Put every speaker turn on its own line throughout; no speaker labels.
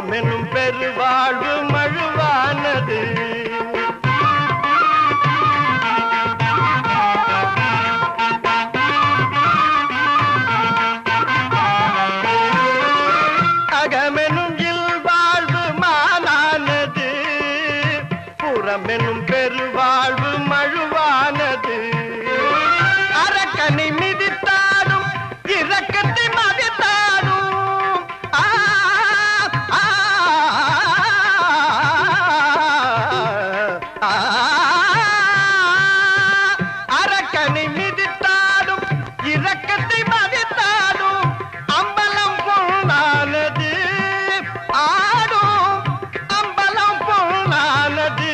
புறமெனும் பெருவாழ்வு மழுவானது அகமெனும் இல்வாழ்வு மாலானது புறமெனும் பெருவாழ்வு மழுவானது அரக்கனை மிதித்தாடும் இரக்கத்தை மதித்தாடும் ஆ, ஆ, ஆ, அரக்கனை மிதித்தாடும் இரக்கத்தை மதித்தாடும் அம்பலம் பொருளானது ஆடும் அம்பலம் பொருளானது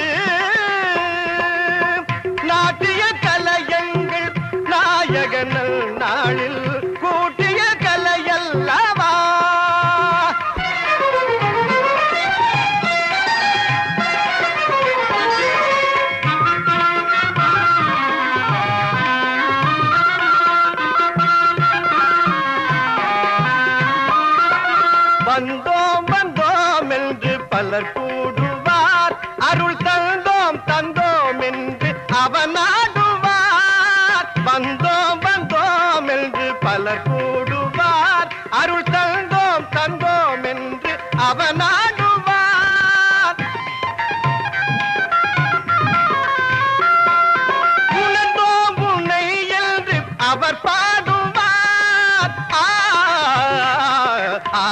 நாட்டிய கலையங்கள் நாயகனல் நாளில் கூட்டிய கலையல்லவா வந்தோம் வந்தோம் என்று பலர் கூடுவார் அருள் தந்தோம் தந்தோம் என்று அவனாடுவார் வந்தோம் வந்தோம் என்று பலர் கூடுவார் அருள் தந்தோம் தந்தோம் என்று அவனாடுவார் உணர்ந்தோம் உன்னை என்று அவர் பாடுவார் ஆ, ஆ,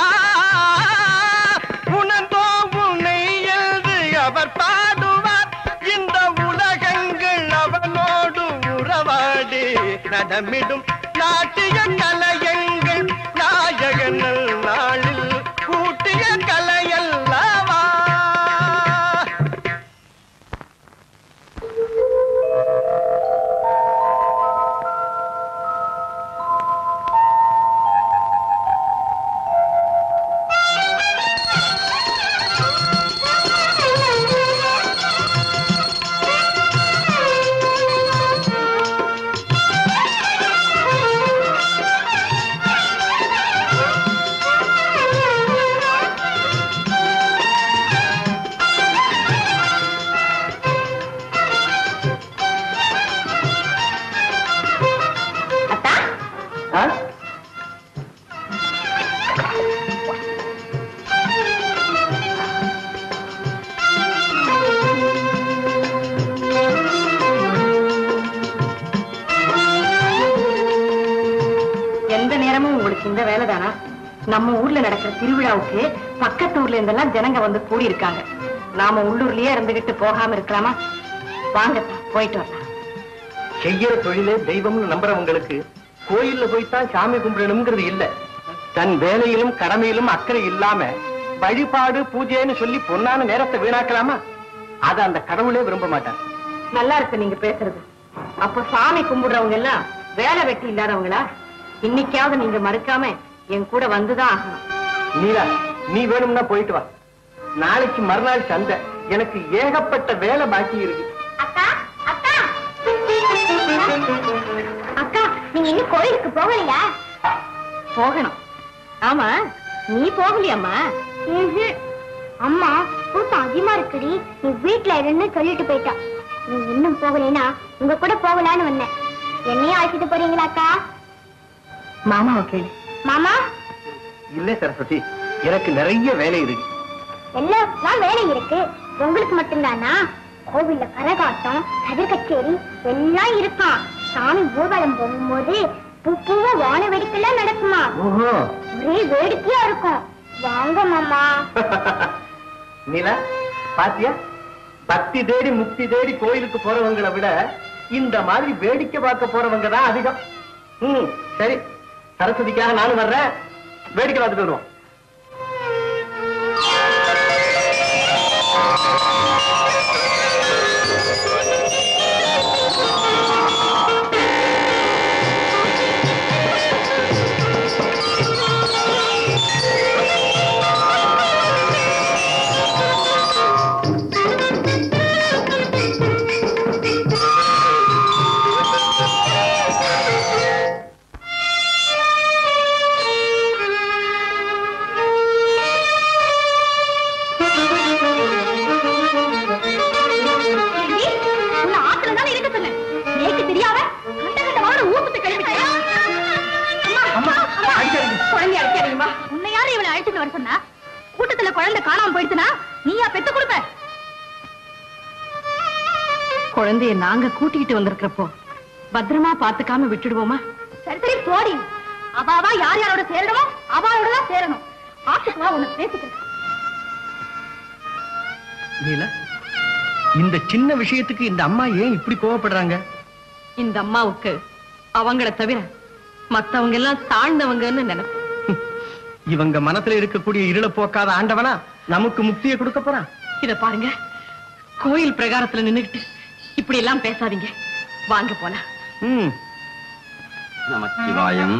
உணர்ந்தோம் உன்னை என்று அவர் பாடுவார் இந்த உலகங்கள் அவனோடு உறவாடி நடமிடும் நாட்டிய கலையங்கள் நாயகனல் நாளில் கூட்டிய கலையல்லவா
எந்த நேரமும் உங்களுக்கு இந்த வேலை தானா நம்ம ஊர்ல நடக்கிற திருவிழாவுக்கு பக்கத்து ஊர்ல இருந்தெல்லாம் ஜனங்க வந்து கூடி இருக்காங்க நாம உள்ளூர்லயே இருந்துகிட்டு போகாம இருக்கலாமா வாங்கத்தான் போயிட்டு வரலாம்
செய்யற தொழிலே தெய்வம்னு நம்புறவங்களுக்கு கோயில்ல போய்த்தான் சாமி கும்பிடணுங்கிறது இல்ல தன் வேலையிலும் கடமையிலும் அக்கறை இல்லாம வழிபாடு பூஜைன்னு சொல்லி பொன்னான நேரத்தை வீணாக்கலாமா அத அந்த கடவுளே விரும்ப மாட்டார்
நல்லா இருக்கு நீங்க பேசுறது அப்போ சாமி கும்பிடுறவங்க எல்லாம் வேலை வெட்டி இல்லாதவங்களா இன்னைக்காவது நீங்க மறுக்காம என் கூட வந்துதான் ஆகணும்
நீலா நீ வேணும்னா போயிட்டு வா நாளைக்கு மறுநாள் சந்தை எனக்கு ஏகப்பட்ட வேலை பாக்கி இருக்கு
அக்கா அக்கா அக்கா நீங்க இன்னும் கோயிலுக்கு போகலையா
போகணும் ஆமா நீ போகலையாம்மா
ம்ஹும். அம்மா கூட்டம் அதிகமா இருக்குடி நீ வீட்ல இருன்னு சொல்லிட்டு போயிட்டா நீ இன்னும் போகலைன்னா உங்க கூட போகலான்னு வந்தேன் என்னையும் அழைச்சிட்டு போறீங்களா அக்கா
மாமாவை கேளு
மாமா
இல்ல சரஸ்வதி எனக்கு நிறைய வேலை இருக்கு
எல்லாம் வேலை இருக்கு உங்களுக்கு மட்டும்தானா கோவில்ல கரகாட்டம் கதிர் கச்சேரி எல்லாம் இருக்காம் சாமி ஊர்வலம் போகும்போது பூ பூவா வான வெடிக்கெல்லாம் நடக்குமா
ஓஹோ
ஒரே வேடிக்கையா இருக்கும் வாங்க மாமா
நீலா பாத்தியா பக்தி தேடி முக்தி தேடி கோயிலுக்கு போறவங்களை விட இந்த மாதிரி வேடிக்கை பார்க்க போறவங்க தான் அதிகம் ம் சரி சரஸ்வதிக்காக நானும் வர்றேன் வேடிக்கை பார்த்துட்டு வருவோம்
வர சொன்னா கூட்டத்துல குழந்தை காணாம போயிடுச்சுனா நீயா பெத்து கொடுப்ப குழந்தைய நாங்க கூட்டிக்கிட்டு வந்திருக்கிறப்போ பத்திரமா பாத்துக்காம விட்டுடுவோமா சரி சரி போடி அவாவா யார் யாரோட சேரணுமோ அவாவோட தான் சேரணும் ஆட்டுக்கு வா உன்னை பேசிக்கிறேன்
நீலா இந்த சின்ன விஷயத்துக்கு இந்த அம்மா ஏன் இப்படி கோவப்படுறாங்க
இந்த அம்மாவுக்கு அவங்கள தவிர மத்தவங்க எல்லாம் தாழ்ந்தவங்கன்னு நினைப்பு
இவங்க மனசுல இருக்கக்கூடிய இருள போக்காத ஆண்டவனா நமக்கு முக்தியை கொடுக்க போறான்
இத பாருங்க கோயில் பிரகாரத்துல நின்னுகிட்டு இப்படி எல்லாம் பேசாதீங்க வாங்க போலாம்
ம்
நமச்சிவாயம்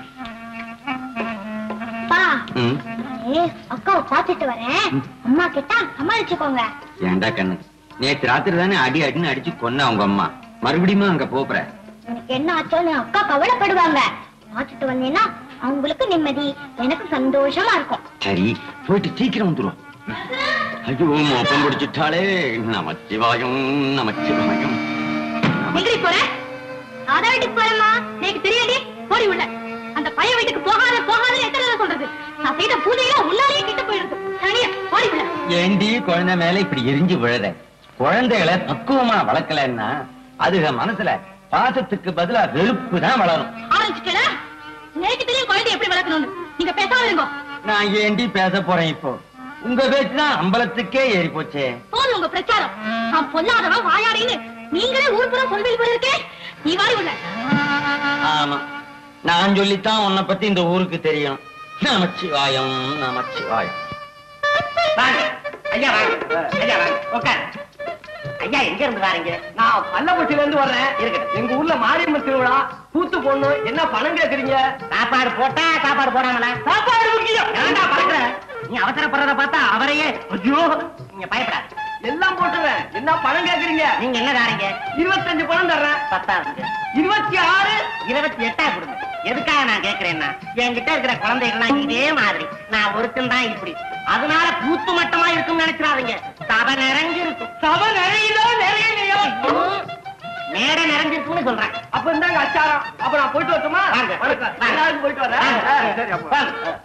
பா
ம்,
ஏ அக்காவை பாத்துட்டு வரேன் அம்மா கிட்ட சமாளிச்சுக்கோங்க
ஏன்டா கண்ணு நேத்து ராத்திரி தானே அடி அடின்னு அடிச்சு கொன்ன அவங்க அம்மா மறுபடியும் அங்க போப்புற
எனக்கு என்ன ஆச்சோன்னு அக்கா கவலைப்படுவாங்க பாத்துட்டு வந்தேன்னா அவங்களுக்கு நிம்மதி எனக்கு சந்தோஷமா இருக்கும்
சரி போயிட்டு சீக்கிரம் வந்துரும் ஐயோ மோப்பம் பிடிச்சிட்டாளே நமச்சிவாயம் நமச்சிவாயம்
எங்கடி போற
அதான் வீட்டுக்கு போறேம்மா
எனக்கு தெரியாடி போடி உள்ள அந்த பையன் வீட்டுக்கு போகாத போகாத எத்தனை தடவை சொல்றது நான் செய்த பூஜையில உள்ளாலேயே கிட்ட போயிடுது சரியா போடி உள்ள
ஏண்டி குழந்தை மேல இப்படி எரிஞ்சு விழுத குழந்தைகளை பக்குவமா வளர்க்கலன்னா அதுக மனசுல பாசத்துக்கு பதிலா வெறுப்பு தான் வளரும்
ஆரம்பிச்சுக்கல நேற்று தெரியும் குழந்தை எப்படி வளர்க்கணும்னு நீங்க பேசாம இருங்கோ
நான் ஏண்டி பேச போறேன் இப்போ உங்க பேச்சுதான் அம்பலத்துக்கே ஏறி போச்சே
போதும் உங்க பிரச்சாரம் நான் பொல்லாதவன் வாயாடின்னு நீங்களே ஊர் புறம் சொல்வீங்க போல இருக்கே நீ வாடி உள்ள
ஆமா நான் சொல்லித்தான் உன்னை பத்தி இந்த ஊருக்கு தெரியும் நமச்சிவாயம் நமச்சிவாயம்
வாங்க ஐயா வாங்க ஐயா வாங்க உட்கார் ஐயா எங்க இருந்து வாரீங்க நான் பல்லப்பட்டில இருந்து வர்றேன் இருக்கட்டும் எங்க ஊர்ல மாரியம்மன் திருவிழா கூத்து பொண்ணு என்ன பணம் கேக்குறீங்க சாப்பாடு போட்டா சாப்பாடு போடாமல சாப்பாடு முக்கியம் ஏன்டா பறக்குற நீ அவசரப்படுறத பார்த்தா அவரையே ஐயோ நீங்க பயப்படாது எல்லாம் போட்டுறேன் என்ன பணம் கேக்குறீங்க நீங்க என்ன தாரீங்க இருபத்தஞ்சு பணம் தர்றேன் பத்தாதுங்க இருபத்தி ஆறு இருபத்தி எட்டா கொடுங்க எதுக்காக நான் கேக்குறேன்னா என்கிட்ட இருக்கிற குழந்தைகள்லாம் இதே மாதிரி நான் ஒருத்தன் தான் இப்படி அதனால கூத்து மட்டமா இருக்கும்னு நினைச்சிடாதீங்க சபை நிறைஞ்சு இருக்கும் சபை நிறையுதோ நிறையலையோ மேடை நிறைஞ்சிருக்கும்னு சொல்றேன் அப்ப இருந்தாங்க அச்சாரம் அப்ப நான் போயிட்டு வரட்டுமா வணக்கம் எல்லாருக்கும் போயிட்டு வரேன் சரி அப்ப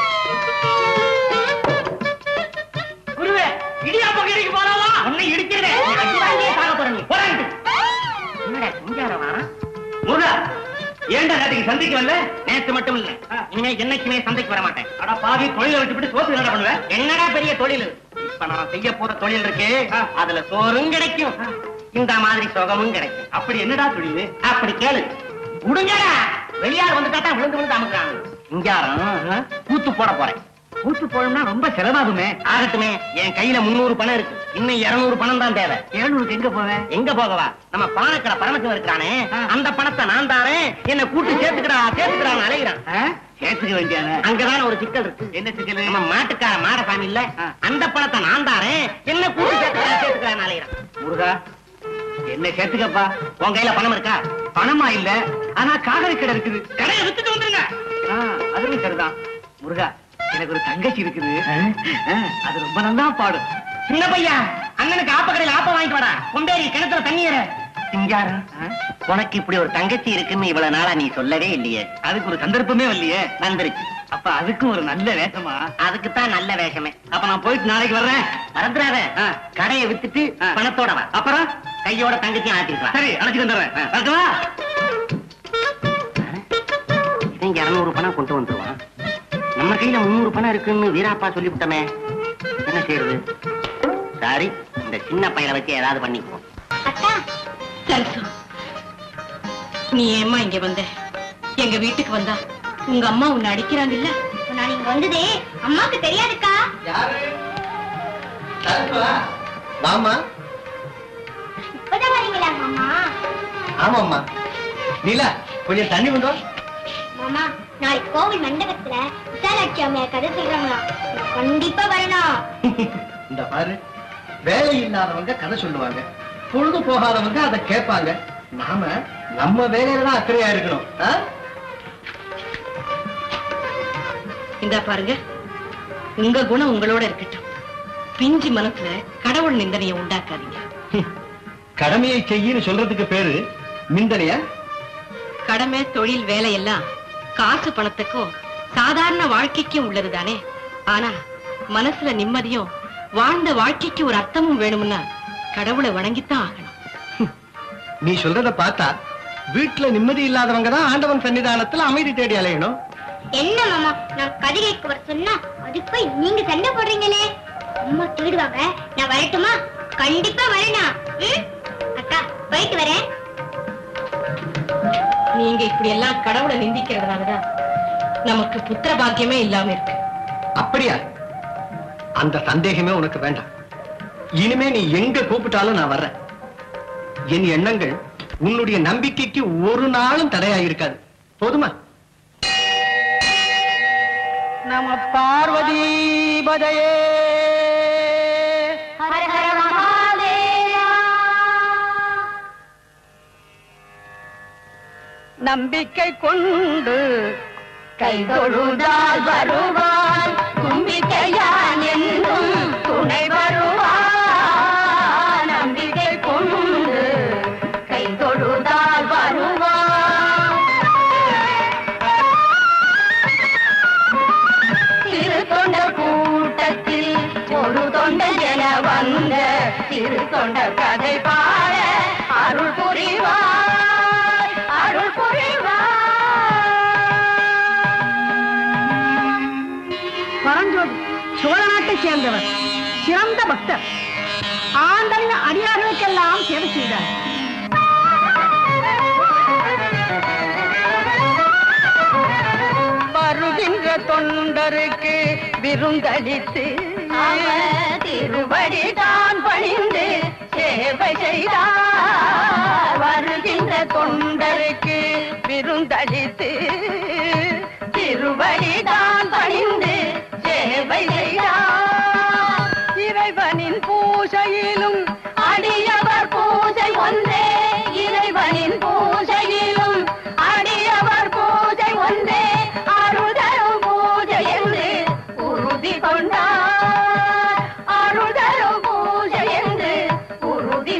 குருவே இடியாப்ப கடைக்கு போறாவா உன்னை இடிக்கிறேன் சாக போறேன் போறாங்க என்னடா சிங்காரம் வாரா முருகா ஏன்டா நேற்றுக்கு சந்தைக்கு வரல நேத்து மட்டும் இல்ல இனிமே என்னைக்குமே சந்தைக்கு வர மாட்டேன் அட பாவி தொழிலை விட்டுவிட்டு சோத்து என்னடா பண்ணுவேன் என்னடா பெரிய தொழில் இப்ப நான் செய்ய போற தொழில் இருக்கு அதுல சோறும் கிடைக்கும் இந்த மாதிரி சுகமும் கிடைக்கும் அப்படி என்னடா தொழில் அப்படி கேளு விடுங்கடா வெளியார் வந்து கேட்டா விழுந்து விழுந்து அமுக்குறாங்க சிங்காரம் கூத்து போட போறேன் கூத்து போடணும்னா ரொம்ப செலவாகுமே ஆகட்டுமே என் கையில முன்னூறு பணம் இருக்கு இன்னும் இருநூறு பணம் தான் தேவை எழுநூறுக்கு எங்க போவேன் எங்க போகவா நம்ம பானக்கடை பரமசிவம் இருக்கிறானே அந்த பணத்தை நான் தாரேன் என்ன கூட்டு சேர்த்துக்கிறா சேர்த்துக்கிறான் அலைகிறான் சேர்த்துக்க வேண்டியது அங்கதான் ஒரு சிக்கல் இருக்கு என்ன சிக்கல் நம்ம மாட்டுக்கார மாடசாமி இல்ல அந்த பணத்தை நான் தாரேன் என்ன கூட்டு சேர்த்துக்கிறா சேர்த்துக்கிறான் அலைகிறான் முருகா என்ன சேர்த்துக்கப்பா உன் கையில பணம் இருக்கா பணமா இல்ல ஆனா காகரி கடை இருக்குது கடையை வித்துட்டு வந்துருங்க அதுவும் சரிதான் முருகா எனக்கு ஒரு தங்கச்சி இருக்குது அது ரொம்ப நல்லா பாடும் சின்ன பையா அண்ணனுக்கு ஆப்ப கடையில ஆப்ப வாங்கிட்டு வாடா கொண்டேரி கிணத்துல தண்ணீர சிங்காரம் உனக்கு இப்படி ஒரு தங்கச்சி இருக்குன்னு இவ்வளவு நாளா நீ சொல்லவே இல்லையே அதுக்கு ஒரு சந்தர்ப்பமே இல்லையே வந்துருச்சு அப்ப அதுக்கும் ஒரு நல்ல வேஷமா அதுக்கு தான் நல்ல வேஷமே அப்ப நான் போயிட்டு நாளைக்கு வர்றேன் மறந்துடாத கடையை வித்துட்டு பணத்தோட வா அப்புறம் கையோட தங்கச்சியும் ஆட்டிருக்கலாம் சரி அழைச்சிட்டு வந்துடுறேன் வரட்டுமா? இவன் இருநூறு பணம் கொண்டு வந்துருவான் நம்ம கையில முன்னூறு பணம் இருக்குன்னு வீராப்பா சொல்லிவிட்டமே என்ன செய்யறது சாரி இந்த சின்ன பையனை வச்சு ஏதாவது பண்ணிக்குவோம்
அக்கா
சரிசு நீ ஏம்மா இங்க வந்த எங்க வீட்டுக்கு வந்தா உங்க அம்மா உன்னை அடிக்கிறாங்க இல்ல
இப்ப நான் இங்க வந்தது அம்மாக்கு தெரியாதுக்கா
வாமா
இப்பதான் வரீங்களா மாமா
ஆமாம்மா நீலா கொஞ்சம் தண்ணி கொண்டு வா.
மாமா நாளைக்கு கோவில் மண்டபத்துல விசாலாட்சி அம்மையார் கதை சொல்றாங்களா கண்டிப்பா வரணும்
இந்த பாரு வேலை இல்லாதவங்க கதை சொல்லுவாங்க பொழுது போகாதவங்க அதை கேட்பாங்க நாம நம்ம வேலையில தான் அக்கறையா இருக்கணும் ஆ?
இந்த பாருங்க உங்க குணம் உங்களோட இருக்கட்டும் பிஞ்சு மனசுல கடவுள் நிந்தனையை உண்டாக்காதீங்க
கடமையை செய்யின்னு சொல்றதுக்கு பேரு நிந்தனையா
கடமை தொழில் வேலை எல்லாம் காசு பணத்துக்கும் சாதாரண வாழ்க்கைக்கும் உள்ளது தானே ஆனா மனசுல நிம்மதியும் வாழ்ந்த வாழ்க்கைக்கு ஒரு அர்த்தமும் வேணும்னா கடவுளை வணங்கித்தான் ஆகணும்
நீ சொல்றத பார்த்தா வீட்டுல நிம்மதி இல்லாதவங்க தான் ஆண்டவன் சன்னிதானத்துல அமைதி தேடி அலையணும்
என்ன மாமா நான் கதிரைக்கு வர சொன்னா அதுக்கு போய் நீங்க சண்டை போடுறீங்களே அம்மா தேடுவாங்க நான் வரட்டுமா கண்டிப்பா வரணும் ம்? அக்கா போயிட்டு வரேன்
நீங்க இப்படி எல்லாம் கடவுளை நிந்திக்கிறதுனாலதான் நமக்கு புத்திர பாக்கியமே இல்லாம இருக்கு
அப்படியா அந்த சந்தேகமே உனக்கு வேண்டாம் இனிமே நீ எங்க கூப்பிட்டாலும் நான் வர்றேன் என் எண்ணங்கள் உன்னுடைய நம்பிக்கைக்கு ஒரு நாளும் தடையா இருக்காது போதுமா நம பார்வதி பதையே
ஹர ஹர மகாதேவா
நம்பிக்கை கொண்டு கை தொழுதால் வருவான் கும்பிக்கையான் என்றும் துணை வருவான் நம்பிக்கை கொண்டு கை தொழுதால் வருவான் திரு தொண்டர் கூட்டத்தில் ஒரு தொண்டர் என வந்த திரு தொண்டர் கதை பாட அருள் புரிவார் அருள் புரிவார்
பரஞ்சோதி சோழ நாட்டை சேர்ந்தவர் சிறந்த பக்தர் ஆண்டவன் அடியார்களுக்கெல்லாம் சேவை செய்தார்
வருகின்ற தொண்டருக்கு விருந்தளித்து திருவடி தான் பணிந்து சேவை செய்தார் வருகின்ற தொண்டருக்கு விருந்தளித்து திருவடி தான் பணிந்து சேவை செய்தார் இறைவனின் பூஜையிலும் அடியவர் பூஜை ஒன்றே இறைவனின் பூஜையிலும் அடியவர் பூஜை ஒன்றே அருதரும் பூஜை என்று உறுதி கொண்டார் அருதரும் பூஜை என்று உறுதி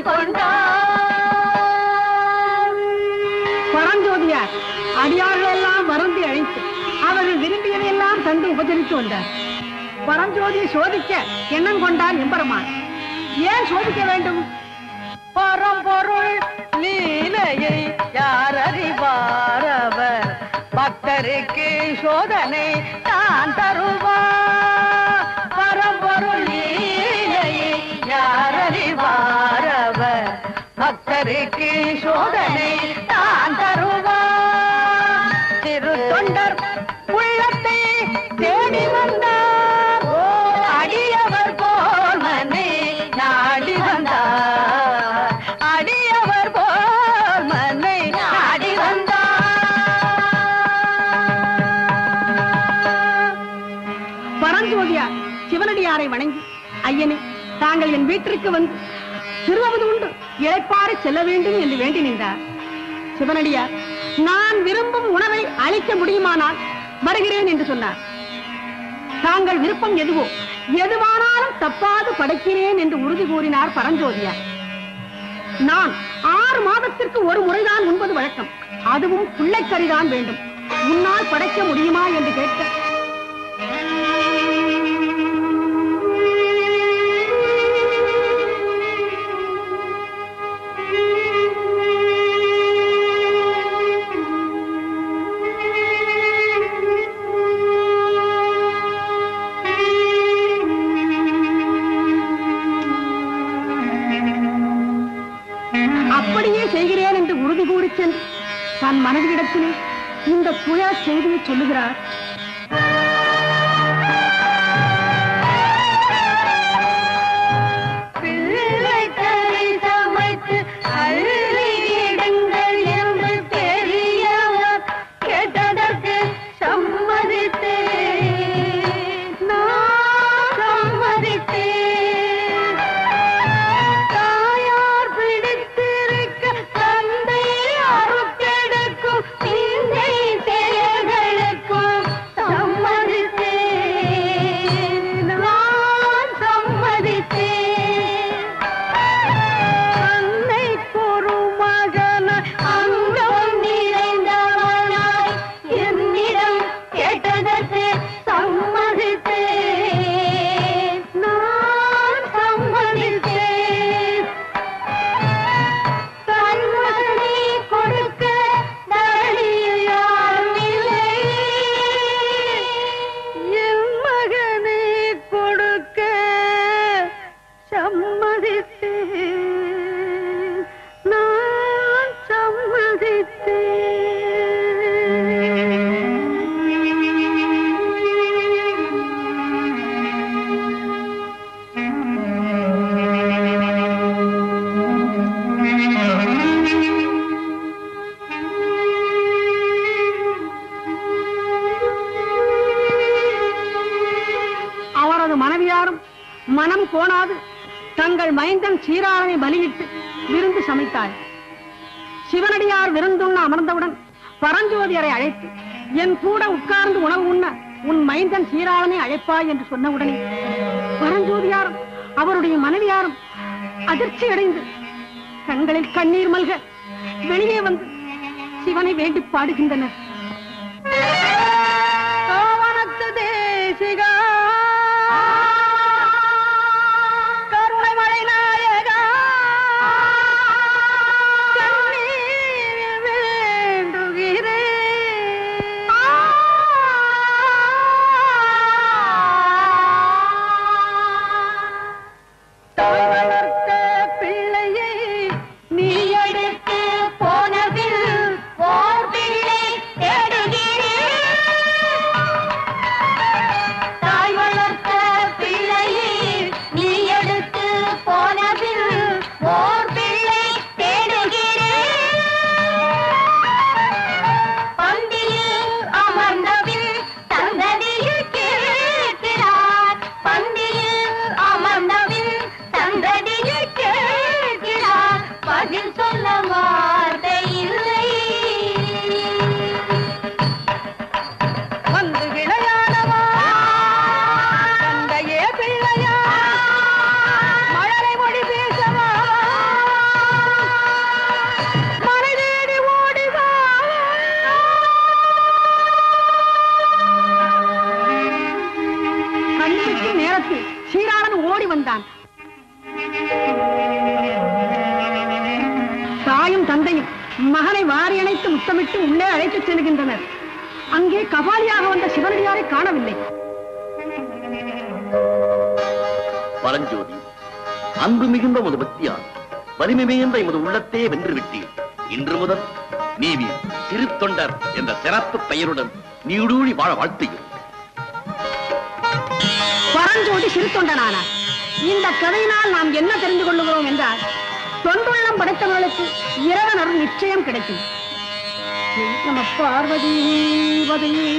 கொண்டார்
பரஞ்சோதியார் அடியார்கள் எல்லாம் வருந்தி அழைத்து அவர்கள் விரும்பியதையெல்லாம் தந்து உபசரித்து வந்தார் பரஞ்சோதியை சோதிக்க எண்ணம் கொண்டார் எம்பெருமான் ஏன் சோதிக்க வேண்டும்
பரம்பொருள் லீலையை யார் அறிவார் அவர் பக்தருக்கு சோதனை தான் தருவார் பரம்பொருள் லீலையை யார் அறிவார் அவர் பக்தருக்கு சோதனை தான் தருவார் திரு தொண்டர் உள்ளத்தை தேடி வந்தார் ஓ அடியவர் போல் மனை நாடி வந்தார் அடியவர் போல் மனை நாடி வந்தார்
பரஞ்சோதியார் சிவனடியாரை வணங்கி ஐயனே தாங்கள் என் வீட்டிற்கு வந்து திருவது உண்டு இழைப்பாறு செல்ல வேண்டும் என்று வேண்டி நின்றார் சிவனடியார் நான் விரும்பும் உணவை அளிக்க முடியுமானால் வருகிறேன் என்று சொன்னார் தாங்கள் விருப்பம் எதுவோ எதுவானாலும் தப்பாது படைக்கிறேன் என்று உறுதி கூறினார் பரஞ்சோதியார் நான் ஆறு மாதத்திற்கு ஒரு முறைதான் உண்பது வழக்கம் அதுவும் பிள்ளைக்கறிதான் வேண்டும் உன்னால் படைக்க முடியுமா என்று கேட்க அப்படியே செய்கிறேன் என்று உறுதி கூறி சென்று தன் மனைவியிடத்திலே இந்த துயர செய்தியை சொல்லுகிறார்
பிள்ளைகளை சமைத்து அள்ளி இடுங்கள் என்று பெரியவர் கேட்டதற்கு சம்மதித்தேன் நான் சம்மதித்தேன் தாயார் பிடித்திருக்க தந்தை அறுத்தெடுக்கும் சிந்தை செயல்களுக்கும்
மனைவியாரும் மனம் கோணாது தங்கள் மைந்தன் சீராளனை பலியிட்டு விருந்து சமைத்தாள் சிவனடியார் விருந்துண்ண அமர்ந்தவுடன் பரஞ்சோதியரை அழைத்து என் கூட உட்கார்ந்து உணவு உண்ண உன் மைந்தன் சீராளனை அழைப்பாய் என்று சொன்ன உடனே பரஞ்சோதியாரும் அவருடைய மனைவியாரும் அதிர்ச்சி அடைந்து கண்களில் கண்ணீர் மல்க வெளியே வந்து சிவனை வேண்டி பாடுகின்றனர் கோவணத்து தேசிகா கருணை மழை நாயகா கண்ணீர் வேண்டுகிறேன் தாய் வளர்த்த பிள்ளையை நீ எடுத்து போனதில் ஓர் பிள்ளை தேடுகிறேன் தாய் வளர்த்த பிள்ளையை நீ எடுத்து போனதில் ஓர் பிள்ளை தேடுகிறேன் பந்தியில் அமர்ந்தபின் சந்ததியில் கேட்கிறார் பந்தியில் அமர்ந்தபின் சந்ததியில் கேட்கிறார் பதில் சொல்ல வார்த்தை இல்லை வந்து விளையாடவா தந்தையே பிள்ளையா மழலை மொழி பேசவா மலை தேடி ஓடிவா கண்ணிமைக்கும் நேரத்தில் சீராளன் ஓடி வந்தான் தாயும் தந்தையும் மகனை வாரி அணைத்து முத்தமிட்டு உள்ளே அழைத்துச் செல்கின்றனர் அங்கே கபாலியாக வந்த சிவனடியாரை காணவில்லை
பரஞ்சோதி அன்பு மிகுந்த உமது பக்தியால் வலிமை மிகுந்த எமது உள்ளத்தே வென்று விட்டீர் இன்று முதல் நீவி சிறு தொண்டர் என்ற சிறப்பு பெயருடன் நீடூழி வாழ வாழ்த்துகிறோம்
பரஞ்சோதி சிறு தொண்டனானார் இந்த கதையினால் நாம் என்ன தெரிந்து கொள்ளுகிறோம் என்றால் தொண்டுள்ளம் படைத்தவர்களுக்கு இறைவன் அருள் நிச்சயம் கிடைக்கும் நம பார்வதி பதையே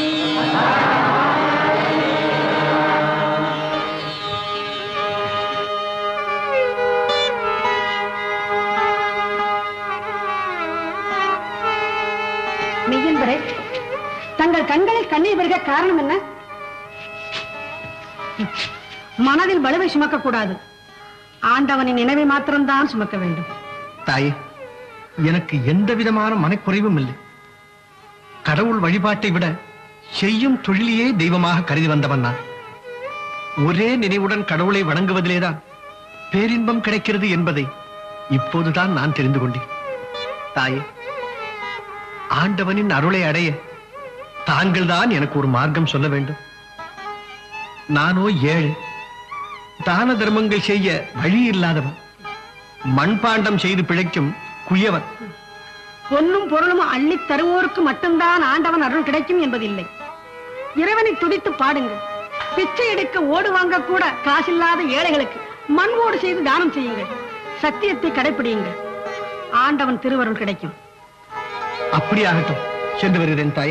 மெய்யன்பரே தங்கள் கண்களில் கண்ணீர் வருக காரணம் என்ன மனதில் வலுவை சுமக்க கூடாது ஆண்டவனின் நினைவை மாத்திரம்தான் சுமக்க வேண்டும்
தாயே எனக்கு எந்த விதமான மனக்குறைவும் இல்லை கடவுள் வழிபாட்டை விட செய்யும் தொழிலையே தெய்வமாக கருதி வந்தவன் நான் ஒரே நினைவுடன் கடவுளை வணங்குவதிலேதான் பேரின்பம் கிடைக்கிறது என்பதை இப்போதுதான் நான் தெரிந்து கொண்டேன் தாயே ஆண்டவனின் அருளை அடைய தாங்கள்தான் எனக்கு ஒரு மார்க்கம் சொல்ல வேண்டும் நானோ ஏழை தான தர்மங்கள் செய்ய வழி இல்லாதவன் மண்பாண்டம் செய்து பிழைக்கும் குயவன்
பொன்னும் பொருளும் அள்ளித் தருவோருக்கு மட்டும்தான் ஆண்டவன் அருள் கிடைக்கும் என்பதில்லை இறைவனை துதித்து பாடுங்கள் பிச்சை எடுக்க ஓடு வாங்க கூட காசில்லாத ஏழைகளுக்கு மண் ஓடு செய்து தானம் செய்யுங்கள் சத்தியத்தை கடைப்பிடியுங்கள் ஆண்டவன் திருவருள் கிடைக்கும்
அப்படியாகட்டும் சென்று வருகிறேன் தாயே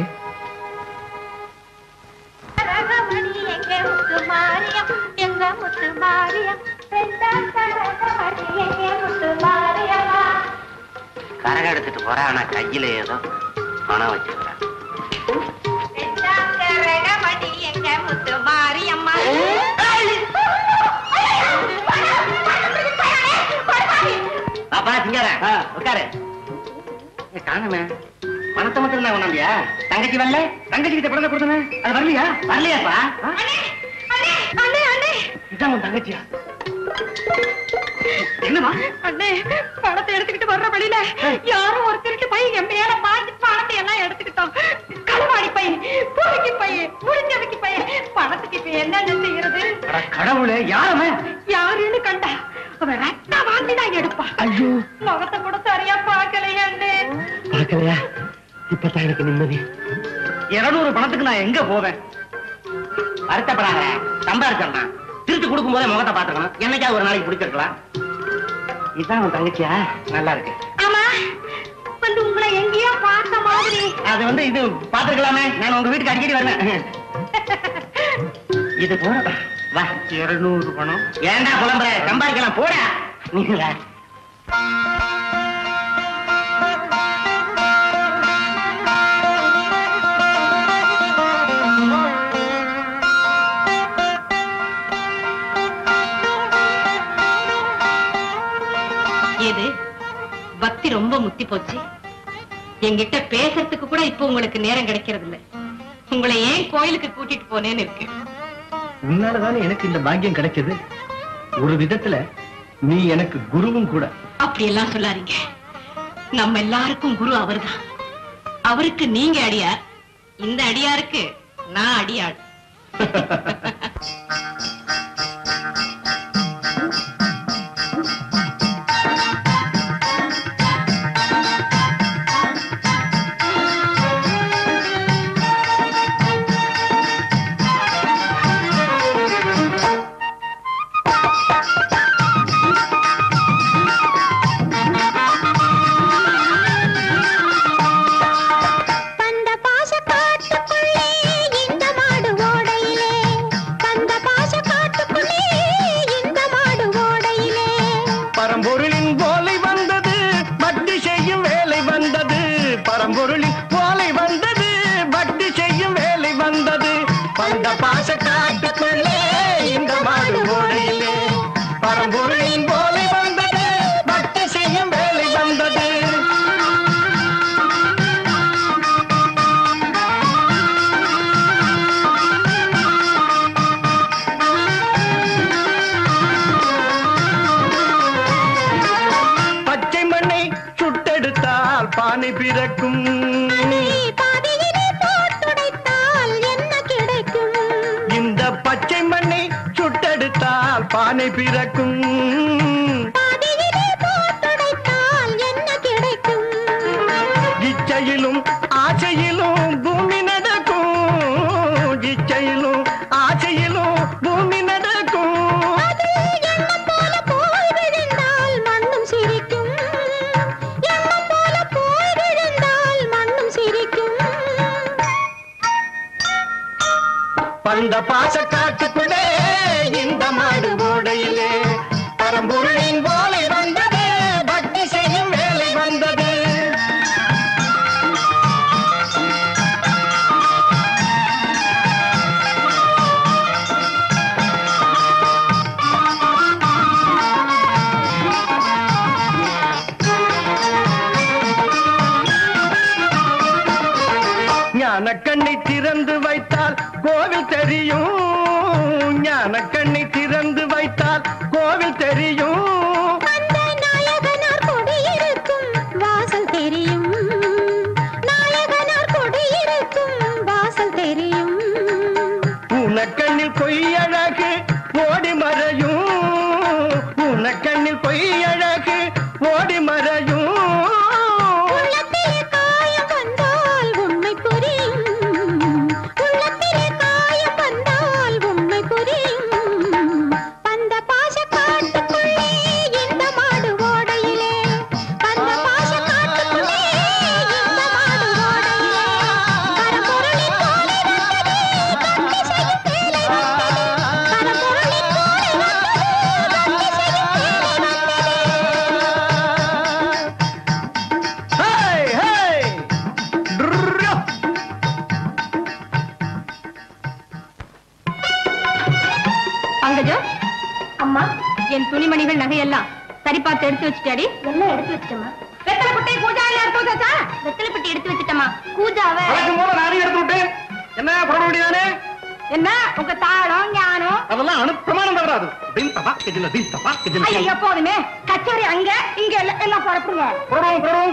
கரகமணி எங்க முத்து மாரியம் எங்க முத்து மாரியம் ரெண்டாம் கரகமணி எங்க முத்து மாரியம்மா
கரகம் எடுத்துட்டு போறேன் ஆனா கையில ஏதோ பணம் வச்சிருக்கேன்
ரெண்டாம் கரகமணி எங்க முத்து மாரியம்மா
பாப்பா திங்கார உட்காரு ஏ, காணுமே பணத்தை மட்டும் தான் கொண்டாந்தியா தங்கச்சி வரல தங்கச்சி கிட்ட பணத்தை கொடுத்தன அது வரலையா வரலையாப்பா ஆ?
அண்ணே அண்ணே
இதான் உன் தங்கச்சியா என்னமா
அண்ணே பணத்தை எடுத்துக்கிட்டு வர்ற வழியில யாரும் ஒரு திருட்டு பை என் மேல பாஞ்சு பணத்தை எல்லாம் எடுத்துக்கிட்டோம் களவாடி பை பூமிக்கு பை முடிஞ்சவைக்கு பை பணத்துக்கு இப்ப என்ன செய்யறது
அட கடவுளே யாருமே
யாருன்னு கண்டா அவன் ரத்த வாந்தி தான் எடுப்பான்
ஐயோ
முகத்தை கூட சரியா பார்க்கலையே அண்ணே
பார்க்கலையா இப்பதான் எனக்கு நிம்மதி
இருநூறு பணத்துக்கு நான் எங்க போவேன் வருத்தப்படாத சம்பாரிச்சிடலாம் திருட்டு கொடுக்கும் போதே முகத்தை பாத்துக்கணும் என்னைக்காவது ஒரு நாளைக்கு பிடிச்சிருக்கலாம் இதான் உன் தங்கச்சியா நல்லா இருக்கு
ஆமா வந்து உங்களை எங்கேயோ பார்த்த மாதிரி
அது வந்து இது பாத்துருக்கலாமே நான் உங்க வீட்டுக்கு அடிக்கடி வருவேன் இது போற வா இருநூறு பணம் ஏன்டா புலம்புற சம்பாதிக்கலாம் போடா நீங்களா
ஏது பக்தி ரொம்ப முத்தி போச்சு என்கிட்ட பேசுறதுக்கு கூட இப்ப உங்களுக்கு நேரம் கிடைக்கிறது இல்ல உங்களை ஏன் கோயிலுக்கு கூட்டிட்டு போனேன்னு இருக்கு
உன்னாலதானே எனக்கு இந்த பாக்கியம் கிடைச்சது ஒரு விதத்துல நீ எனக்கு குருவும் கூட
அப்படி எல்லாம் சொல்லாதீங்க நம்ம எல்லாருக்கும் குரு அவர்தான் அவருக்கு நீங்க அடியார் இந்த அடியாருக்கு நான் அடியாள்
பந்த பாச காட்டுக்குள்ளே இந்த மாடு ஓடையிலே பந்த பாச காட்டுக்குள்ளே இந்த மாடு ஓடையிலே
பரம்பொருளின் போலை வந்தது பக்தி செய்யும் வேலை வந்தது பரம்பொருளின் போலை வந்தது பக்தி செய்யும் வேலை வந்தது பந்த பாச காட்டுக்குள்ளே இந்த மாடு ஓடையிலே பரம்பொருளின் போலை வந்தது பக்தி செய்யும் வேலை வந்தது பச்சை மண்ணை சுட்டெடுத்தால் பானை பிறக்கும்
பாதையிலே போட்டுடைத்தால் என்ன கிடைக்கும்
இந்த பச்சை மண்ணை சுட்டெடுத்தால் பானை பிறக்கும்
பாதையிலே போட்டுடைத்தால் என்ன கிடைக்கும்
இச்சையிலும் ஆசையிலும் பூமி நடக்கும் இச்சையிலும் ஆசையிலும் பூமி நடக்கும்
அது எண்ணம் போல போய் விழுந்தால் மண்ணும் சிரிக்கும் எண்ணம் போல போய் விழுந்தால் மண்ணும் சிரிக்கும்
பந்த பாச காட்டுக்குள்ளே இந்த மாடு ஓடையிலே பரம்பொருளின் போலை வந்தது பக்தி செய்யும் வேலை வந்தது ஞான கண்ணை திறந்து வைத்தால் கோவில் தெரியும் ஞான கண்ணை திறந்து வைத்தால் கோவில் தெரியும்
அந்த நாயகனார் கொடியிருக்கும் வாசல் தெரியும் நாயகனார் கொடியிருக்கும் வாசல் தெரியும்
உனக்கண்ணில் பொய்யழகு ஓடி மறையும் உனக்கண்ணில் பொய்யழகு ஓடி மறையும்
உள்ளத்திலே காயம் வந்தால் உண்மை புரியும் உள்ளத்திலே காயம் வந்தால் உண்மை புரியும் பந்த பாச காட்டுக்குள்ளே இந்த மாடு ஓடையிலே பந்த பாச காட்டுக்குள்ளே இந்த மாடு ஓடையிலே பரம்பொருளின் போலே வந்தது பக்தி செய்யும் வேலை வந்தது பரம்பொருளின் போலே வந்தது பக்தி செய்யும் வேலை வந்தது
ஹே, ஹே. ட்ரா.
அங்கஜோ
அம்மா
என் துணிமணிகள் நகையெல்லாம் சரி பார்த்து எடுத்து வச்சுட்டாடி
எல்லாம் எடுத்து வச்சிட்டமா
வெத்தலை புட்டை பூஜா எல்லாம் எடுத்து வச்சாச்சா
வெத்தலை பெட்டி எடுத்து வச்சிட்டமா பூஜாவை
வழக்கம் போல நானே எடுத்து விட்டேன் என்ன புறப்பட வேண்டியதானே
என்ன உங்க தாளம் ஞானம்
அதெல்லாம் அனு பிரமாணம் தவறாது தின் தபா கிஜில தின் தபா கிஜில
ஐயா எப்போதுமே கச்சேரி அங்க இங்க எல்லாம் எல்லாம் புறப்படுங்க
புறவும் புறவும்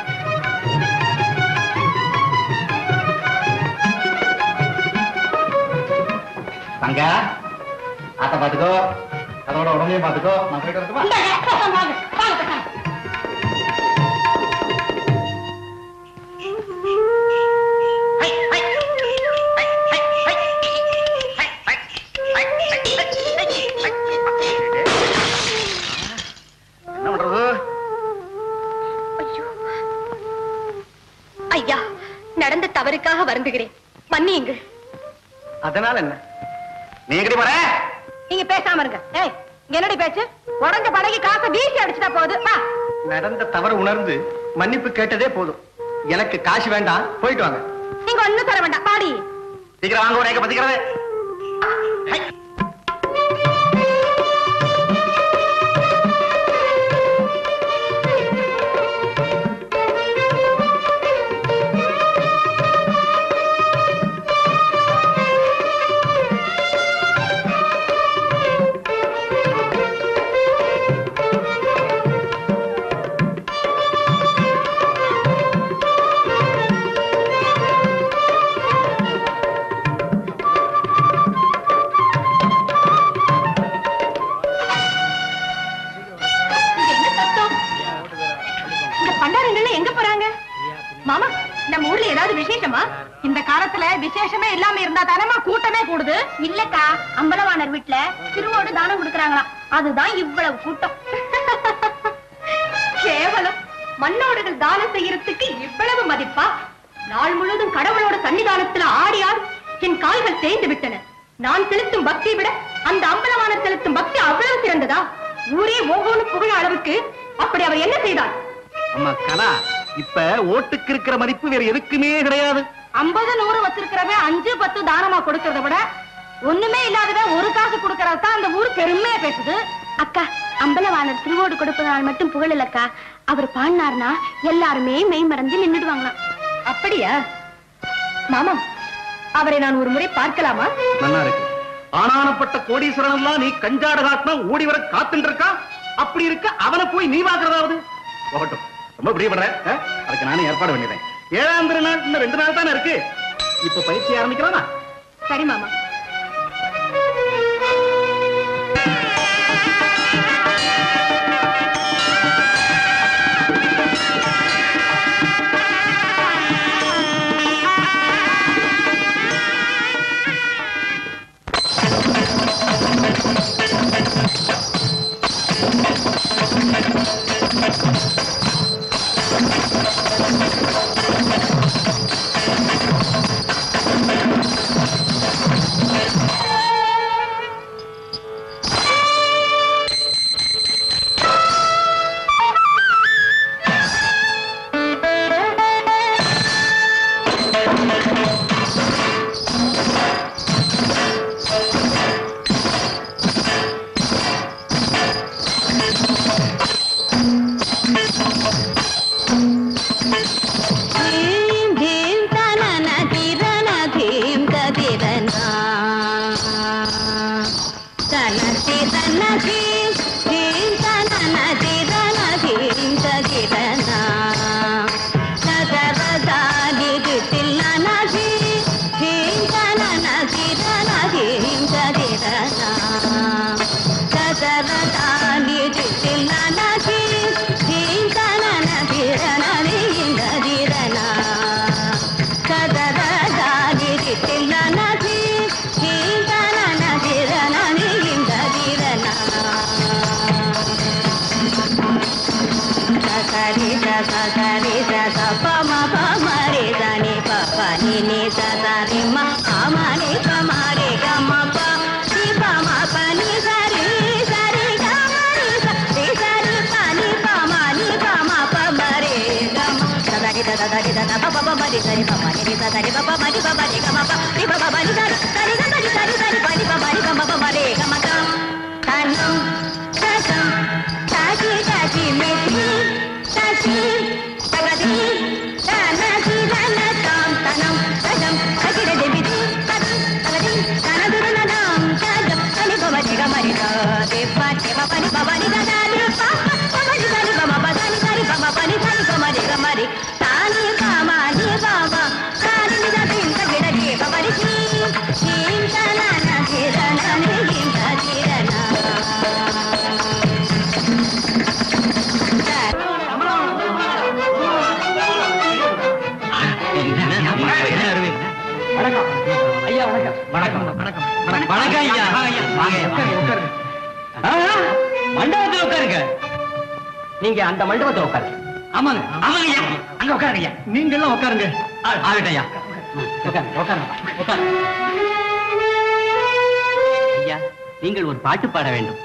தங்க ஆத்த பாத்துக்கோ அதோட உடம்பையும் பாத்துக்கோ நான் போயிட்டு வரட்டுமா
இந்தாங்க, பேசாம வாங்க, வாங்க, பேசாம.
என்ன பண்றது
ஐயா நடந்த தவறுக்காக வருந்துகிறேன் மன்னியுங்கள்
அதனால என்ன நீ எங்கடி போற
நீங்க பேசாம இருங்க ஏய் இங்க என்னடி பேச்சு உடஞ்ச படகி காசை வீசி அடிச்சுட்டா போகுது வா
நடந்த தவறு உணர்ந்து மன்னிப்பு கேட்டதே போதும் எனக்கு காசு வேண்டாம் போயிட்டு வாங்க
நீங்க ஒண்ணும் தர வேண்டாம் பாடி
சீக்கிரம் வாங்க உனக்கு பத்திக்கிறவே
இங்க என்ன சத்தம் இந்த பண்டாரங்கள்ல எங்க போறாங்க மாமா நம்ம ஊர்ல ஏதாவது விசேஷமா இந்த காலத்துல விசேஷமே இல்லாம இருந்தா தானமா கூட்டமே கூடுது இல்லக்கா அம்பலவாணர் வீட்டுல திருவோடு தானம் கொடுக்கறாங்களாம் அதுதான் இவ்வளவு கூட்டம் கேவலம் மண்ணோடுகள் தானம் செய்யறதுக்கு இவ்வளவு மதிப்பா நாள் முழுவதும் கடவுளோட சன்னிதானத்துல ஆடி ஆடி என் கால்கள் தேய்ந்து விட்டன நான் செலுத்தும் பக்தியை விட அந்த அம்பலவாணர் செலுத்தும் பக்தி அவ்வளவு சிறந்ததா ஊரே ஒவ்வொன்று புகழ அளவுக்கு அப்படி அவர் என்ன செய்தார்
அம்மா கலா இப்ப ஓட்டுக்கு இருக்கிற மதிப்பு வேற எதுக்குமே கிடையாது
ஐம்பது நூறு வச்சிருக்கிறவன் அஞ்சு பத்து தானமா கொடுக்கறத விட ஒண்ணுமே இல்லாதவன் ஒரு காசு கொடுக்கறது தான் அந்த ஊர் பெருமையா பேசுது
அக்கா அம்பலவாணர் திருவோடு கொடுப்பதனால் மட்டும் புகழலக்கா அவர் பாடினார்னா எல்லாருமே மெய் மறந்து நின்னுடுவாங்களாம்
அப்படியா மாமா அவரை நான் ஒரு முறை பார்க்கலாமா
நல்லா இருக்கு ஆனானப்பட்ட கோடீஸ்வரன் எல்லாம் நீ கஞ்சாட காட்டினா ஓடி வர காத்துட்டு இருக்கா அப்படி இருக்க அவனை போய் நீ பாக்குறதாவது போகட்டும் ரொம்ப பிரிய பண்ற ஆ? அதுக்கு நானே ஏற்பாடு பண்ணிடுறேன் ஏழாம் திருநாள் இன்னும் ரெண்டு நாள் தானே இருக்கு இப்ப பயிற்சி ஆரம்பிக்கலாமா
சரி மாமா
धीम धीम तनन तिरन धीम तदिरना तन तिरन धीम धीम तनन तिरन धीम तदिरना सदरदानि तिल्लन धीम धीम तनन तिरन धीम तदिरना सदरदानि तिल्लन धीम धीम तनन तिरन धीम तदिरना सदरदानि तिल्लन धीम धीम तनन तिरन धीम तदिरना సరి స సరి స స ప మ ప మ రే ద ని ప ప ని ని స స రి మ ప మ ని ప మ రే గ మ ప ని ప మ ప ని స రి స రి గ మ రి స రి స రి ప ని ప మ ని ప మ ప మ రే గ మ స ద రి ద ద ద రి ద ద ప ప ప మ రి స రి ప మ ని రి స ద రి ప ప మ ని ప మ రి గ మ ప ని ప ప మ ని స రి స రి గ మ రి స రి స రి ప ని ప మ ని ప మ ప మ రే గ మ గ తనం ససం తాకి తాకి మెతి తాకి తగది తనకి తనతం తనం తజం తగిర దేవిది తగం తగది తనదురనదం తజం తని పవని గమరి దే పాటి పని పవని గదాని పాప పవని గని పమ పదని గని పమ పని గని పమరి గమరి తాని పమని పమ తాని నిద తింత గిడకి పవరి కి చింతన కిరణ నిగింత కిరణ
வணக்கம் ஐயா வணக்கம் வணக்கம் வணக்கம் வணக்கம் ஐயா வாங்க மண்டபத்தில் உட்காருங்க நீங்க அந்த மண்டபத்தில் உட்காருங்க ஆமாங்க ஆமாங்க ஐயா அங்க உட்காருங்க ஐயா நீங்க எல்லாம் உட்காருங்க ஆகட்டும் ஐயா உட்காருங்க உட்காருங்க உட்காருங்க ஐயா
நீங்கள் ஒரு பாட்டு பாட வேண்டும்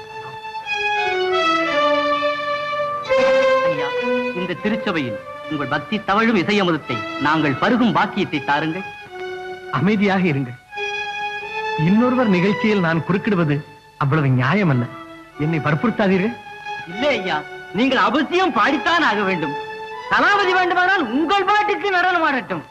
ஐயா இந்த திருச்சபையில் உங்கள் பக்தி தவழும் இசையமுதத்தை நாங்கள் பருகும் பாக்கியத்தை தாருங்கள்
அமைதியாக இருங்கள் இன்னொருவர் நிகழ்ச்சியில் நான் குறுக்கிடுவது அவ்வளவு நியாயம் அல்ல என்னை வற்புறுத்தாதீர்கள்
இல்லை ஐயா நீங்கள் அவசியம் பாடித்தான் ஆக வேண்டும் கலாவதி வேண்டுமானால் உங்கள் பாட்டுக்கு நடனம் ஆடட்டும்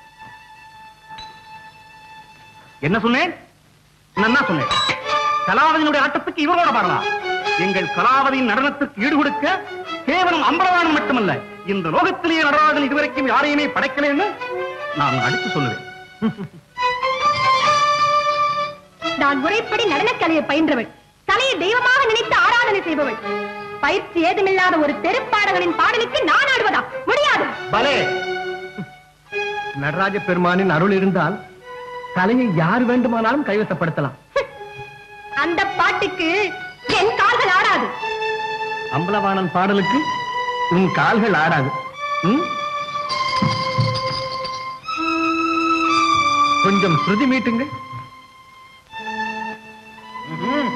என்ன சொன்னேன் என்ன சொன்னேன் கலாவதியினுடைய ஆட்டத்துக்கு இவரோட பாடலாம் எங்கள் கலாவதியின் நடனத்துக்கு ஈடு கொடுக்க கேவலம் அம்பலவானம் மட்டுமல்ல இந்த லோகத்திலேயே நடராஜன் இதுவரைக்கும் யாரையுமே படைக்கலைன்னு நான் அடித்து சொல்லுவேன்
நான் முறைப்படி நடனக்கலையை பயின்றவள் கலையை தெய்வமாக நினைத்து ஆராதனை செய்பவள் பயிற்சி ஏதுமில்லாத ஒரு தெருப்பாடகனின் பாடலுக்கு நான் ஆடுவதா முடியாது
பலே நடராஜ பெருமானின் அருள் இருந்தால் கலையை யார் வேண்டுமானாலும் கைவசப்படுத்தலாம்
அந்த பாட்டுக்கு என் கால்கள் ஆடாது
அம்பலவாணன் பாடலுக்கு உன் கால்கள் ஆடாது ம்? கொஞ்சம் ஸ்ருதி மீட்டுங்கள் ம்ஹும்.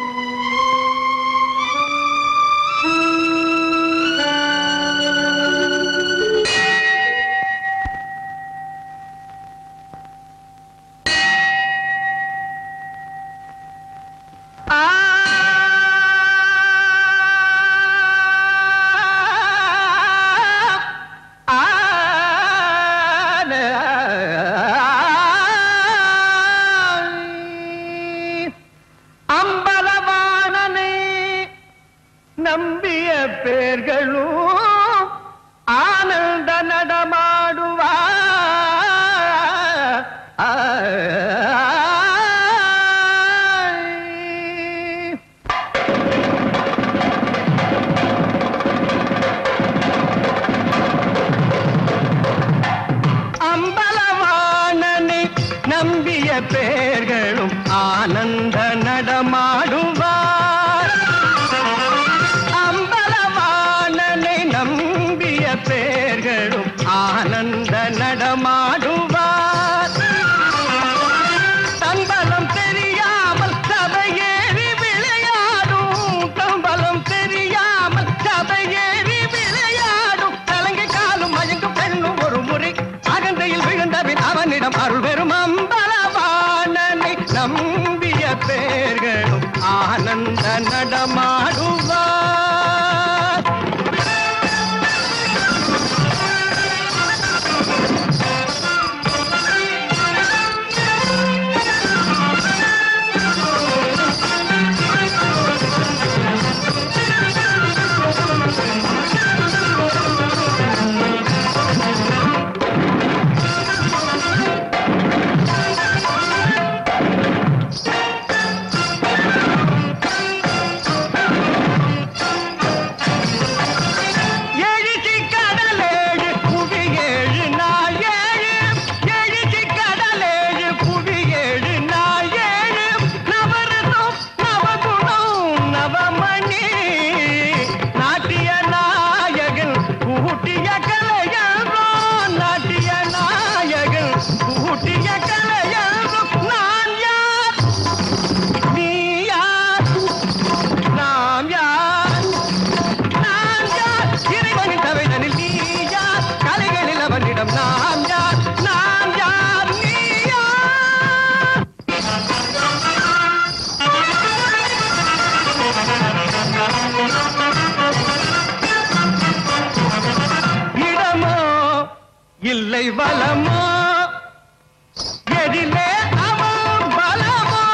அம்பலவாணனை நம்பிய பேர்களும் ஆனந்த நடமாடுவா அம்பலவாணனை நம்பிய பேர்களும் ஆனந்த நடமாடுவார் அம்பலவாணனை நம்பிய பேர்களும் ஆனந்த நடமாடுவார் தம்பலம் தெரியாமல் சபையேறி விளையாடும் தம்பலம் தெரியாமல் சபையேறி விளையாடும் கலங்கை காலும் மயங்கும் பெண்ணும் ஒரு முறை அகந்தையில் விழுந்தபின் அவனிடம் அருள் பெறும் அம்பலவாணனை நம்பிய பேர்களும் ஆனந்த நடமாடுவார் எழுச்சி கடலேழு புவி ஏழு நாள் ஏழு எழுச்சி கடலேழு புவி ஏழு நாள் ஏழு நவரசம் நவகுணம் நவமணி நாட்டிய நாயகன் கூட்டிய கலையன்றோ நாட்டிய நாயகன் கூட்டிய கலையன்றோ நான் யார் நீ யார் நாம் யார் நான் யார் இறைவனின் தவைதனில் நீ யார் கலைகளில் அவனிடம் நாம் யார் நாம் யார் நீ யார் இடமோ இல்லை வளமோ எதிலே அவன் பலமோ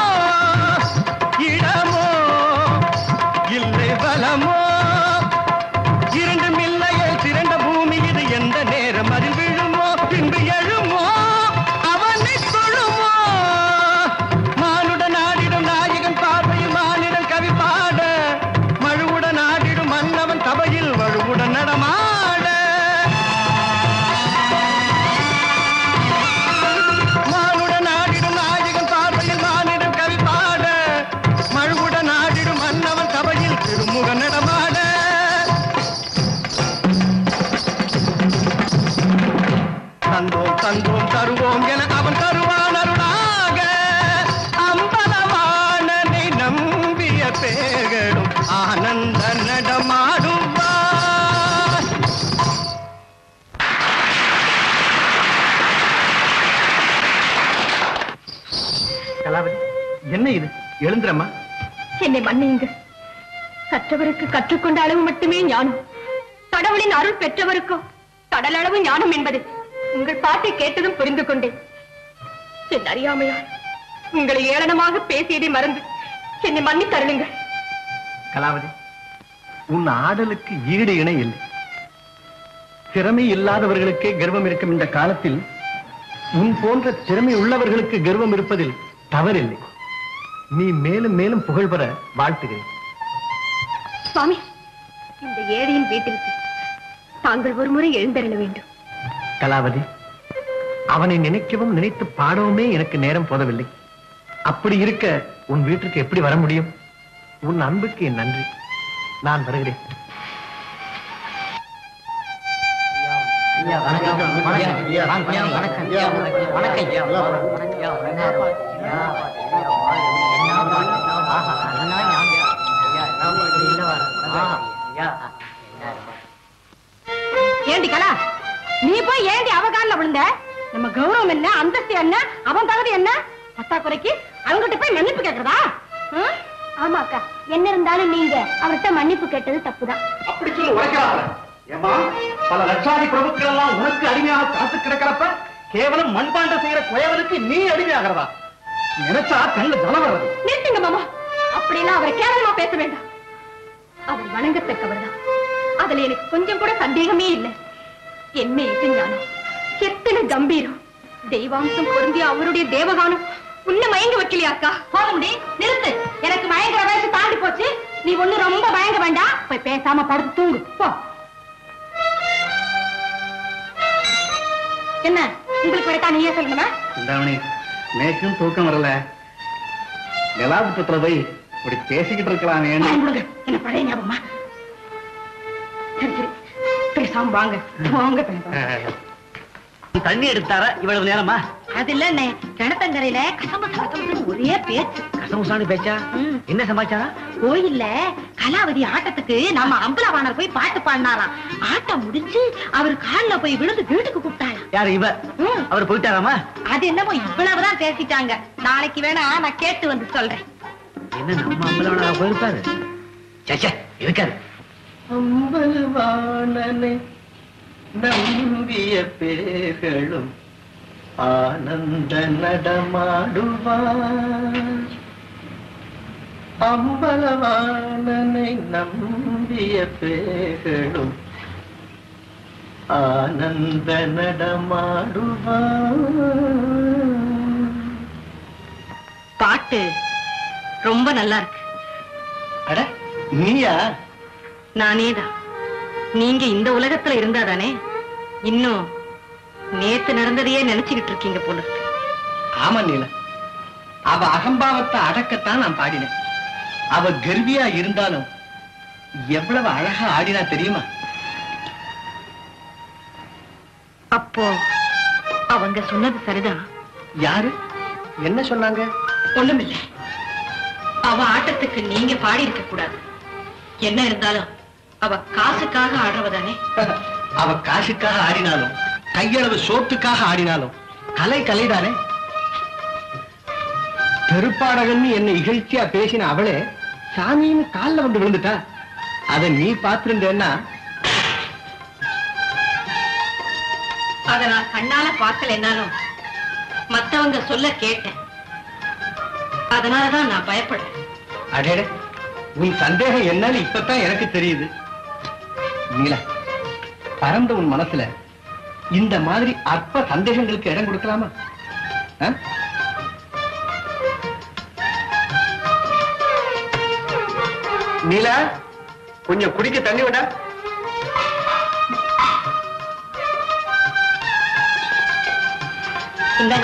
இடமோ இல்லை வளமோ இரண்டும் இல்லையே திரண்ட பூமி இது எந்த நேரம் அதில் விழுமோ பின்பு எழுமோ அவனை தொழுமோ மானுட நாடிடும் நாயகன் பார்வையில் மானிடன் கவி பாட மழுவுட நாடிடும் மன்னவன் சபையில் வழுவுடன் நடமாட
என்னை மன்னியுங்கள் கற்றவருக்கு கற்றுக்கொண்ட அளவு மட்டுமே ஞானம் கடவுளின் அருள் பெற்றவருக்கோ கடலளவு ஞானம் என்பது உங்கள் பாட்டை கேட்டதும் புரிந்து கொண்டேன் என் அறியாமையால் உங்களை ஏளனமாக பேசியதை மறந்து என்னை மன்னித்தருளுங்கள்
கலாவதி உன் ஆடலுக்கு ஈடு இணை இல்லை திறமை இல்லாதவர்களுக்கே கர்வம் இருக்கும் இந்த காலத்தில் உன் போன்ற திறமை உள்ளவர்களுக்கு கர்வம் இருப்பதில் தவறில்லை நீ மேலும் மேலும் புகழ் பெற வாழ்த்துகிறேன்
சுவாமி இந்த ஏழையின் வீட்டிற்கு தாங்கள் ஒருமுறை எழுந்தருள வேண்டும்
கலாவதி அவனை நினைக்கவும் நினைத்து பாடவுமே எனக்கு நேரம் போதவில்லை அப்படி இருக்க உன் வீட்டுக்கு எப்படி வர முடியும் உன் அன்புக்கு என் நன்றி நான் வருகிறேன்
ஏண்டி கலா நீ போய் ஏண்டி அவ கால்ல விழுந்த நம்ம கௌரவம் என்ன அந்தஸ்து என்ன அவன் தகுதி என்ன பத்தாக்குறைக்கு அவங்கிட்ட போய் மன்னிப்பு கேக்குறதா ம்?
ஆமாக்கா என்ன இருந்தாலும் நீங்க அவர்கிட்ட மன்னிப்பு கேட்டது தப்புதான்
அப்படி சொல்லி உரைக்கிறாங்க ஏமா பல லட்சாதி பிரபுக்கள் எல்லாம் உனக்கு அடிமையாக காத்து கிடக்கிறப்ப கேவலம் மண்பாண்ட செய்யற குயவனுக்கு நீ அடிமையாகிறதா நினைச்சா கண்ணு ஜலம் வர்றது
நிறுத்துங்க மாமா அப்படிலாம் அவரை கேவலமா பேச வேண்டாம் அவர் வணங்கத்தக்கவர்தான் அதுல எனக்கு கொஞ்சம் கூட சந்தேகமே இல்லை என்ன இது ஞானம் எத்தனை கம்பீரம் தெய்வாம்சம் பொருந்திய அவருடைய தேவகானம் உன்னை மயங்க வைக்கலையாக்கா
போதும்டி நிறுத்து எனக்கு மயங்கர வயசு தாண்டி போச்சு நீ ஒண்ணு ரொம்ப மயங்க வேண்டாம் போய் பேசாம படுத்து தூங்கு போ என்ன உங்களுக்கு விடக்கா நீயே சொல்லணுமா
இந்தாமணி நேக்கும் தூக்கம் வரல நிலாபுத்தத்துல போய் இப்படி பேசிக்கிட்டு இருக்கலாமே
வாங்கி கொடுங்க. என்ன பழைய ஞாபகமா சரி சரி பேசாம வாங்க வாங்க பேசாம
தண்ணி எடுத்தாரா இவ்வளவு நேரமா
அது இல்ல அண்ணே கிணத்தங்கரையில கசமச கசமசன்னு ஒரே பேச்சு
கசமுசானு பேச்சா
ம்.
என்ன சமாச்சாரம்
கோயில்ல கலாவதி ஆட்டத்துக்கு நம்ம அம்பலவாணர் போய் பாட்டு பாடினாராம் ஆட்டம் முடிஞ்சு அவர் கால்ல போய் விழுந்து வீட்டுக்கு கூப்பிட்டாராம்
யாரு இவ
ம்.
அவர் போயிட்டாராமா
அது என்னமோ இவ்வளவுதான் பேசிட்டாங்க நாளைக்கு வேணா நான் கேட்டு வந்து சொல்றேன்
என்ன நம்ம அம்பலவனா போயிருப்பாரு சச்சா இருக்காரு
அம்பலவாணனை நம்பிய பேர்களும் ஆனந்த நடமாடுவார் அம்பலவாணனை நம்பிய பேர்களும் ஆனந்த நடமாடுவார்
பாட்டு ரொம்ப நல்லா இருக்கு
அட நீயா
நானேதான் நீங்க இந்த உலகத்துல இருந்தாதானே இன்னும் நேத்து நடந்ததையே நினைச்சுக்கிட்டு இருக்கீங்க போல இருக்கு
ஆமா நீல அவ அகம்பாவத்தை அடக்கத்தான் நான் பாடினேன் அவ கர்வியா இருந்தாலும் எவ்வளவு அழகா ஆடினா தெரியுமா
அப்போ அவங்க சொன்னது சரிதான்
யாரு என்ன சொன்னாங்க
ஒண்ணுமில்ல அவ ஆட்டத்துக்கு நீங்க பாடி இருக்க கூடாது என்ன இருந்தாலும் அவ காசுக்காக ஆடுறவதானே
அவ காசுக்காக ஆடினாலும் கையளவு சோத்துக்காக ஆடினாலும் கலை கலைதானே பெருப்பாடகன்னு என்னை இகழ்ச்சியா பேசின அவளே சாமின்னு கால்ல வந்து விழுந்துட்டா அத நீ பார்த்திருந்தேன்னா
அத நான் கண்ணால பார்க்கலைன்னாலும் மத்தவங்க சொல்ல கேட்டேன் அதனாலதான் நான் பயப்படுறேன்
அடேடே உன் சந்தேகம் என்னன்னு இப்பதான் எனக்கு தெரியுது நீல பரந்த உன் மனசுல இந்த மாதிரி அற்ப சந்தேகங்களுக்கு இடம் கொடுக்கலாமா ஆ? நீலா கொஞ்சம் குடிக்க தண்ணி விடா
இந்தாங்க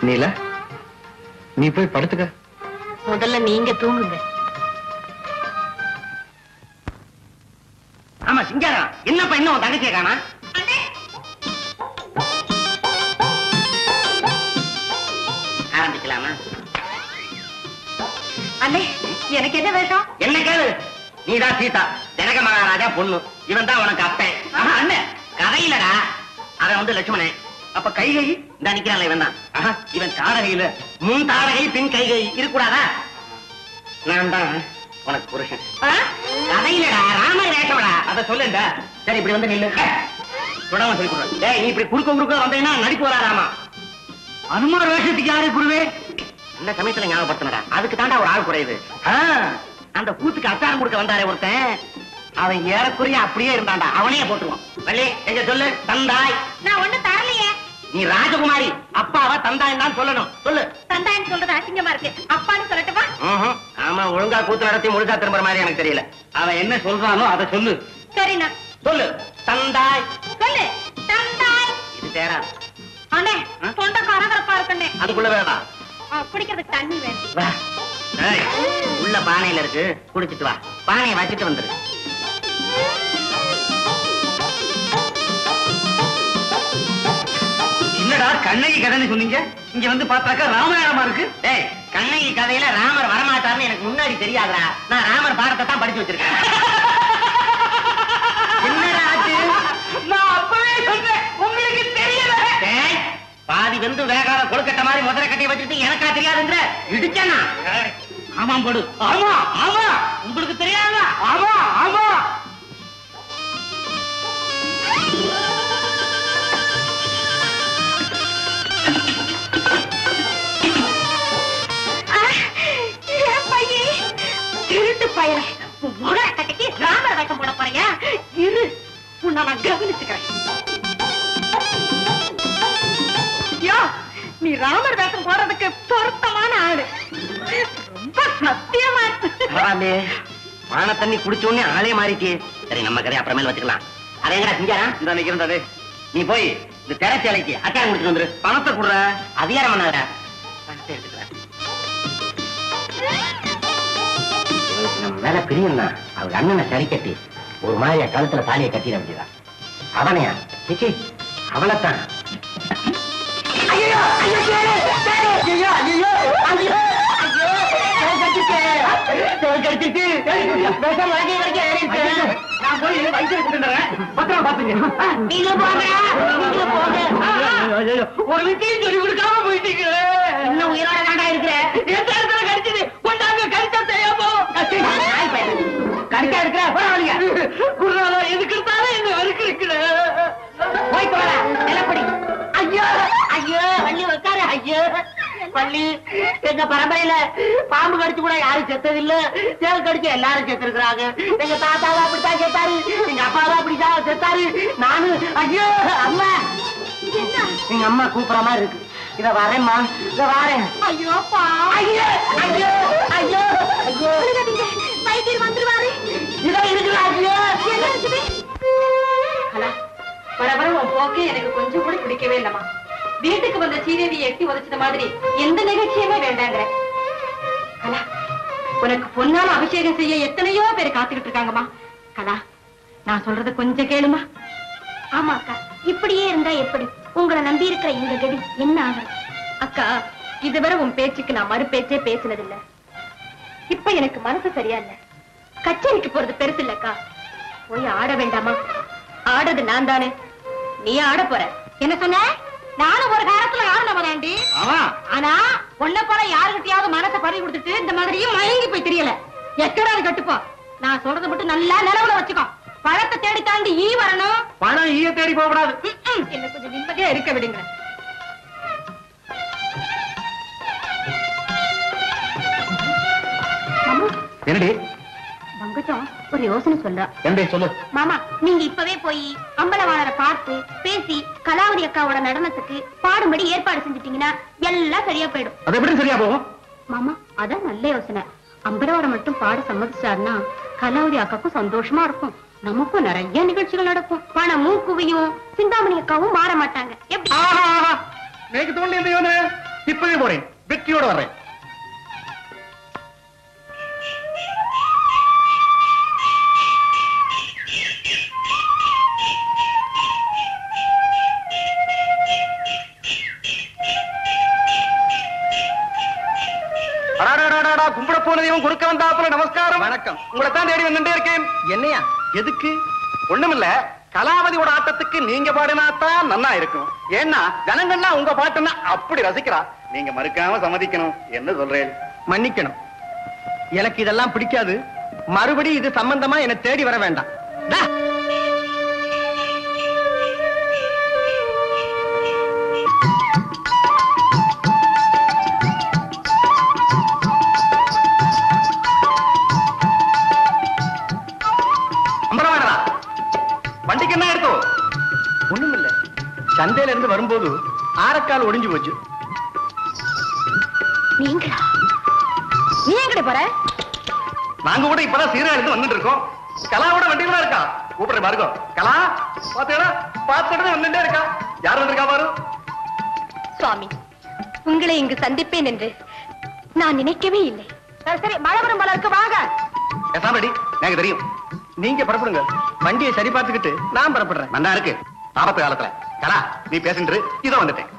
நீலா நீ போய் படுத்துக்க
முதல்ல நீங்க தூங்குங்க
ஆமா சிங்காரம் என்னப்பா இன்னும் உன் தங்கச்சியை காணா ஆரம்பிக்கலாமா
அண்ணே எனக்கு என்ன வேஷம்
என்ன கேளு நீதான் சீதா ஜனக மகாராஜா பொண்ணு இவன் தான் உனக்கு அப்பன் ஆஹா, அண்ணன் கதையிலடா அவன் வந்து லட்சுமணன் அப்ப கைகை இந்த நிக்கிறான்ல இவன் தான் ஆஹா, இவன் தாடகையில முன் தாடகை பின் கைகை இருக்கக்கூடாதா நான் தான் உனக்கு புருஷன் ஆ? கதையிலடா ராமர் வேஷமடா அத சொல்லுண்டா சரி இப்படி வந்து நில்லு விடாம சொல்லி கொடுறேன் டேய் நீ இப்படி குறுக்க குறுக்க வந்தீங்கன்னா நடிப்பு வராராமா அனுமார் வேஷத்துக்கு யாரு குருவே அந்த சமயத்துல ஞாபகப்படுத்தினடா அதுக்கு தாண்டா ஒரு ஆள் குறையுது ஆ, அந்த கூத்துக்கு அச்சாரம் கொடுக்க வந்தாரே ஒருத்தன் அவன் ஏறக்குறைய அப்படியே இருந்தான்டா அவனையே போட்டுருவான் வள்ளி எங்க சொல்லு தந்தாய்
நான் ஒண்ணு தரலையே
நீ ராஜகுமாரி அப்பாவா தந்தாய் தான் சொல்லணும் சொல்லு
தந்தாயின்னு சொல்றது அசிங்கமா இருக்கு அப்பான்னு சொல்லட்டுமா
ம்ஹும். ஆமா ஒழுங்கா கூத்து நடத்தி முழுசா திரும்புற மாதிரி எனக்கு தெரியல அவன் என்ன சொல்றானோ அதை சொல்லு
சரிண்ணா
சொல்லு தந்தாய்
சொல்லு தந்தாய்
இது தேரா
அண்ணே
ஆ?
தொண்டை கரகரப்பா இருக்குண்ணே
அதுக்குள்ள வேணாம்
ஆ, குடிக்கிறதுக்கு தண்ணி வேணும்
வா ஏய், உள்ள பானையில இருக்கு குடிச்சிட்டு வா பானையை வச்சிட்டு வந்துரு
என்னடா கண்ணகி கதைன்னு சொன்னீங்க இங்க வந்து பார்த்தாக்கா ராமாயணமா இருக்கு
டேய் கண்ணகி கதையில ராமர் வரமாட்டார்னு எனக்கு முன்னாடி தெரியாதுடா நான் ராமர் பாடத்தை தான் படிச்சு வச்சிருக்கேன் என்னடா ஆச்சு
நான் அப்பவே சொன்னேன் உங்களுக்கு தெரியல
டேய், பாதி வந்து வேகாத கொழுக்கட்டை மாதிரி முதல கட்டையை வச்சுட்டு எனக்கா தெரியாதுன்ற இடிச்சானா ஆமாம் போடு
ஆமா ஆமா
உங்களுக்கு தெரியாதா
ஆமா ஆமா
பையன் திருட்டு பையன் முகர கட்டிக்கு ராமர் வேஷம் போட போறியா இரு உன்னை நான் கவனிச்சுக்கிறேன் யோ நீ ராமர் வேஷம் போடுறதுக்கு பொருத்தமான ஆளு ரொம்ப சத்தியமா இருக்கு.
பரவாயில்லையே மான தண்ணி குடிச்ச உடனே ஆளே மாறிட்டே சரி நம்ம கதை அப்புறமேல வச்சுக்கலாம் அதே எங்கடா சிங்காரா
இந்த அன்னைக்கு இருந்தது
நீ போய் இந்த திரைச்சாலைக்கு அச்சாரம் குடிச்சிட்டு வந்துரு
பணத்தை குடுற
அதிகாரம் பண்ணாதடா பணத்தை எடுத்துக்கிறேன் இவனுக்கு நம்ம மேல பிரியம் தான் அவங்க அண்ணனை சரி கட்டி ஒரு மாதிரியா கழுத்துல தாலியை கட்டிட வேண்டியதான் அவனையா சிச்சி அவளைத்தான் ஐயோ ஐயோ கேளு, கேளு. ஐயோ ஐயோ ஐயோ ஐயோ தோல் கடிச்சிட்டு, தோல் கடிச்சிட்டு. விஷம் வாங்கி வரைக்கும் ஏறிடுச்சு.
நான் போய் வைத்தியம் கொண்டுறேன் பத்திரம் பாத்துங்க
நீங்களும் போங்க நீங்களும் போங்க
ஒரு விஷயம் சொல்லி கொடுக்காம போயிட்டீங்களே
இன்னும் உயிரோட தாண்டா இருக்கிற
எந்த இடத்துல கடிச்சது கொண்டாங்க கடிச்சா தெரியாமோ
நாய் பையன். கடிச்சா இருக்கிற பரவாயில்லைங்க
குருநாதா எதுக்கு இருந்தாலும் என்ன வெறுக்கிறீங்களே
போய் போற நிலப்படி ஐயோ ஐயோ வள்ளி உட்காரு ஐயோ வள்ளி எங்க பரம்பரையில பாம்பு கடிச்சு கூட யாரும் செத்தது இல்ல தேல் கடிச்சு எல்லாரும் செத்து இருக்கிறாங்க எங்க தாத்தாவும் அப்படித்தான் செத்தாரு எங்க அப்பாவும் அப்படித்தான் செத்தாரு நானு ஐயோ அம்மா எங்க அம்மா கூப்பிடுற மாதிரி இருக்கு இத வரேம்மா இத வரேன்
ஐயோ பா
ஐயோ ஐயோ ஐயோ ஐயோ
வைத்தியர் வந்துருவாரு
இதோ இருக்குடா ஐயோ
என்ன இருக்குது கலா வர வர உன் போக்கு எனக்கு கொஞ்சம் கூட பிடிக்கவே இல்லம்மா வீட்டுக்கு வந்த சீதேவியை எட்டி உதைச்சத மாதிரி எந்த நிகழ்ச்சியுமே வேண்டாங்கிற கலா உனக்கு பொன்னால அபிஷேகம் செய்ய எத்தனையோ பேர் காத்துக்கிட்டு இருக்காங்கம்மா கலா நான் சொல்றது கொஞ்சம் கேளுமா
ஆமா அக்கா இப்படியே இருந்தா எப்படி உங்களை நம்பி இருக்கிற எங்க கதி என்ன ஆகும்
அக்கா இதுவரை உன் பேச்சுக்கு நான் மறு பேச்சே பேசினதில்ல இப்ப எனக்கு மனசு சரியா இல்ல கச்சேரிக்கு போறது பெருசு இல்லக்கா போய் ஆட வேண்டாமா ஆடுறது நான் தானே நீ ஆட போற என்ன சொன்ன நானும் ஒரு காலத்துல ஆடினவனாண்டி
ஆமா
ஆனா உன்ன போல யாருகிட்டயாவது மனசை பறி கொடுத்துட்டு இந்த மாதிரியும் மயங்கி போய் தெரியல எக்கடா கட்டுப்போ நான் சொல்றதை மட்டும் நல்லா நிலவுல வச்சுக்கோ பழத்தை தேடி தாண்டி ஈ வரணும்
பணம் ஈய தேடி போக கூடாது
ம்ம். என்ன கொஞ்சம் நிம்மதியா இருக்க விடுங்க
என்னடி
பங்கஜம் ஒரு யோசனை சொல்றா
என்னடி சொல்லு
மாமா நீங்க இப்பவே போய் அம்பலவாணரை பார்த்து பேசி கலாவதி அக்காவோட நடனத்துக்கு பாடும்படி ஏற்பாடு செஞ்சுட்டீங்கன்னா எல்லாம் சரியா போயிடும்
அது எப்படி சரியா போகும்
மாமா அதான் நல்ல யோசனை அம்பலவாணர் மட்டும் பாட சம்மதிச்சாருன்னா கலாவதி அக்காக்கும் சந்தோஷமா இருக்கும் நமக்கும் நிறைய நிகழ்ச்சிகள் நடக்கும் பணமும் குவியும் சிந்தாமணி அக்காவும் மாற மாட்டாங்க எப்படி
நேக்கு தோண்டி இந்த யோசனை இப்பவே போறேன் வெற்றியோட வர்றேன் அடாடாடாடா, கும்பிட போன தெய்வம் கொடுக்க வந்தாப்புல நமஸ்காரம் வணக்கம் உங்களை தான் தேடி வந்துட்டே இருக்கேன் என்னையா எதுக்கு ஒண்ணுமில்ல கலாவதியோட ஆட்டத்துக்கு நீங்க பாடினாத்தான் நன்னா இருக்கும் ஏன்னா ஜனங்கள்லாம் உங்க பாட்டுன்னா அப்படி ரசிக்கிறா நீங்க மறுக்காம சம்மதிக்கணும் என்ன சொல்றேன் மன்னிக்கணும் எனக்கு இதெல்லாம் பிடிக்காது மறுபடி இது சம்பந்தமா என்ன தேடி வர வேண்டாம் டா. அம்பலவாடா வண்டிக்கு என்ன எடுத்தோ ஒண்ணுமில்ல சந்தையில இருந்து வரும்போது ஆரக்கால் ஒடிஞ்சு போச்சு
நீங்களா நீ எங்கடி போற
நாங்க கூட இப்பதான் சீரா எடுத்து வந்துட்டு இருக்கோம் கலாவோட வண்டி கூட இருக்கா கூப்பிடுற பாருங்க கலா பாத்தீங்களா பார்த்துட்டு வந்துட்டே இருக்கா யார் வந்திருக்கா பாரு
சுவாமி உங்களை இங்கு சந்திப்பேன் என்று நான் நினைக்கவே இல்லை சரி சரி மழை வரும் போல இருக்கு வாங்க
பேசாமடி எனக்கு தெரியும் நீங்க புறப்படுங்க வண்டியை சரி பார்த்துக்கிட்டு நான் புறப்படுறேன் நல்லா இருக்கு ஆபத்து காலத்துல கலா நீ பேசிட்டு இதோ வந்துட்டேன்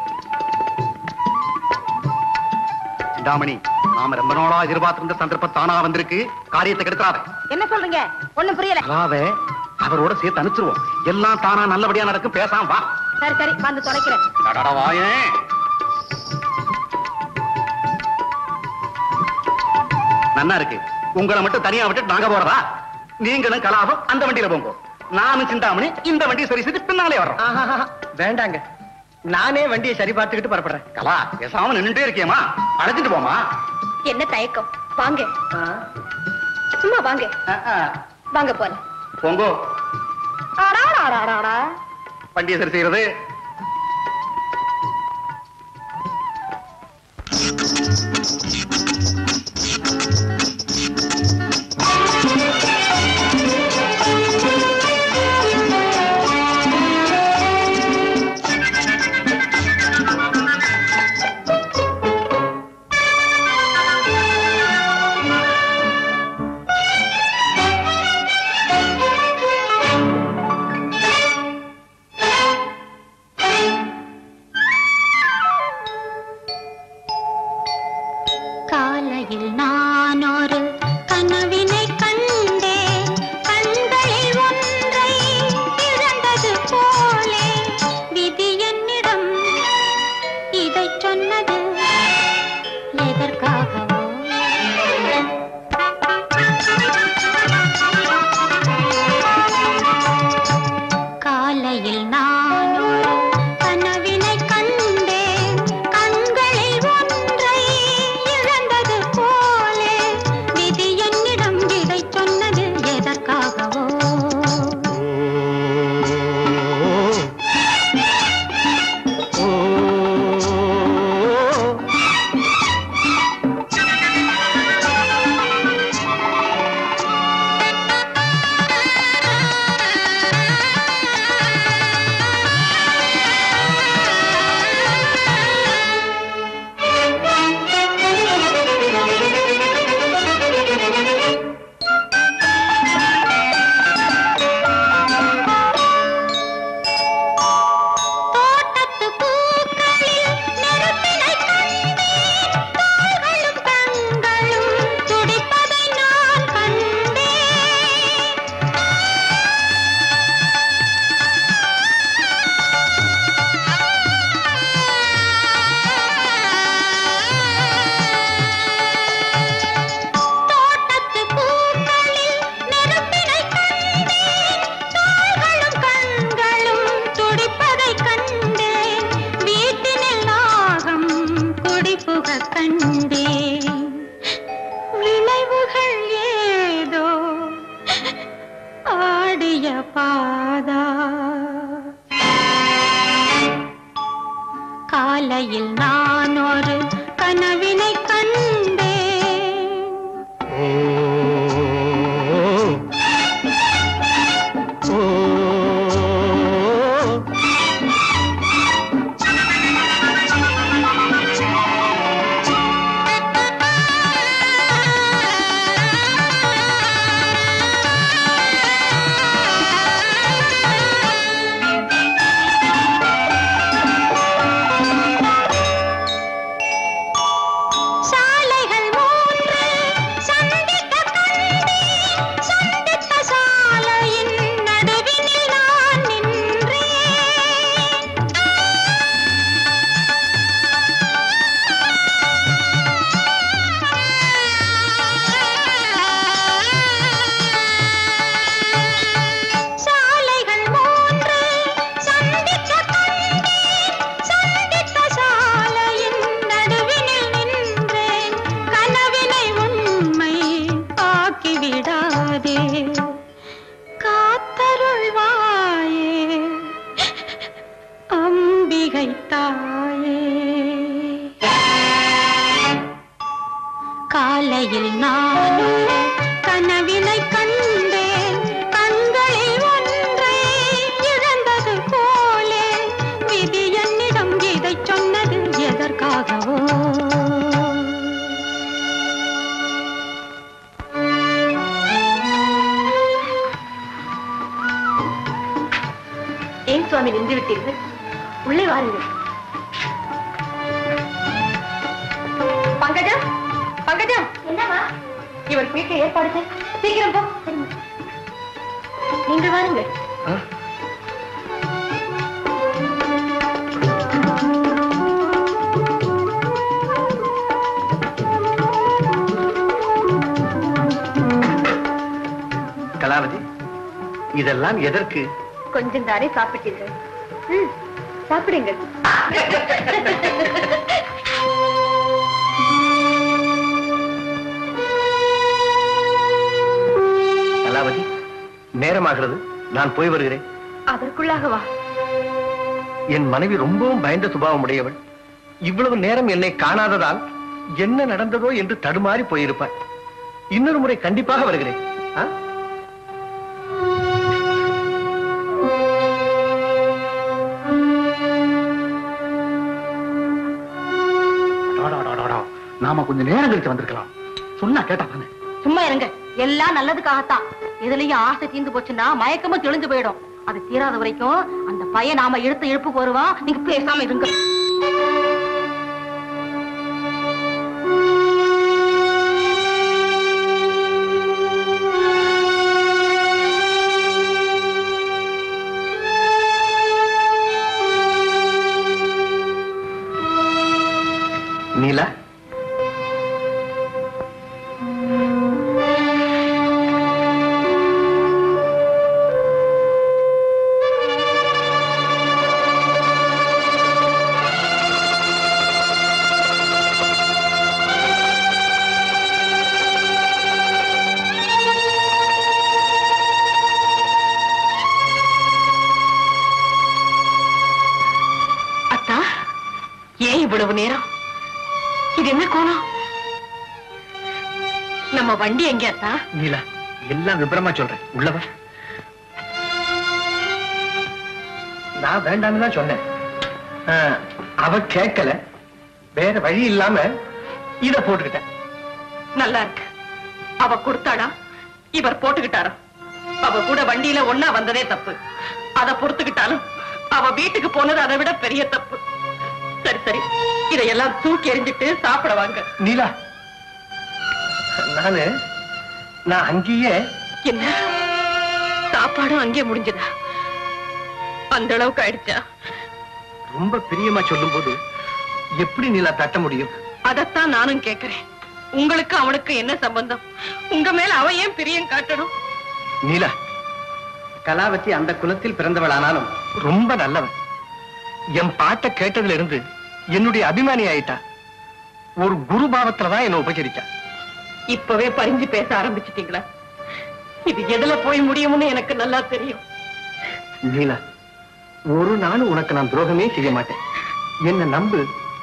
சிந்தாமணி நாம ரொம்ப நாளா எதிர்பார்த்திருந்த சந்தர்ப்பம் தானா வந்திருக்கு காரியத்தை கெடுக்காத
என்ன சொல்றீங்க ஒண்ணும் புரியல
கலாவை அவரோட சேர்த்து அனுப்பிச்சிருவோம் எல்லாம் தானா நல்லபடியா நடக்கும் பேசாம வா
சரி சரி வந்து தொலைக்கிறேன்
அடடா, வாயேன் நன்னா இருக்கு உங்களை மட்டும் தனியா விட்டு நாங்க போறதா நீங்களும் கலாபம் அந்த வண்டியில போங்க நானும் சிந்தாமணி இந்த வண்டியை சரி செய்து பின்னாலே வர்றோம் வேண்டாங்க நானே வண்டியை சரி பார்த்துக்கிட்டு புறப்படுறேன் கலா பேசாம நின்னுட்டே இருக்கியமா அழைச்சிட்டு போமா
என்ன தயக்கம் வாங்க சும்மா வாங்க வாங்க போல
போங்கோ வண்டியை சரி செய்யறது
காலையில் நான் ஒரு கனவினை கண்டேன் கண்களில் ஒன்றை இழந்தது போலே விதி என்னிடம் இதை சொன்னது எதற்காகவோ காலையில் நான் ஒரு கனவினை கண்டேன் கண்களில் ஒன்றை இழந்தது போலே விதி என்னிடம் இதை சொன்னது எதற்காகவோ தோட்டத்து பூக்களில் நெருப்பினை கண்டேன் கால்களும் கண்களும் துடிப்பதை நான் கண்டேன் தோட்டத்து பூக்களில் நெருப்பினை கண்டேன் கால்களும் கண்களும் துடிப்பதைக் கண்டேன் வீட்டினில் நாகம் குடிபுக கண்டேன் விளைவுகள் ஏதோ ஆடிய பாதா காலையில் நான் ஒரு கனவினை கண்டேன்
ஓ
கரையில் நானும் கனவினை கண்டேன் கண்களில் ஒன்றை இழந்தது போலே விதி என்னிடம் இதை சொன்னது எதற்காகவோ
ஏன் சுவாமி நின்று விட்டீர்கள் உள்ளே வாருங்கள் பங்கஜம் பங்கஜம்
என்னவா
இவர் குளிக்க ஏற்பாடு செய். சீக்கிரம் போ நீங்கள் வாருங்கள்
கலாவதி இதெல்லாம் எதற்கு
கொஞ்சம் தானே சாப்பிட்டீர்கள் ம், சாப்பிடுங்கள்
கலாவதி நேரமாகிறது நான் போய் வருகிறேன்
அதற்குள்ளாக வா
என் மனைவி ரொம்பவும் பயந்த சுபாவம் உடையவள் இவ்வளவு நேரம் என்னை காணாததால் என்ன நடந்ததோ என்று தடுமாறி போயிருப்பாள் இன்னொரு முறை கண்டிப்பாக வருகிறேன் ஆ?
நாம கொஞ்சம் நேரம் கழிச்சு வந்திருக்கலாம் சொன்னா கேட்டா தானே
சும்மா இருங்க எல்லாம் நல்லதுக்காகத்தான் இதுலயும் ஆசை தீர்ந்து போச்சுன்னா மயக்கமும் தெளிஞ்சு போயிடும் அது தீராத வரைக்கும் அந்த பையன் நாம இழுத்து இழுப்பு வருவான் நீங்க பேசாம இருங்க
நீலா
அத்தா ஏன் இவ்வளவு நேரம் இது என்ன கோலம் நம்ம வண்டி எங்க அத்தா
நீலா எல்லாம் விபரமா சொல்றேன் உள்ளவா நான் வேண்டாம்னு தான் சொன்னேன் ஆ, அவ கேட்கல வேற வழி இல்லாம இத போட்டுக்கிட்டேன்
நல்லா இருக்கு அவ கொடுத்தாடா இவர் போட்டுக்கிட்டாரா அவ கூட வண்டியில ஒன்னா வந்ததே தப்பு அத பொறுத்துக்கிட்டாலும் அவ வீட்டுக்கு போனது அதை விட பெரிய தப்பு சரி சரி இதையெல்லாம் தூக்கி எறிஞ்சிட்டு சாப்பிட வாங்க
நீலா நானு நான் அங்கேயே
என்ன சாப்பாடும் அங்கே முடிஞ்சதா அந்த அளவுக்கு ஆயிடுச்சா
ரொம்ப பிரியமா சொல்லும்போது எப்படி நீலா தட்ட முடியும்
அதத்தான் நானும் கேக்குறேன் உங்களுக்கு அவனுக்கு என்ன சம்பந்தம் உங்க மேல அவன் ஏன் பிரியம் காட்டணும்
நீலா கலாவதி அந்த குலத்தில் பிறந்தவளானாலும் ரொம்ப நல்லவன் என் பாட்டை கேட்டதுல இருந்து என்னுடைய அபிமானி ஆயிட்டா ஒரு குரு பாவத்துல தான் என்ன உபச்சரிச்சா
இப்பவே பறிஞ்சு பேச ஆரம்பிச்சிட்டீங்களா இது எதுல போய் முடியும்னு எனக்கு நல்லா தெரியும்
நீலா ஒரு நாள் உனக்கு நான் துரோகமே செய்ய மாட்டேன் என்ன நம்பு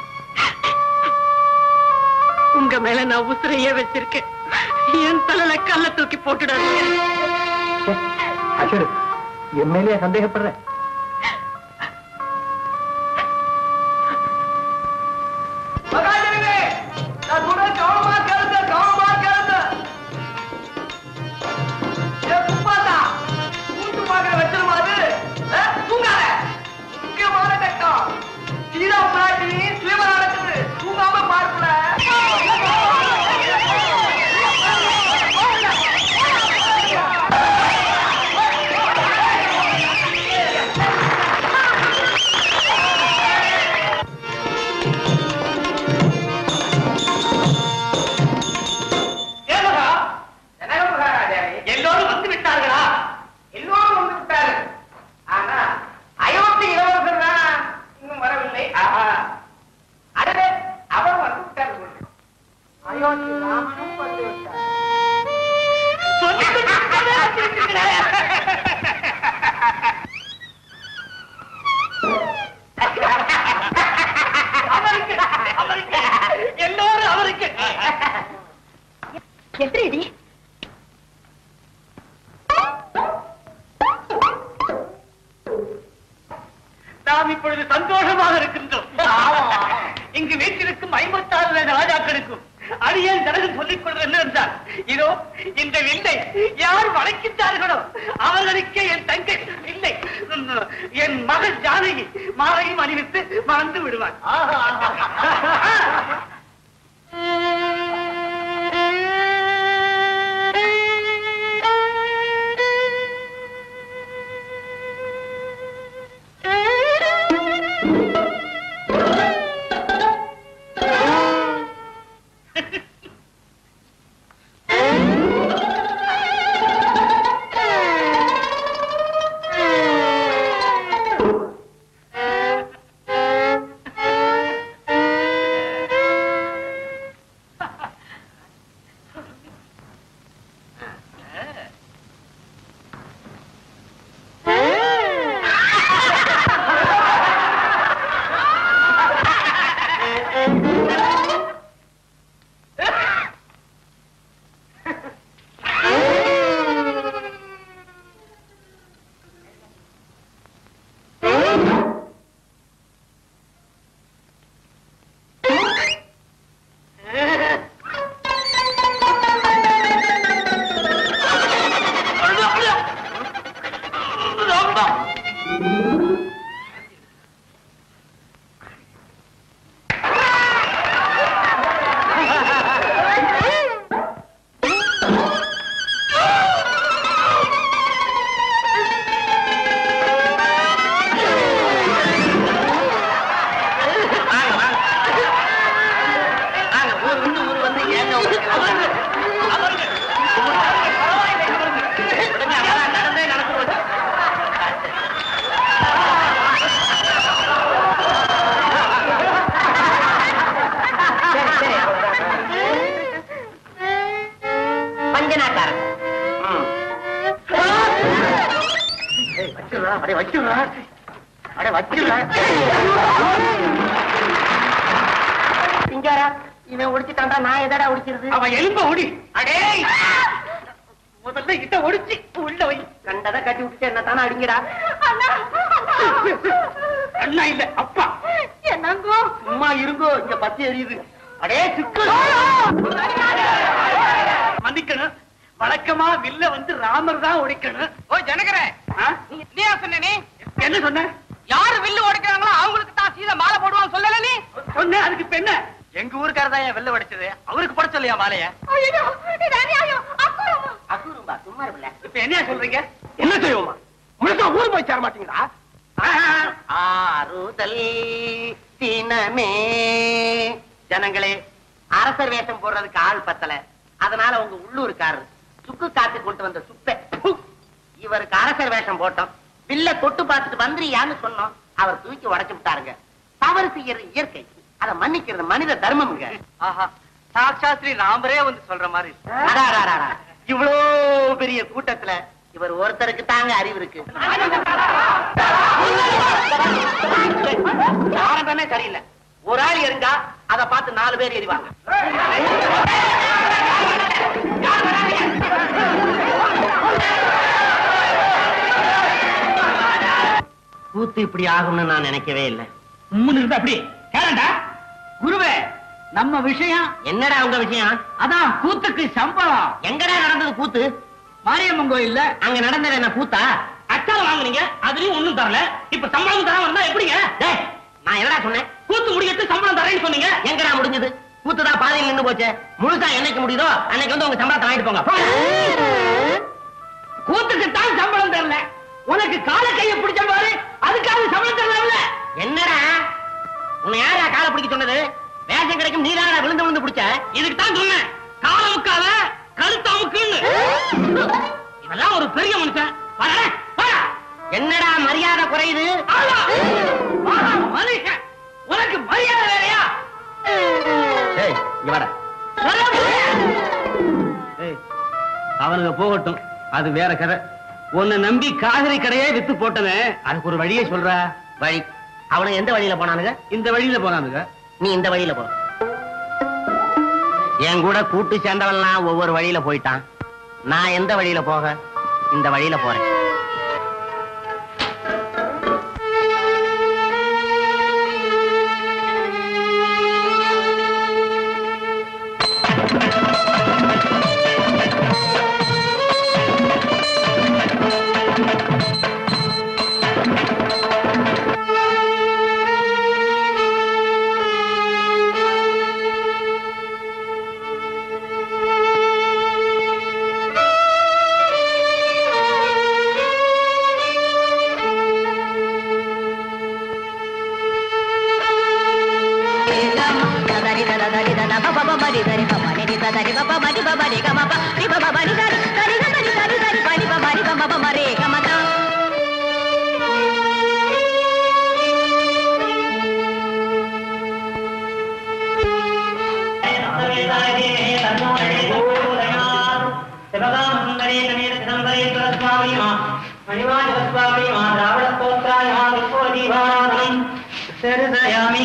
உங்க மேல நான் உசிரையே வச்சிருக்கேன் என் தலையில கல்ல தூக்கி போட்டுடாதீங்க
ச்சே, அசடு என் மேலே சந்தேகப்படுற
ஆ
நாம் இப்பொழுது சந்தோஷமாக இருக்கின்றோம் இங்கு வீட்டிற்கும் ஐம்பத்தாறு வயது ராஜாக்களுக்கும் அடியேன் தனது சொல்லிக் கொள்வது என்னவென்றால் இதோ இந்த வில்லை யார் வளைக்கின்றார்களோ அவர்களுக்கே என் தங்கை இல்லை என் மகள் ஜானகி மாலையும் அணிவித்து மறந்து விடுவார்
பஞ்சனாக்காரன்
அடே வச்சுடா அடே வச்சுடா
சிங்காரா இவன் ஒடிச்சுட்டான்டா நான் எதடா ஒடிக்கிறது
அவன் எலும்ப ஒடி அடே முதல்ல இத ஒடிச்சு உள்ள வை
கண்டதை கட்டி விட்டுட்டு என்ன தானே அடிங்கடா
அண்ணா இல்ல அப்பா
என்னங்கோ
சும்மா இருங்கோ இங்க பத்தி எரியுது அடே சிக்கு மன்னிக்கணும் வழக்கமா வில்ல வந்து ராமர் தான் ஒடிக்கணும்
ஓ ஜனகரே
ஆ?
நீ சொன்ன நீ
என்ன சொன்ன
யாரு வில்லு உடைக்கிறாங்களோ அவங்களுக்கு தான் சீதை மாலை போடுவான்னு சொல்லல நீ
சொன்ன அதுக்கு இப்ப என்ன
எங்க ஊருக்காரர் தான் என் வெள்ள உடைச்சது அவருக்கு பட சொல்லியா மாலைய
ஐயோ இது அநியாயம் அக்குறமா
அசூரும்பா சும்மா இருப்பில்ல
இப்ப என்ன சொல்றீங்க என்ன செய்வோமா முழுக்க ஊர் போய் சேர மாட்டீங்களா
ஆறுதல் தினமே ஜனங்களே அரசர் வேஷம் போடுறதுக்கு ஆள் பத்தல அதனால உங்க உள்ளூர்காரர் சுக்கு காத்து கொண்டு வந்த சுப்பை ப்பு, இவருக்கு அரசர் வேஷம் போட்டோம் வில்ல தொட்டு பார்த்துட்டு வந்துறியான்னு சொன்னோம் அவர் தூக்கி உடைச்சு விட்டாருங்க தவறு செய்யறது இயற்கை அதை மன்னிக்கிறது மனித தர்மம்ங்க
ஆஹா சாட்சாத்ரி ராமரே வந்து சொல்ற மாதிரி
அடா, அடா, அடா, அடா. இவ்வளோ பெரிய கூட்டத்துல இவர் ஒருத்தருக்கு தாங்க அறிவு இருக்கு ஆரம்பமே சரியில்லை ஒரு ஆள் எரிஞ்சா அதை பார்த்து நாலு பேர் எரிவாங்க கூத்து இப்படி ஆகும்னு நான் நினைக்கவே இல்லை
உம்முன்னு இருந்தா அப்படி கேளண்டா குருவே நம்ம விஷயம்
என்னடா உங்க விஷயம்
அதான் கூத்துக்கு சம்பளம்
எங்கடா நடந்தது கூத்து
மாரியம்மன் கோயில்ல
அங்க நடந்தது என்ன கூத்தா
அச்சாரம் வாங்குனீங்க அதுலயும் ஒண்ணும் தரல இப்ப சம்பளம் தராம இருந்தா எப்படிங்க
டேய், நான் என்னடா சொன்னேன்
கூத்து முடியட்டு சம்பளம் தரேன்னு சொன்னீங்க
எங்கடா முடிஞ்சது கூத்துதான் பாதையில் நின்னு போச்சு முழுசா என்னைக்கு முடியுதோ அன்னைக்கு வந்து உங்க சம்பளத்தை வாங்கிட்டு போங்க போங்க.
கூத்துக்கு தான் சம்பளம் தரல உனக்கு கால கைய பிடிச்ச பாரு அதுக்காக சம்பளம் தரல
என்னடா உன்னை யாரா காலை பிடிக்க சொன்னது வேஷம் கிடைக்கும் நீ விழுந்து விழுந்து பிடிச்ச
இதுக்கு தான் சொன்னேன் கால முக்கால கழுத்து அமுக்குன்னு இதெல்லாம் ஒரு பெரிய மனுஷன் வரடா, வாடா.
என்னடா மரியாதை குறையுது
ஆளா. வாடா, மனுஷன் உனக்கு மரியாதை வேறையா
ஏய், இங்க வாடா.
அவனுங்க போகட்டும் அது வேற கதை உன்னை நம்பி காய்கறி கடையே வித்து போட்டவன் அதுக்கு ஒரு வழியே சொல்ற
வழி அவனை எந்த வழியில போனானுங்க
இந்த வழியில போனானுங்க
நீ இந்த வழியில போ என் கூட கூட்டு சேர்ந்தவன்லாம் ஒவ்வொரு வழியில போயிட்டான் நான் எந்த வழியில போக இந்த வழியில போறேன்
సరి దద దరి దద ప ప మరి దరి ప మరి ని దరి ప ప మరి ప మరి గ మ ప రి ప ప మరి దరి దరి గ మరి దరి దరి ప ని ప మరి ప మ ప మరి గ మ త
சரிதயாமி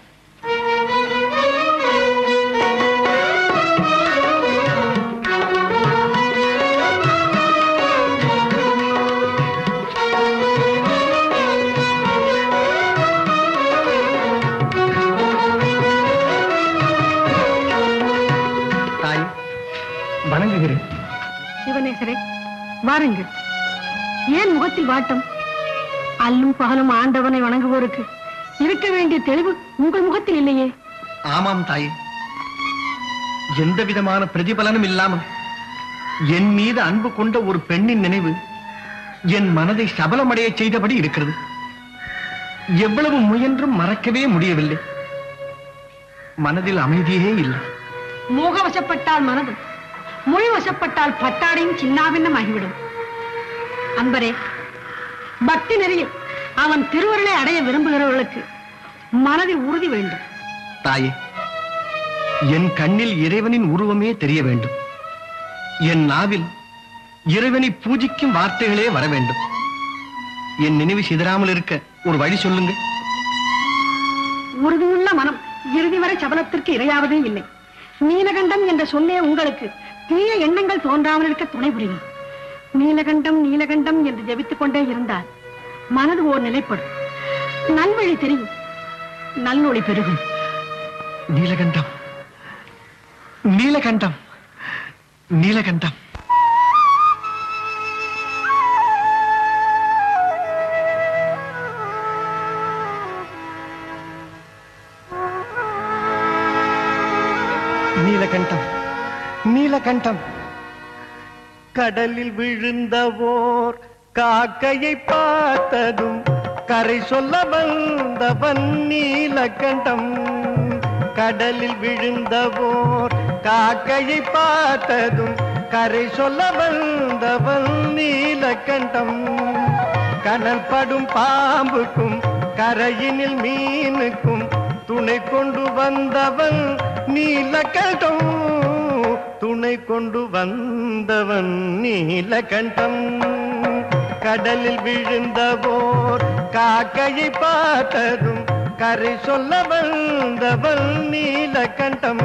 தாய் வணங்குகிறேன்
சிவநேசரே வாருங்கள் ஏன் முகத்தில் வாட்டம் அல்லும் பகலும் ஆண்டவனை வணங்குவோருக்கு இருக்க வேண்டிய தெளிவு உங்கள் முகத்தில் இல்லையே
ஆமாம் தாயே எந்த விதமான பிரதிபலனும் இல்லாமல் என் மீது அன்பு கொண்ட ஒரு பெண்ணின் நினைவு என் மனதை சபலமடைய செய்தபடி இருக்கிறது எவ்வளவு முயன்றும் மறக்கவே முடியவில்லை மனதில் அமைதியே இல்லை
மோக வசப்பட்டால் மனதும் மொழி வசப்பட்டால் பட்டாடையும் சின்னாபின்னம் ஆகிவிடும் அன்பரே பக்தி நெறியில் அவன் திருவருளை அடைய விரும்புகிறவர்களுக்கு மனதில் உறுதி வேண்டும்
தாயே என் கண்ணில் இறைவனின் உருவமே தெரிய வேண்டும் என் நாவில் இறைவனை பூஜிக்கும் வார்த்தைகளே வர வேண்டும் என் நினைவு சிதறாமல் இருக்க ஒரு வழி சொல்லுங்கள்
உறுதியுள்ள மனம் இறுதி வரை சபலத்திற்கு இரையாவதே இல்லை நீலகண்டம் என்ற சொல்லே உங்களுக்கு தீய எண்ணங்கள் தோன்றாமல் இருக்க துணை புரியும் நீலகண்டம் நீலகண்டம் என்று ஜெபித்துக் கொண்டே இருந்தால் மனது ஓர் நிலைப்படும் நல்வழி தெரியும் நல்லொளி பெருகும்
நீலகண்டம் நீலகண்டம் நீலகண்டம் நீலகண்டம் நீலகண்டம் கடலில் விழுந்தவோர் காக்கையை பார்த்ததும் கரை சொல்ல வந்தவன் நீலகண்டம் கடலில் விழுந்தவோர் காக்கையை பார்த்ததும் கரை சொல்ல வந்தவன் நீலகண்டம் கனல் படும் பாம்புக்கும் கரையினில் மீனுக்கும் துணை கொண்டு வந்தவன் நீலகண்டம் துணை கொண்டு வந்தவன் நீலகண்டம் கடலில் விழுந்தவோர் காக்கையை பார்த்ததும் கரை சொல்ல வந்தவன் நீலகண்டம்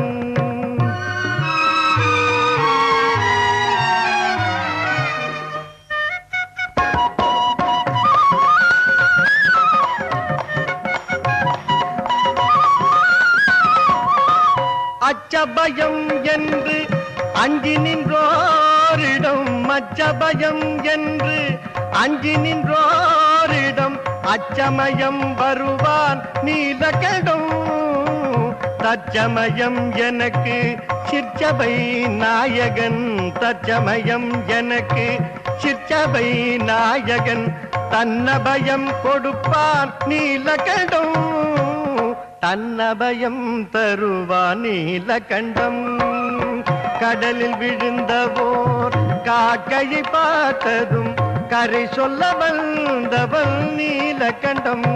அச்சபயம் என்று அஞ்சி நின்றோரிடம் அச்சபயம் என்று அஞ்சி நின்றோரிடம் அச்சமயம் வருவான் நீலகடம் தச்சமயம் எனக்கு சிற்சபை நாயகன் தச்சமயம் எனக்கு சிற்சபை நாயகன் தன்னபயம் கொடுப்பான் நீலகடம் தன்னபயம் தருவான் நீலகண்டம் கடலில் விழுந்தவோர் காக்கையை பார்த்ததும் கரை சொல்ல வந்தவன் நீலகண்டம்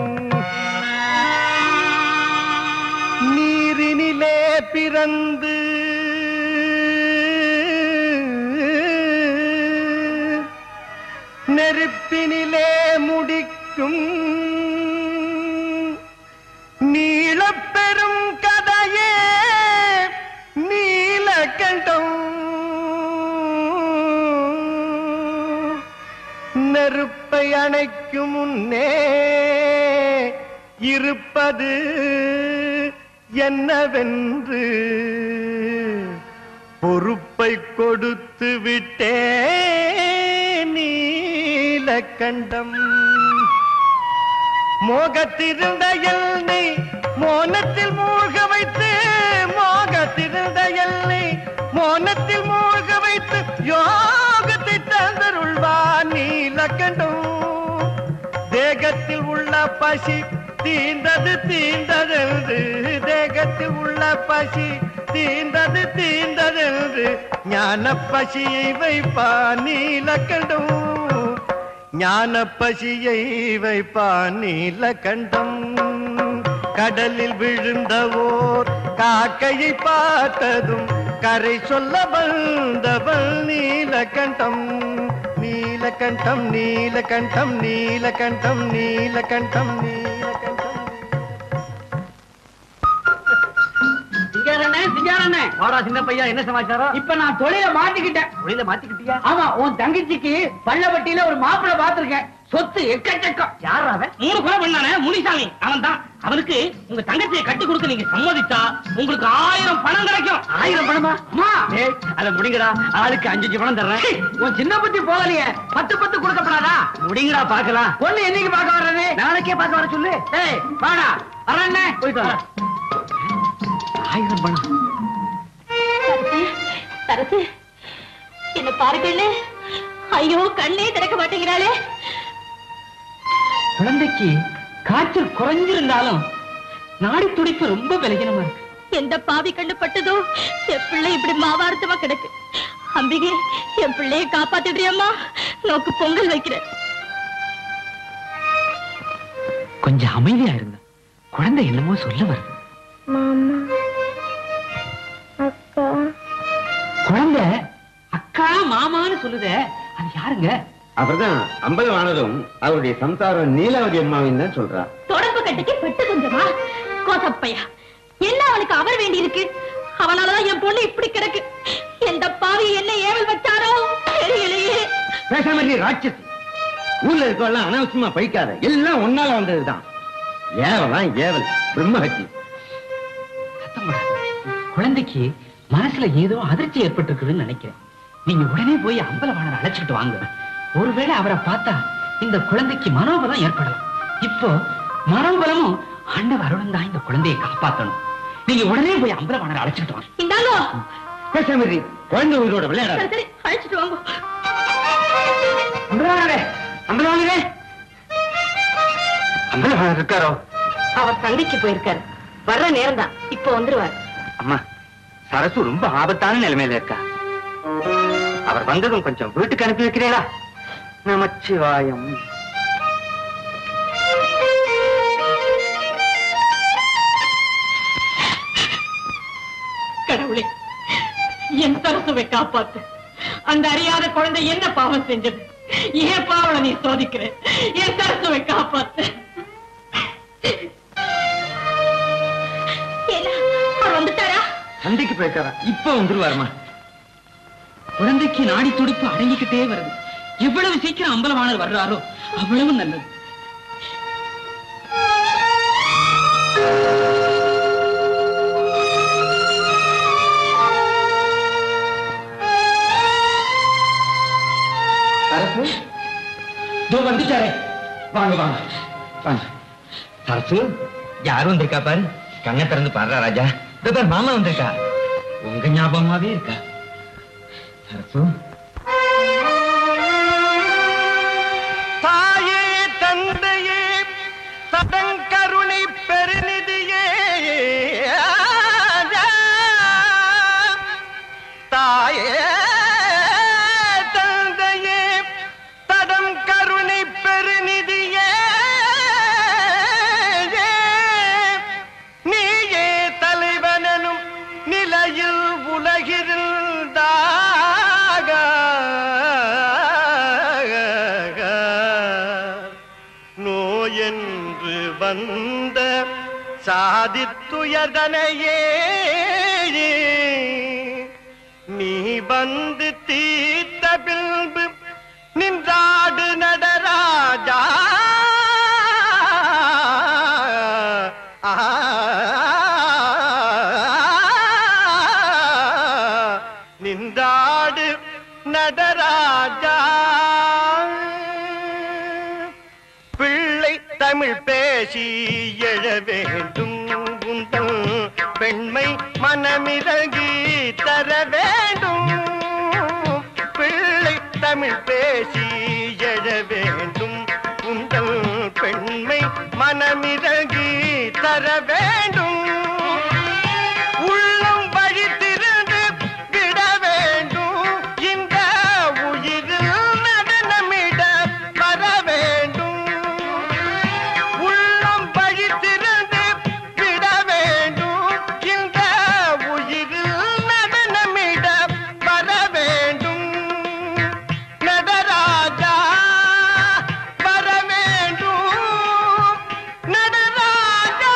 நீரினிலே பிறந்து நெருப்பினிலே முடிக்கும் நீளப்பெரும் கதையே நீலகண்டம் நெருப்பை அணைக்கும் முன்னே இருப்பது என்னவென்று பொறுப்பை கொடுத்து விட்டே நீலகண்டம் மோகத்திருந்த எல்லை மோனத்தில் மூழ்க வைத்து மோகத்திருந்த எல்லை மோனத்தில் மூழ்க வைத்து யோகத்தை தந்தருள்வான் நீலகண்டம் தேகத்தில் உள்ள பசி
தீந்தது தீந்ததென்று தேகத்தில் உள்ள பசி தீந்தது தீந்ததென்று ஞான பசியை வைப்பான் நீலக்கண்டம் ஞான பசியை வைப்பான் நீலக்கண்டம் கடலில் விழுந்தவோர் காக்கையை பார்த்ததும் கரை சொல்ல வந்தவள் நீலகண்டம் நீலகண்டம் நீலகண்டம் நீலகண்டம் நீலகண்டம் நீலகண்டம்
சிங்காரண்ணே சிங்காரண்ணே
வாடா சின்ன பையா என்ன சமாச்சாரம்
இப்ப நான் தொழில மாட்டிக்கிட்டேன்
தொழில மாத்திக்கிட்டியா
ஆமா உன் தங்கச்சிக்கு பள்ளவட்டியில ஒரு மாப்பிள்ளை பாத்திருக்கேன் சொத்து எக்கச்சக்கம்
யார் அவன்
மூணு கொலை பண்ணானே முனிசாமி அவன் தான் அவனுக்கு உங்க தங்கச்சியை கட்டி கொடுக்க நீங்க சம்மதிச்சா உங்களுக்கு ஆயிரம் பணம் கிடைக்கும்
ஆயிரம் பணமா
அம்மா
ஏய் அத முடிங்கடா ஆளுக்கு அஞ்சு அஞ்சு பணம் தர்றேன்
உன் சின்ன புத்தி போகலையே பத்து பத்து கொடுக்கப்படாதா
முடிங்கடா பாக்கலாம்
பொண்ணு என்னைக்கு பார்க்க வர்றது
நாளைக்கே பார்க்க வர சொல்லு
ஏய் வாடா வரண்ணே
போயிட்டு வரேன். ஆயிரம் பணம்
சரசு சரசு என்ன பாரு கண்ணு ஐயோ கண்ணே திறக்க மாட்டேங்கிறாளே
குழந்தைக்கு காய்ச்சல் குறைஞ்சிருந்தாலும் நாடி துடிப்பு ரொம்ப விலகினமா இருக்கு
எந்த பாவி கண்ணு பட்டதோ என் பிள்ளை இப்படி மாவாரத்தமா கிடக்கு அம்பிகை என் பிள்ளைய காப்பாத்திடுறியம்மா நோக்கு பொங்கல் வைக்கிறேன்
கொஞ்சம் அமைதியா இருங்க குழந்தை என்னமோ சொல்ல வருது
மாமா அக்கா
குழந்தை அக்கா மாமான்னு சொல்லுதே அது யாருங்க
அவர்தான் அம்பலமானதும் அவருடைய சம்சாரம் நீலாவதி அம்மாவின் தான் சொல்றா
தொடர்பு கட்டுக்கு பெட்டு கொஞ்சமா கோசப்பையா என்ன அவனுக்கு அவர் வேண்டி இருக்கு அவனாலதான் என் பொண்ணு இப்படி கிடக்கு எந்த பாவி என்ன ஏவல் வச்சாரோ தெரியலையே
பேசாம நீ ராட்சசி ஊர்ல இருக்கவெல்லாம் அனாவசியமா பழிக்காத எல்லாம் ஒன்னால வந்ததுதான் ஏவலாம் ஏவல் பிரம்மஹத்தி
சத்தம் போடாத. குழந்தைக்கு மனசுல ஏதோ அதிர்ச்சி ஏற்பட்டிருக்குதுன்னு நினைக்கிறேன் நீங்க உடனே போய் அம்பலவாணரை அழைச்சிட்டு வாங்க ஒருவேளை அவரை பார்த்தா இந்த குழந்தைக்கு மனோபலம் ஏற்படலாம் இப்போ மனோபலமும் ஆண்டவ அருளும் தான் இந்த குழந்தையை காப்பாத்தணும் நீங்க உடனே போய் அம்பலவாணரை அழைச்சிட்டு வாங்க
இந்தாங்கோ
பேசாம இரு. குழந்தை உயிரோட விளையாடாத
சரி சரி அழைச்சிட்டு வாங்க
அம்பலவாணரே அம்பலவாணரே
அம்பலவாணர் இருக்காரோ
அவர் சந்தைக்கு போயிருக்காரு வர்ற நேரம் தான் இப்போ வந்துருவார்
அம்மா சரசு ரொம்ப ஆபத்தான நிலைமையில இருக்கா அவர் வந்ததும் கொஞ்சம் வீட்டுக்கு அனுப்பி வைக்கிறீங்களா நமச்சிவாயம்
கடவுளே என் சரசுவை காப்பாத்து அந்த அறியாத குழந்தை என்ன பாவம் செஞ்சது ஏன் பாவனை நீ சோதிக்கிற என் சரசுவை காப்பாத்து
என்ன அவர் வந்துட்டாரா
சந்தைக்கு போயிருக்காரா இப்ப வந்துருவாருமா
குழந்தைக்கு நாடி துடிப்பு அடங்கிக்கிட்டே வருது எவ்வளவு சீக்கிரம் அம்பலவாணர் வர்றாரோ அவ்வளவு நல்லது
சரசு
இதோ வந்துட்டாரே
வாங்க வாங்க வாங்க சரசு யாரும் வந்திருக்கா பாரு கண்ணை திறந்து பாடுறா ராஜா இதோ பாரு மாமா வந்திருக்கா உங்க ஞாபகமாவே இருக்கா சரசு
தாயே தந்தையே சடங்கருணை பெருநிதியே தாயே தந்தையே தடம் கருணை பெருநிதியே நீயே தலைவனும் நிலையில் உலகிருந்தாக நோயென்று வந்த சாதித்துயர்தனையே நீ வந்து தீர்த்த பின்பு நின்றாடு நடராஜா ஆ நின்றாடு நடராஜா பிள்ளை தமிழ் பேசி எழ வேண்டும் உந்தன் பெண்மை மனமிறங்கி தர வேண்டும் பிள்ளை தமிழ் பேசி எழ வேண்டும் உந்தன் பெண்மை மனமிறங்கி தர வேண்டும் உள்ளம் வழி திருந்து விட வேண்டும் இந்த உயிரில் நடனமிட வர வேண்டும் உள்ளம் வழி திருந்து விட வேண்டும் இந்த உயிரில் நடனமிட வர வேண்டும் நடராஜா வர வேண்டும் நடராஜா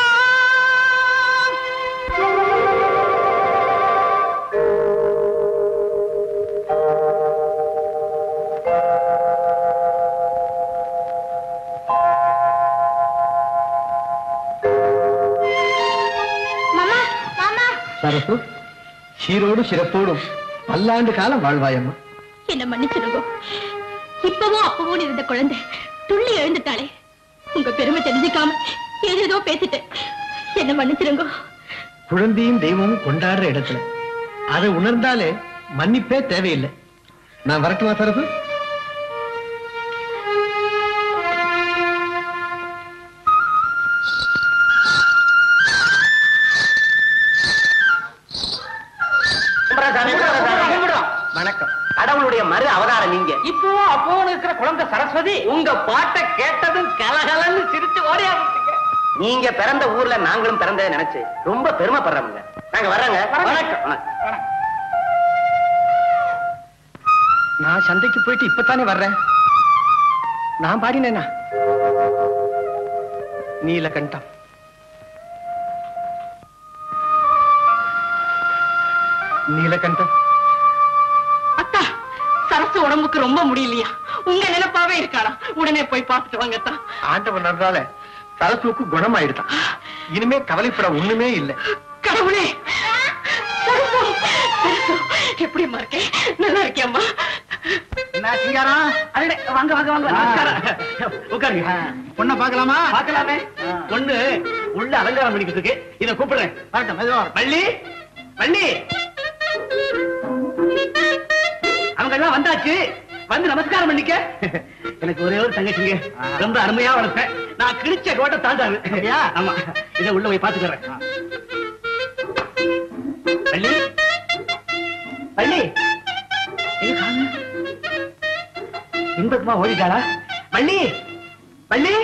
மாமா மாமா
சரசு சீரோடும் சிறப்போடும் பல்லாண்டு காலம் வாழ்வாயம்மா
என்ன மன்னிச்சிருங்கோ இப்பவும் அப்பவும் இருந்த குழந்தை துள்ளி எழுந்துட்டாளே உங்க பெருமை தெரிஞ்சுக்காம ஏதேதோ பேசிட்டேன் என்ன மன்னிச்சிருங்கோ
குழந்தையும் தெய்வமும் கொண்டாடுற இடத்துல அதை உணர்ந்தாலே மன்னிப்பே தேவையில்லை நான் வரட்டுமா சரசு வணக்கம்
கடவுளுடைய மறு அவதாரம் நீங்க
இப்போ அப்போ இருக்கிற குழந்தை சரஸ்வதி
உங்க பாட்டை கேட்டதும் கலகலன்னு சிரிச்சு ஓடியா நீங்க பிறந்த ஊர்ல நாங்களும் பிறந்ததை நினைச்சு ரொம்ப பெருமைப்படுறோம்ங்க நாங்க வர்றோங்க வணக்கம் வணக்கம்.
நான் சந்தைக்கு போயிட்டு இப்பத்தானே வர்றேன் நான் பாடினேனா நீலகண்டம் நீலகண்டம்
அத்தா சரசு உடம்புக்கு ரொம்ப முடியலையா உங்க நினைப்பாவே இருக்காளா உடனே போய் பார்த்துட்டு வாங்கத்தா
ஆண்டவன் நன்றால சரசுக்கு குணமாயிடுதான் இனிமே கவலைப்பட ஒண்ணுமே இல்லை
கடவுளே சரசு, சரசு, எப்படிம்மா இருக்கேன் நல்லா இருக்கியம்மா
என்ன சிங்காரம் அடடே, வாங்க வாங்க வாங்க நமஸ்காரம்.
உட்காருங்க
பொண்ணை பார்க்கலாமா
பார்க்கலாமே பொண்ணு உள்ள அலங்காரம் பண்ணிக்கிட்டு இருக்கு இத கூப்பிடுறேன்
வரட்டும் மெதுவா வரட்டும்.
வள்ளி வள்ளி அவங்க எல்லாம் வந்தாச்சு வந்து நமஸ்காரம் பண்ணிக்க எனக்கு ஒரே ஒரு தங்கச்சிங்க ரொம்ப அருமையா வளர்ப்பேன் நான் கிழிச்ச கோட்டை தாண்டாது
அப்படியா?
ஆமா இதை உள்ள போய் பாத்துக்கிறேன் வள்ளி வள்ளி எங்க காணோம்? இன்பக்கமா ஓடிட்டாளா வள்ளி வள்ளி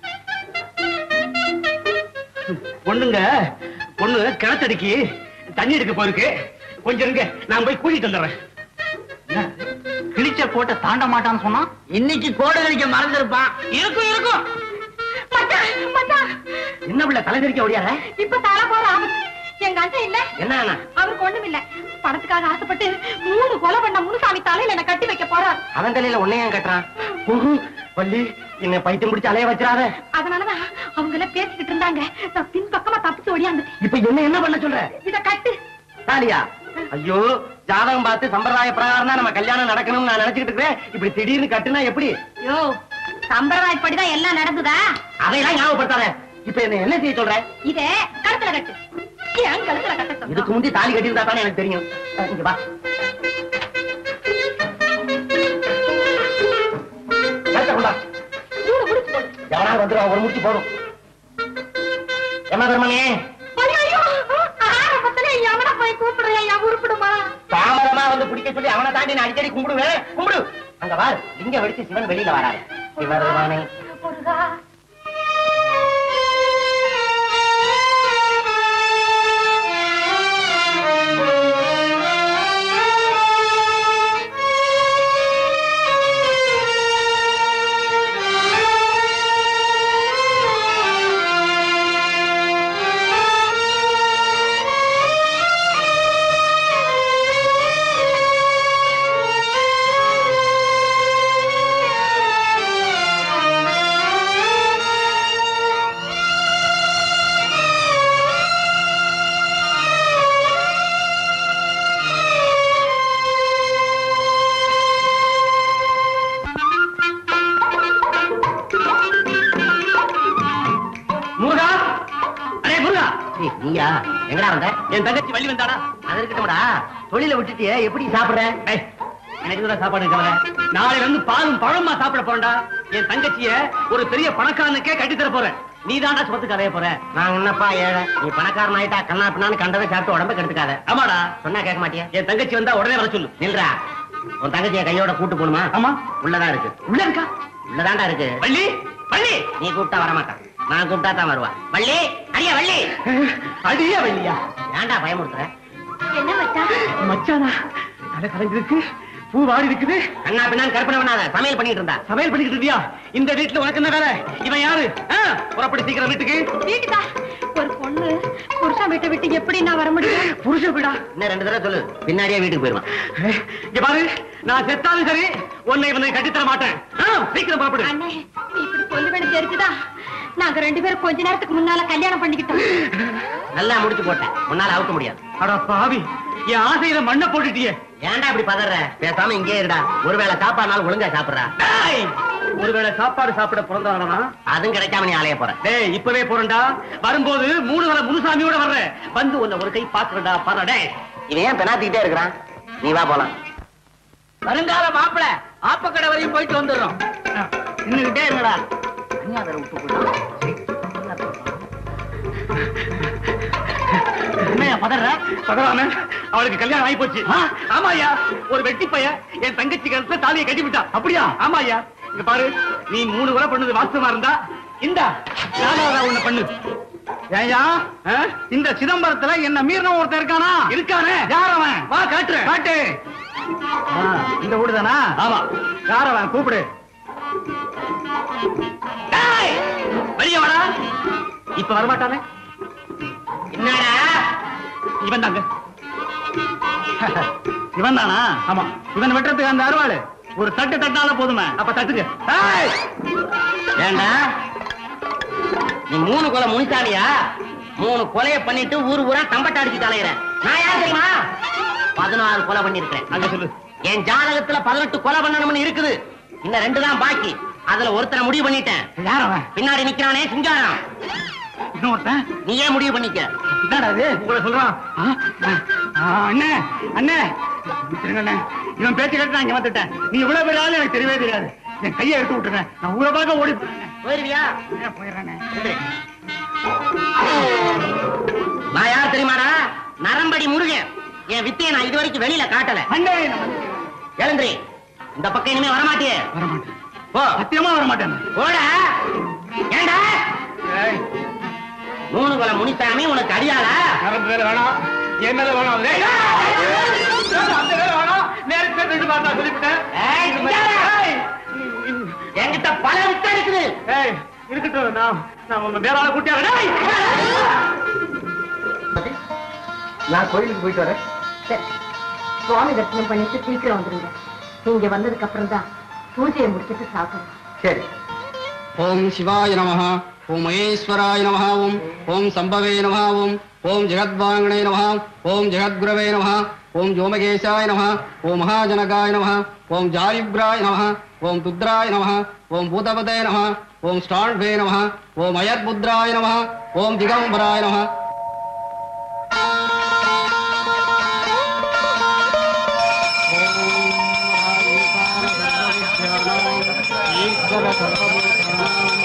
பொண்ணுங்க பொண்ணு கிணத்தடிக்கு தண்ணி எடுக்க போயிருக்கு கொஞ்சம் இருங்க நான் போய் கூட்டிட்டு வந்துடுறேன்
கிழிச்ச கோட்டை தாண்ட மாட்டான்னு சொன்னா இன்னைக்கு கோடை கழிக்க மறந்துருப்பான்
இருக்கும் இருக்கும் மச்சான், மச்சான்,
என்ன பிள்ளை தலைதறிக்க ஓடியார
இப்ப தலை போற ஆபத்து எங்க அண்ணன் இல்ல
என்ன அண்ணா?
அவருக்கு ஒண்ணும் இல்ல பணத்துக்காக ஆசைப்பட்டு மூணு கொலை பண்ண முனுசாமி தலையில என்ன கட்டி வைக்க போறார்
அவன் தலையில உன்னையும் கட்டுறான் ஊஹு, வள்ளி என்ன பைத்தியம் பிடிச்சு அலைய வச்சிடாத
அதனாலதான் அவங்க எல்லாம் பேசிக்கிட்டு இருந்தாங்க நான் பின் பக்கமா தப்பிச்சு ஓடியாந்து
இப்ப என்ன என்ன பண்ண சொல்ற
இத கட்டு
தாலியா ஐயோ ஜாதகம் பார்த்து சம்பிரதாய பிரகாரம் தான் நம்ம கல்யாணம் நடக்கணும்னு நான் நினைச்சுக்கிட்டு இருக்கேன் இப்படி திடீர்னு கட்டுனா எப்படி
யோ சம்பிரதாயப்படிதான் எல்லாம் நடக்குதா
அதையெல்லாம் ஞாபகப்படுத்தாத இப்ப என்ன என்ன செய்ய சொல்ற
இத கழுத்துல கட்டு ஏன் கழுத்துல கட்ட சொல்ற?
இதுக்கு முந்தி தாலி கட்டியிருந்தா தானே எனக்கு தெரியும் அஹ், இங்க வா கழுத்தை கொண்டா.
மூணு முடிச்சு போடு.
எவனாவது வந்துருவான் ஒரு முடிச்சு போடும் என்ன தர்மனே
ஐயோ, ஐயோ, ஆரம்பத்துல எவனை போய் கூப்பிடுறேன் என் உருப்பிடுமா
தாமதமா வந்து பிடிக்க சொல்லி அவனை தாண்டி நான் அடிக்கடி கும்பிடுவேன் கும்பிடு அங்க வாரு லிங்க வெடிச்சு சிவன் வெளியில வராரு சிவருமானே
முருகா
முருகா அடே முருகா ஏய், நீயா எங்கடா வந்த என் தங்கச்சி வள்ளி வந்தாடா அது இருக்கட்டும்டா தொழில விட்டுட்டு எப்படி சாப்பிடுற ஏய், எனக்கு தான் சாப்பாடு கவலை நாளையில இருந்து பாலும் பழமா சாப்பிட போறேன்டா என் தங்கச்சிய ஒரு பெரிய பணக்காரனுக்கே கட்டி தர போறேன் நீ தாண்டா சொத்து கதைய போற நான் என்னப்பா ஏழை நீ பணக்காரன் ஆயிட்டா கண்ணா பின்னான்னு கண்டதை சாப்பிட்டு உடம்ப கெடுத்துக்காத ஆமாடா சொன்னா கேட்க மாட்டியா என் தங்கச்சி வந்தா உடனே வர சொல்லு நில்றா உன் தங்கச்சிய கையோட கூட்டு போணுமா ஆமா உள்ளதான் இருக்கு உள்ள இருக்கா உள்ளதாண்டா இருக்கு வள்ளி வள்ளி நீ கூப்பிட்டா வர மாட்டான் நான் கூப்பிட்டா தான் வருவா வள்ளி அடியா வள்ளி அடியா வள்ளியா ஏன்டா பயமுறுத்துற
என்ன மச்சான்
மச்சானா தலை கலைஞ்சிருக்கு பூ வாடி இருக்குது
அண்ணா பின்னான் கற்பனை பண்ணாத சமையல் பண்ணிட்டு இருந்தா
சமையல் பண்ணிக்கிட்டு இருந்தியா இந்த வீட்டுல உனக்கு என்ன வேலை இவன் யாரு ஆ, புறப்படி சீக்கிரம் வீட்டுக்கு
வீட்டுக்கா ஒரு பொண்ணு புருஷன் வீட்டை விட்டு எப்படி நான் வர முடியும்
புருஷ வீடா
இன்னும் ரெண்டு தடவை சொல்லு பின்னாடியே வீட்டுக்கு போயிருவான்
ஏய், இங்க பாரு நான் செத்தாலும் சரி உன்னை இவனை கட்டித்தர மாட்டேன் ஆ, சீக்கிரம் புறப்படு
அண்ணே நீ இப்படி சொல்லுவேன்னு தெரிஞ்சுதா நாங்க ரெண்டு பேரும் கொஞ்ச நேரத்துக்கு முன்னால கல்யாணம் பண்ணிக்கிட்டோம்
நல்லா முடிச்சு போட்டேன் உன்னால அவுக்க முடியாது
அட பாவி என் ஆசையில மண்ணை போட்டுட்டியே
ஏன்டா இப்படி பதற பேசாம இங்கே இருடா ஒருவேளை சாப்பாடுனாலும் ஒழுங்கா சாப்பிடுறா
டேய், ஒருவேளை சாப்பாடு சாப்பிட பிறந்தவனா
அதுவும் கிடைக்காம நீ அலைய போற
டேய் இப்பவே போறேன்டா வரும்போது மூணு வேளை முனுசாமியோட வர்றேன் வந்து உன்னை ஒரு கை பாக்குறடா பாரு டேய்
இவன் ஏன் பெனாத்திக்கிட்டே இருக்கிறான் நீ வா போலாம்
வருங்கால மாப்பிள ஆப்பக்கடை வரையும் போயிட்டு வந்துடுறோம்
நின்னுகிட்டே இருங்கடா என்னையா பதற பதறாம அவளுக்கு கல்யாணம் ஆகி போச்சு ஆமாயா ஒரு வெட்டி பையன் என் தங்கச்சி கழுத்துல தாலியை கட்டி விட்டா அப்படியா ஆமாயா இங்க பாரு நீ மூணு முறை பண்ணது வாஸ்தவமா இருந்தா இந்தா நாலாவதா ஒண்ணு பண்ணு ஏயா இந்த சிதம்பரத்துல என்ன மீறின ஒருத்தன் இருக்கானா இருக்கானே யார் அவன் வா காட்டுறேன் காட்டு இந்த வீடு தானா ஆமா யார் அவன் கூப்பிடு டேய், வெளிய வாடா இப்ப வரமாட்டானே
என்னடா
இவன் தாங்க இவன் தானா ஆமா இவன் வெட்டுறதுக்கு அந்த அருவாளு ஒரு தட்டு தட்டால போதுமே அப்ப தட்டுங்க ஏய்!
ஏண்டா நீ மூணு கொலை முனிசாமியா மூணு கொலைய பண்ணிட்டு ஊர் ஊரா தம்பட்ட அடிச்சு தலையிற நான் யார் தெரியுமா பதினாறு கொலை பண்ணிருக்கேன்
அங்க சொல்லு
என் ஜாதகத்துல பதினெட்டு கொலை பண்ணணும்னு இருக்குது இன்னும் ரெண்டு தான் பாக்கி அதுல ஒருத்தனை முடிவு பண்ணிட்டேன்
யார் அவன்
பின்னாடி நிக்கிறானே சிங்காரம்
இன்னொருத்தன்
நீயே முடிவு பண்ணிக்க
என்னடா இது உங்களை சொல்றான் ஆ, ஆ, அண்ணே அண்ணே விட்டுருங்க அண்ணே இவன் பேச்சு கேட்டு நான் இங்க வந்துட்டேன் நீ இவ்வளவு பெரிய ஆளு எனக்கு தெரியவே தெரியாது என் கையை எடுத்து விட்டுருங்க நான் உங்களை பார்க்க ஓடி போயிடுறேன்.
போயிருவியா
அண்ணே, போயிடுறேண்ணே
நான் யார் தெரியுமாடா நரம்படி முருகன் என் வித்தையை நான் இது வரைக்கும் வெளியில காட்டல
அண்ணே நான் வந்து-
எழுந்திரி இந்த பக்கம் இனிமே வரமாட்டியே
வரமாட்டேன்
போ
சத்தியமா வரமாட்டேன்
போட ஏண்டா
ஏய்,
மூணு கொலை முனிசாமி உனக்கு அடியாளா
நரம்பு வேலை வேணாம் என் மேல வேணாம் ஏய், அந்த வேலை வேணாம் நேரத்தை ரெண்டு பார்த்தா சொல்லிவிட்டேன்
ஏய், சிங்காரம்!
ஏய்,
என்கிட்ட பல வித்தை இருக்குது
ஏய், இருக்கட்டும் நான் நான் உங்க வேற ஆளை கூட்டியா டேய்! நான் கோயிலுக்கு போயிட்டு வரேன்
சுவாமி தரிசனம் பண்ணிட்டு சீக்கிரம் வந்துருங்க நீங்க வந்ததுக்கு அப்புறம் தான் பூஜையை முடிச்சிட்டு சாப்பிடுறோம்
சரி
ఓం శివాయ నమ ఓం మహేశ్వరాయ నమ ఓం ఓం సంభవే నమ ఓం ఓం జగద్వాంగణే నమ ఓం జగద్గురవే నమ ఓం వ్యోమకేశాయ నమ ఓం మహాజనకాయ నమ ఓం జారిభ్రాయ నమ ఓం రుద్రాయ నమ ఓం భూతపతే నమ ఓం స్టాండ్వే నమ ఓం అయర్బుద్రాయ నమ ఓం దిగంబరాయ నమ ఈశ్వర సర్వభూతానాం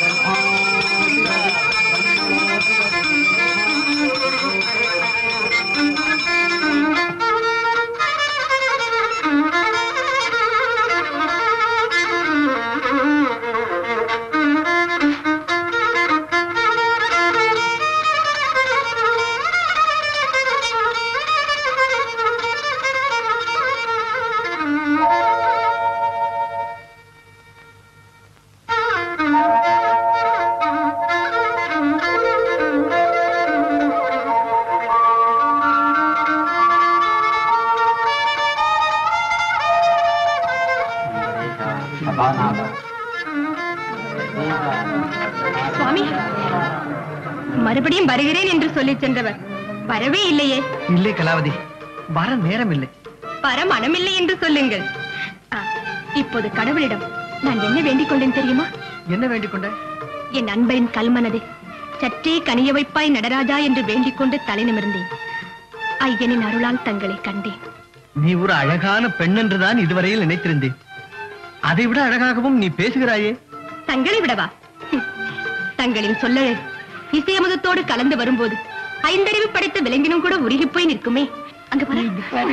சுவாமி மறுபடியும் வருகிறேன் என்று சொல்லி சென்றவர் வரவே இல்லையே
இல்லை கலாவதி வர நேரம் இல்லை
வர மனமில்லை என்று சொல்லுங்கள் ஆ, இப்போது கடவுளிடம் நான் என்ன வேண்டிக் கொண்டேன் தெரியுமா
என்ன வேண்டிக் கொண்ட
என் அன்பரின் கல்மனதை சற்றே கனிய வைப்பாய் நடராஜா என்று வேண்டிக் கொண்டு தலை நிமிர்ந்தேன் ஐயனின் அருளால் தங்களை கண்டேன்
நீ ஒரு அழகான பெண் என்றுதான் இதுவரையில் நினைத்திருந்தேன் அதை விட அழகாகவும் நீ பேசுகிறாயே
தங்களை விடவா ஹம். தங்களின் சொல்லழகு இசையமுதத்தோடு கலந்து வரும்போது ஐந்தறிவு படைத்த விலங்கினும் கூட உருகி போய் நிற்குமே அங்க பாரு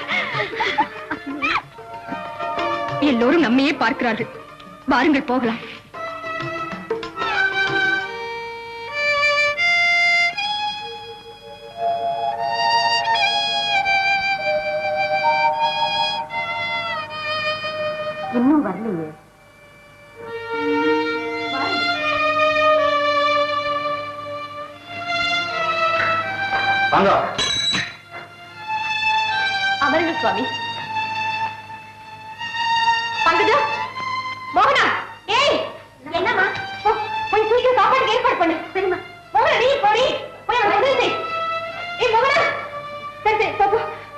எல்லோரும் நம்மையே பார்க்கிறார்கள் வாருங்கள் போகலாம் இன்னும் வரலையே
வாங்க
அமருங்க சுவாமி பங்கஜா மோகனா ஏய் என்னம்மா போ, போய் சீக்கிரம் சாப்பாடுக்கு ஏற்பாடு பண்ணு சரிம்மா மோகனா நீ போடி போய் அவன் உதவி செய் ஏய் மோகனா சரி சரி போ, போ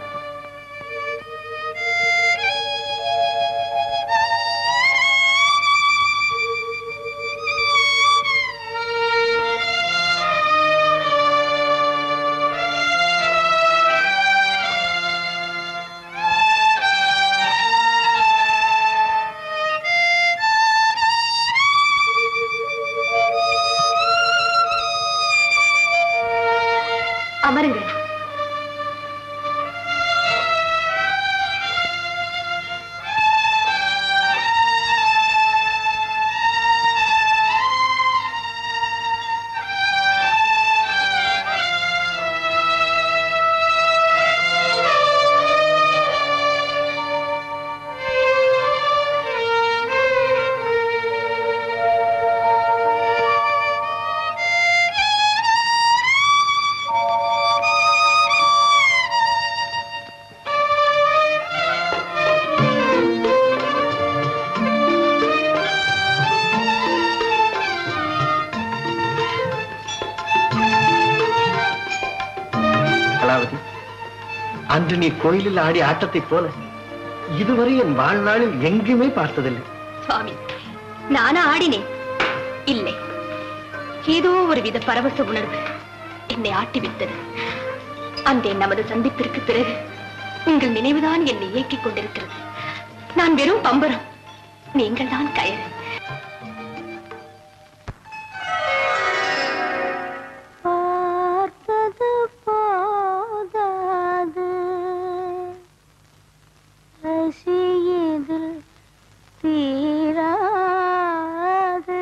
அமருங்க
கலாவதி அன்று நீ கோயிலில் ஆடி ஆட்டத்தைப் போல இதுவரை என் வாழ்நாளில் எங்குமே பார்த்ததில்லை
சுவாமி நானா ஆடினேன் இல்லை ஏதோ ஒரு வித பரவச உணர்வு என்னை ஆட்டிவிட்டது அந்த நமது சந்திப்பிற்கு பிறகு உங்கள் நினைவுதான் என்னை இயக்கிக் கொண்டிருக்கிறது நான் வெறும் பம்பரம் நீங்கள் தான் கயறு
பார்த்தது போதாது ரசியதில் தீராது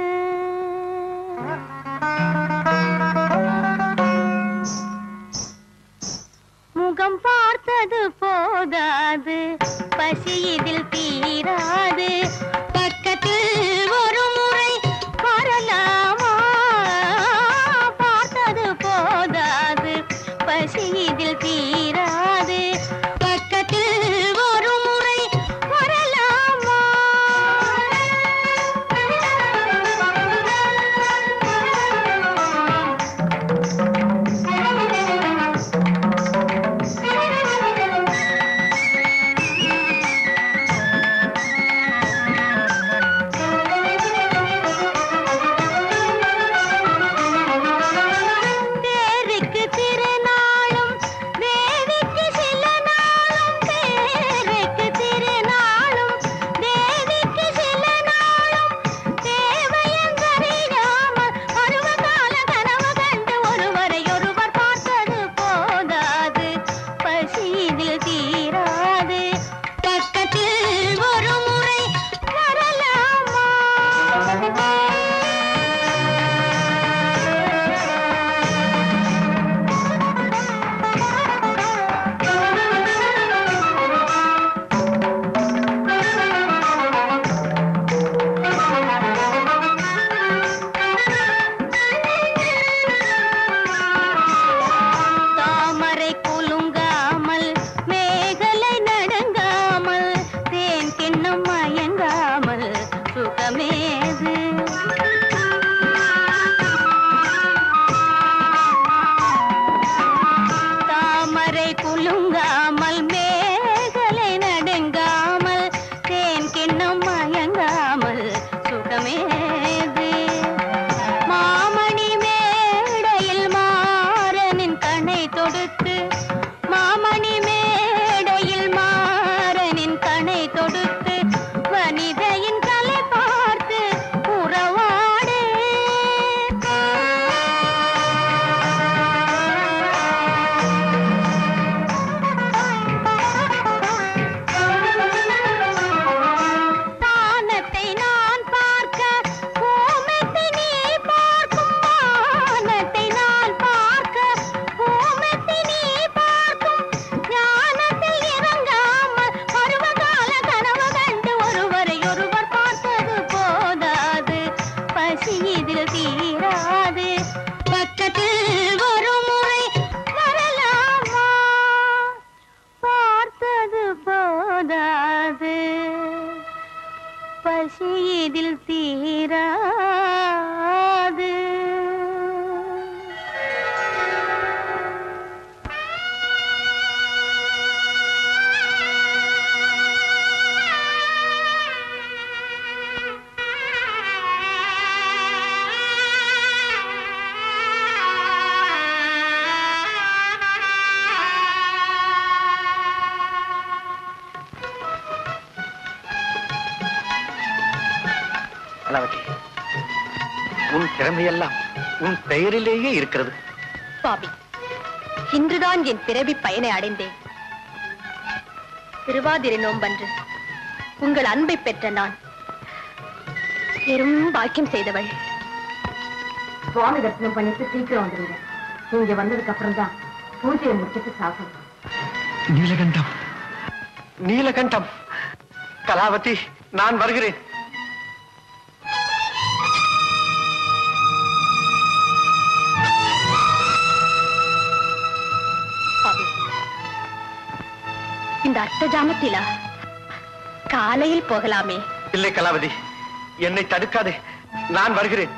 முகம் பார்த்தது போதாது பசி இதில் தீராது பக்கத்தில்
கடமையெல்லாம் உன் பெயரிலேயே இருக்கிறது
சுவாமி இன்றுதான் என் பிறவி பயனை அடைந்தேன் திருவாதிரை நோன்பன்று உங்கள் அன்பை பெற்ற நான் பெரும் பாக்கியம் செய்தவள் சுவாமி தரிசனம் பண்ணிட்டு சீக்கிரம் வந்துருங்க நீங்க வந்ததுக்கு அப்புறம் தான் பூஜையை முடிச்சிட்டு சாப்பிடணும்
நீலகண்டம் நீலகண்டம் கலாவதி நான் வருகிறேன்
சுவாமி, இந்த அர்த்த ஜாமத்திலா காலையில் போகலாமே
இல்லை கலாவதி என்னை தடுக்காதே நான் வருகிறேன்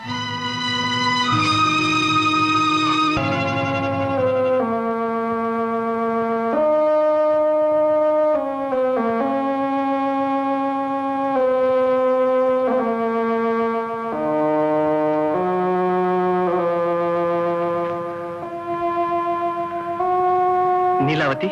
நீலாவதி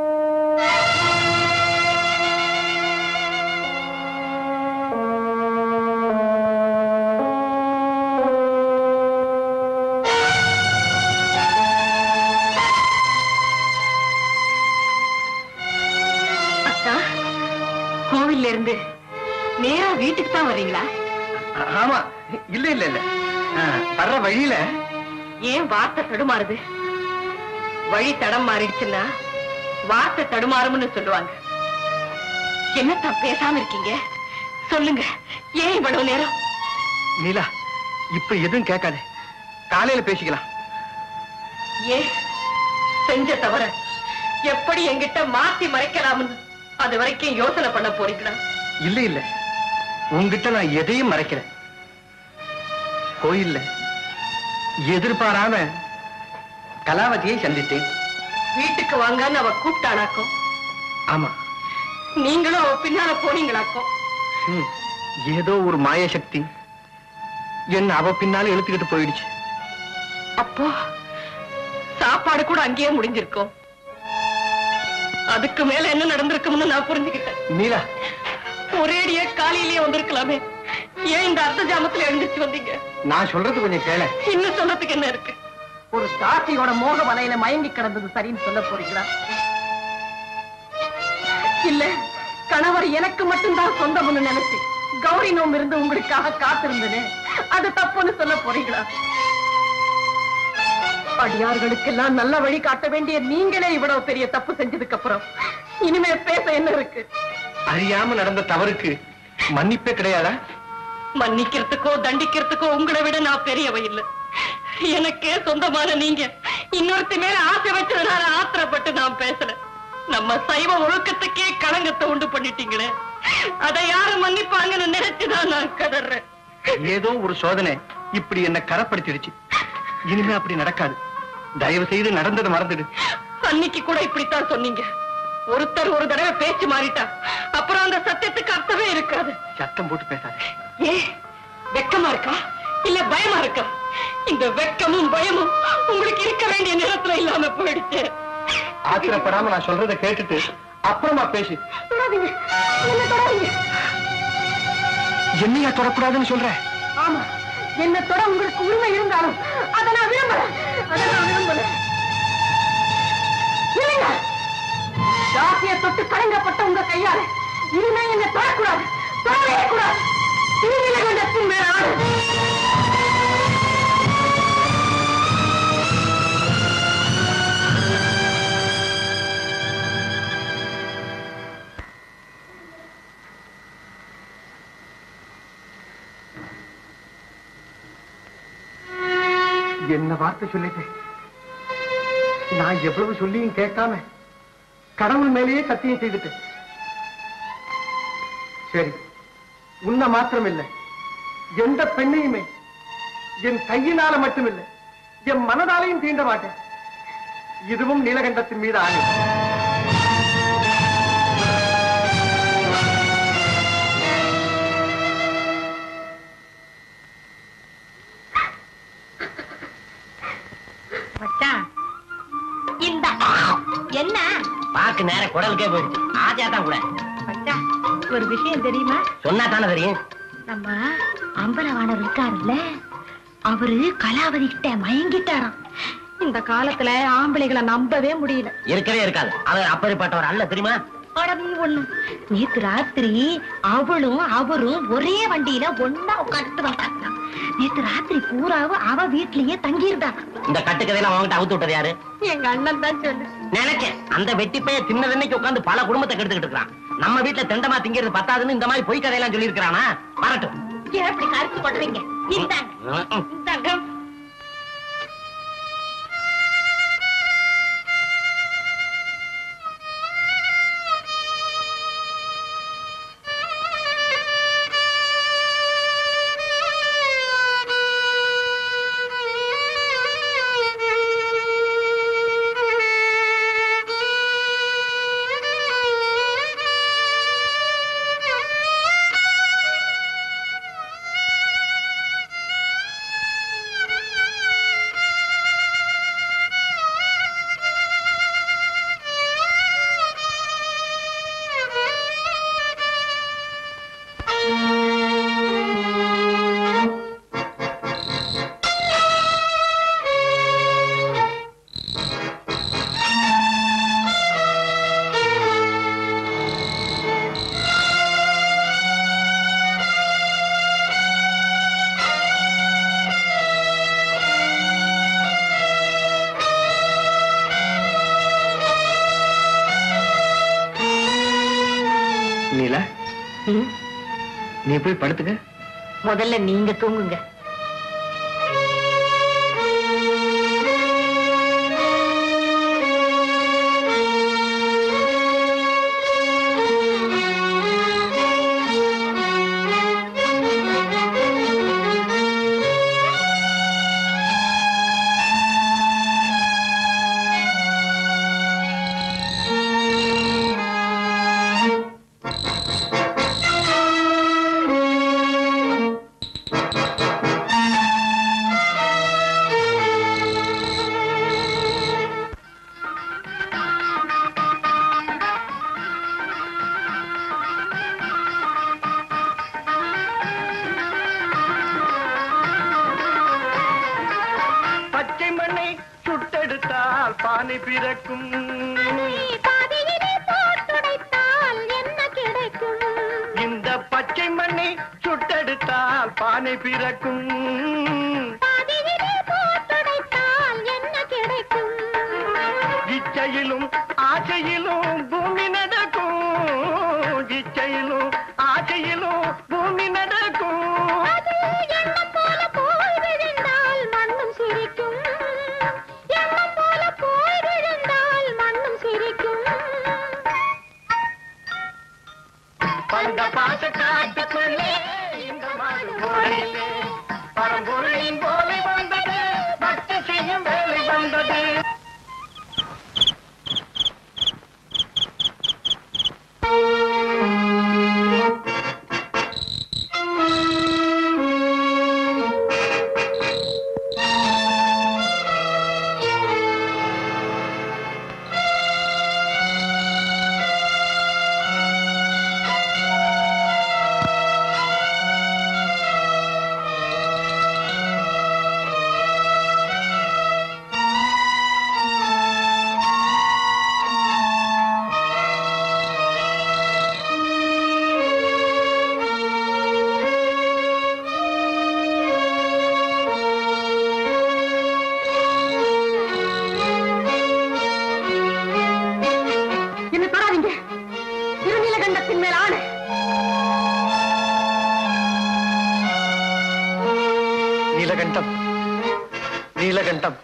அக்கா கோவில்ல இருந்து நேரா வீட்டுக்கு தான் வர்றீங்களா
ஆமா இல்ல இல்ல இல்ல ஆ, வர்ற வழியில
ஏன் வார்த்தை தடுமாறுது வழி தடம் மாறிடுச்சுன்னா வார்த்தை தடுமாறும்னு சொல்லுவாங்க என்னத்தான் பேசாம இருக்கீங்க சொல்லுங்க ஏன் இவ்வளவு நேரம்
நீலா இப்ப எதுவும் கேட்காதே காலையில பேசிக்கலாம்
ஏன் செஞ்ச தவற எப்படி என்கிட்ட மாத்தி மறைக்கலாம்னு அது வரைக்கும் யோசனை பண்ண போறீங்களா
இல்ல இல்ல உன்கிட்ட நான் எதையும் மறைக்கிறேன் கோயில்ல எதிர்பாராம கலாவதியை சந்தித்தேன்
வீட்டுக்கு வாங்கன்னு அவ கூப்பிட்டானாக்கும்
ஆமா
நீங்களும் அவ பின்னால போனீங்களாக்கும்
ம், ஏதோ ஒரு மாய சக்தி என்ன அவ பின்னால இழுத்துக்கிட்டு போயிடுச்சு
அப்போ சாப்பாடு கூட அங்கேயே முடிஞ்சிருக்கும் அதுக்கு மேல என்ன நடந்திருக்கும்னு நான் புரிஞ்சுக்கிட்டேன்
நீலா
ஒரேடியே காலையிலேயே வந்திருக்கலாமே ஏன் இந்த அர்த்த ஜாமத்துல எழுந்திருச்சு வந்தீங்க
நான் சொல்றது கொஞ்சம் கேள
இன்னும் சொல்றதுக்கு என்ன இருக்கு ஒரு தாசியோட மோக வலையில மயங்கி கிடந்தது சரின்னு சொல்ல போறீங்களா இல்ல கணவர் எனக்கு மட்டும்தான் சொந்தம்னு நினைச்சு கௌரி நோம் இருந்து உங்களுக்காக காத்திருந்தது அது தப்புன்னு சொல்ல போறீங்களா அடியார்களுக்கெல்லாம் நல்ல வழி காட்ட வேண்டிய நீங்களே இவ்வளவு பெரிய தப்பு செஞ்சதுக்கு அப்புறம் இனிமே பேச என்ன இருக்கு
அறியாம நடந்த தவறுக்கு மன்னிப்பே கிடையாதா
மன்னிக்கிறதுக்கோ தண்டிக்கிறதுக்கோ உங்களை விட நான் பெரியவ இல்ல எனக்கே சொந்தமான நீங்க இன்னொருத்தி மேல ஆசை வச்சதுனால ஆத்திரப்பட்டு நான் பேசல நம்ம சைவ ஒழுக்கத்துக்கே களங்கத்தை உண்டு பண்ணிட்டீங்களே அதை யாரு மன்னிப்பாங்கன்னு நினைச்சுதான் நான் கதறேன்
ஏதோ ஒரு சோதனை இப்படி என்ன கரப்படுத்திடுச்சு இனிமே அப்படி நடக்காது தயவு செய்து நடந்தது மறந்துடு
அன்னைக்கு கூட இப்படித்தான் சொன்னீங்க ஒருத்தர் ஒரு தடவை பேச்சு மாறிட்டா அப்புறம் அந்த சத்தியத்துக்கு அர்த்தமே இருக்காது
சத்தம் போட்டு பேசாதே
ஏ வெக்கமா இருக்கா இல்ல பயமா இருக்கா இந்த வெக்கமும் பயமும் உங்களுக்கு இருக்க வேண்டிய நேரத்துல இல்லாம போயிடுச்சு
ஆத்திரப்படாம நான் சொல்றதை கேட்டுட்டு அப்புறமா பேசு
தொடாதீங்க என்ன தொடாதீங்க
என்னையா தொடக்கூடாதுன்னு சொல்றேன்
ஆமா என்ன தொட உங்களுக்கு உரிமை இருந்தாலும் அதை நான் விரும்பல அதை நான் விரும்பல இல்லைங்க ஜாத்திய தொட்டு கலங்கப்பட்ட உங்க கையால இனிமே என்ன தொடக்கூடாது தொடவே கூடாது திருநிலகண்டத்தின் மேல ஆடு
என்ன வார்த்தை சொல்லிட்டேன் நான் எவ்வளவு சொல்லியும் கேட்காம கடவுள் மேலேயே சத்தியம் செய்துட்டேன் சரி உன்னை மாத்திரம் இல்லை எந்த பெண்ணையுமே என் கையினால மட்டுமில்லை என் மனதாலையும் தீண்ட மாட்டேன் இதுவும் நீலகண்டத்தின் மீது ஆணை
மச்சான் இந்த என்ன
பாக்கு நேரம் குடலுக்கே போயிடுச்சு ஆஜா தான் கூட
மச்சான் ஒரு விஷயம் தெரியுமா
சொன்னா தானே தெரியும்
நம்ம அம்பலவாணர் இருக்காருல்ல
அவரு கலாவதி கிட்ட மயங்கிட்டாராம் இந்த காலத்துல ஆம்பளைகளை நம்பவே முடியல
இருக்கவே இருக்காது அவர் அப்படிப்பட்டவர் அல்ல தெரியுமா
ஆனா நீ ஒண்ணு நேத்து ராத்திரி அவளும் அவரும் ஒரே வண்டியில ஒன்னா உட்காந்துட்டு வந்தாங்க நேத்து ராத்திரி பூராவும் அவ வீட்லயே தங்கியிருந்தாங்க
இந்த கட்டுக்கதையெல்லாம் அவங்ககிட்ட அவுத்து விட்டது யாரு
எங்க அண்ணன் தான் சொல்லு
நினைக்க அந்த வெட்டி பைய சின்னதன்னைக்கு உட்கார்ந்து பல குடும்பத்தை கெடுத்துக்கிட்டு இருக்கான் நம்ம வீட்டுல தெண்டமா திங்கிறது பத்தாதுன்னு இந்த மாதிரி பொய் கதையெல்லாம் சொல்லி இருக்கிறானா வரட்டும்
ஏன் இப்படி கருத்து பண்றீங்க இந்தாங்க
ம், ம்.
இந்தாங்க
நீலா நீ போய் படுத்துக்க
முதல்ல நீங்க தூங்குங்க
பச்சை மண்ணை சுட்டெடுத்தால் பானை பிறக்கும் இந்த பச்சை மண்ணை சுட்டெடுத்தால் பானை பிறக்கும் இச்சையிலும் ஆசையிலும் பூமி நடக்கும் இச்சையிலும் ஆசையிலும் பூமி நடக்கும் வந்த பாச காட்டுக்குள்ளே இந்த மாடு ஓடையிலே பரம்பொருளின் போலை வந்தது பக்தி செய்யும் வேலை வந்தது
என்ன தொடாதீங்க திருநீலகண்டத்தின் மேல் ஆணை
நீலகண்டம் நீலகண்டம்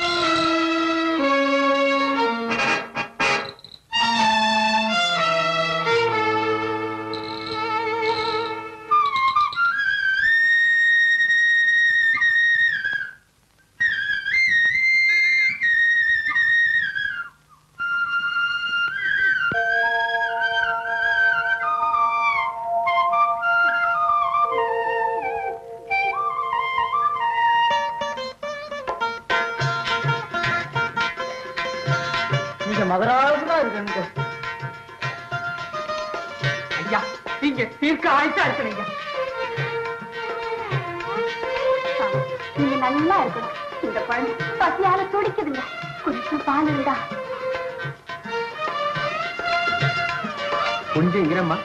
நீங்க மகராஜனா இருக்கீங்க ஐயா நீங்க தீர்க்க ஆயிட்டா இருக்கீங்க
நீங்க நல்லா இருக்கணும் இந்த குழந்தை பசியால துடிக்குதுங்க கொஞ்சம் பால் இருந்தா
கொஞ்சம் இரம்மா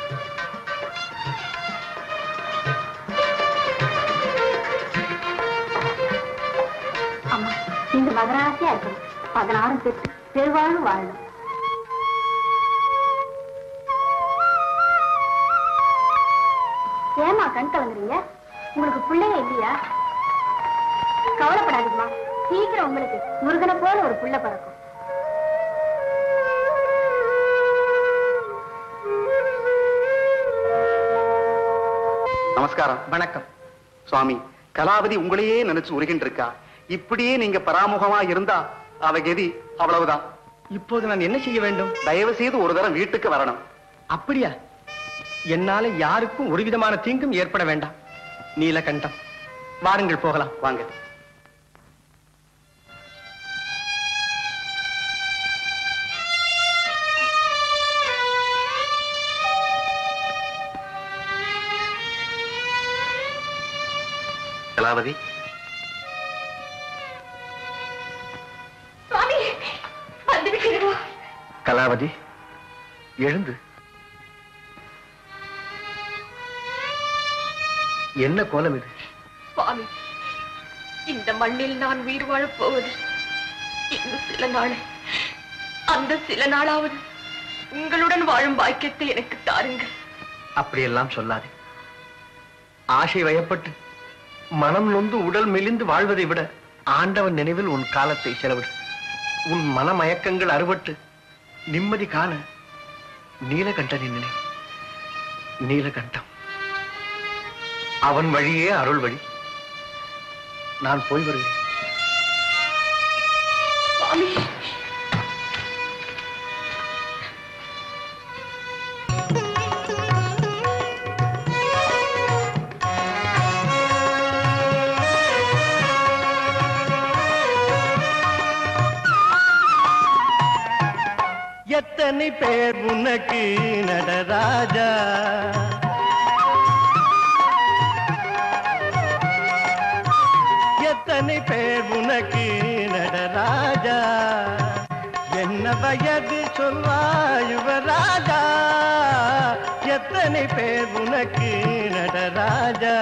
அம்மா நீங்க மகராசியா இருக்கணும் பதினாறும் பெற்று பெருவாழும் வாழணும் ஏமா கண் கலங்குறீங்க உங்களுக்கு பிள்ளைங்க இல்லையா கவலைப்படாதீங்கம்மா சீக்கிரம் உங்களுக்கு முருகனை போல ஒரு புள்ள பிறக்கும்
நமஸ்காரம்
வணக்கம்
சுவாமி கலாவதி உங்களையே நினைச்சு உருகின்ற இருக்கா இப்படியே நீங்க பராமுகமா இருந்தா அவ கதி அவ்வளவுதான்
இப்போது நான் என்ன செய்ய வேண்டும்
தயவு செய்து ஒரு தரம் வீட்டுக்கு வரணும்
அப்படியா என்னால யாருக்கும் ஒரு விதமான தீங்கும் ஏற்பட வேண்டாம் நீலகண்டம் வாருங்கள் போகலாம்
வாங்க கலாவதி
சுவாமி வந்து விட்டீர்களா
கலாவதி எழுந்து என்ன கோலம் இது
சுவாமி இந்த மண்ணில் நான் உயிர் வாழப் போவது இன்னும் சில நாள் அந்த சில நாளாவது உங்களுடன் வாழும் பாக்கியத்தை எனக்கு தாருங்கள்
அப்படியெல்லாம் சொல்லாதே ஆசை வயப்பட்டு மனம் நொந்து உடல் மெலிந்து வாழ்வதை விட ஆண்டவன் நினைவில் உன் காலத்தை செலவிடு உன் மனமயக்கங்கள் அறுபட்டு நிம்மதி காண நீலகண்டனின் நினை நீலகண்டம் அவன் வழியே அருள் வழி நான் போய் வருவேன்
சுவாமி
எத்தனை பேர் உனக்கு நடராஜா எத்தனை பேர் உனக்கு நடராஜா என்ன வயது சொல்வாய் யுவராஜா எத்தனை பேர் உனக்கு நடராஜா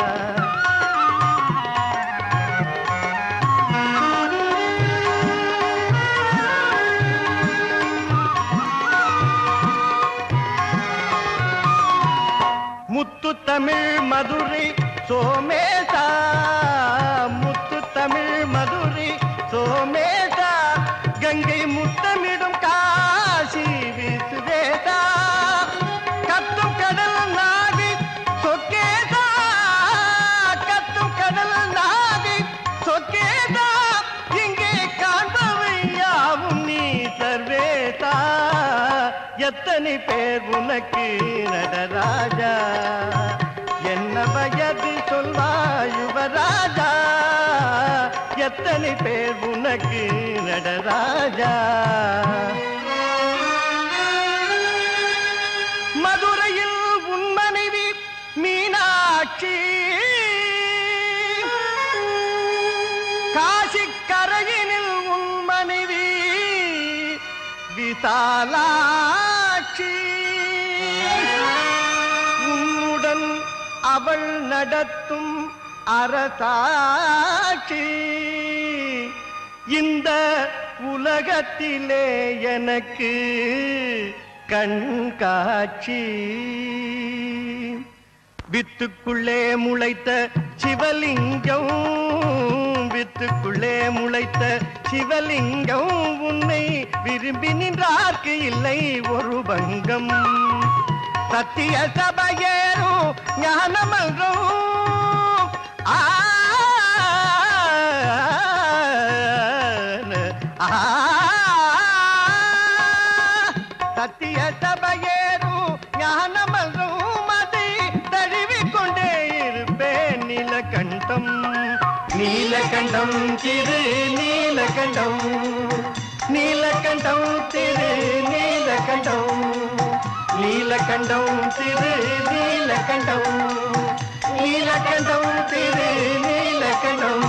முத்து தமிழ் மதுரை சோமேசா முத்து தமிழ் மதுரை சோமேசா கங்கை முத்தமிடும் காசி விசுவேசா கத்தும் கடல் நாவி சொக்கேசா கத்தும் கடல் நாவி சொக்கேசா இங்கே காண்பவை யாவும் நீ சர்வேசா எத்தனை பேர் உனக்கு நடராஜா என்ன வயது சொல்வாய் யுவராஜா எத்தனை பேர் உனக்கு நடராஜா மதுரையில் உன் மனைவி மீனாட்சி காசி கரையினில் உன் மனைவி விசாலாட்சி உன்னுடன் அவள் நடத்தும் அரசாட்சி இந்த உலகத்திலே எனக்கு கண்காட்சி வித்துக்குள்ளே முளைத்த சிவலிங்கம் வித்துக்குள்ளே முளைத்த சிவலிங்கம் உன்னை விரும்பி நின்றார்க்கு இல்லை ஒரு பங்கம் சத்திய சபையேறும் ஞானமல்றம் ஆ ஆ சத்திய சபையேறும் ஞானமல்றம் அதை தழுவிக் கொண்டே இருப்பேன் நீலகண்டம் நீலகண்டம் திரு நீலகண்டம் நீலகண்டம் திரு நீலகண்டம் நீலகண்டம் திரு நீலகண்டம்
நீலகண்டம் திரு நீலகண்டம்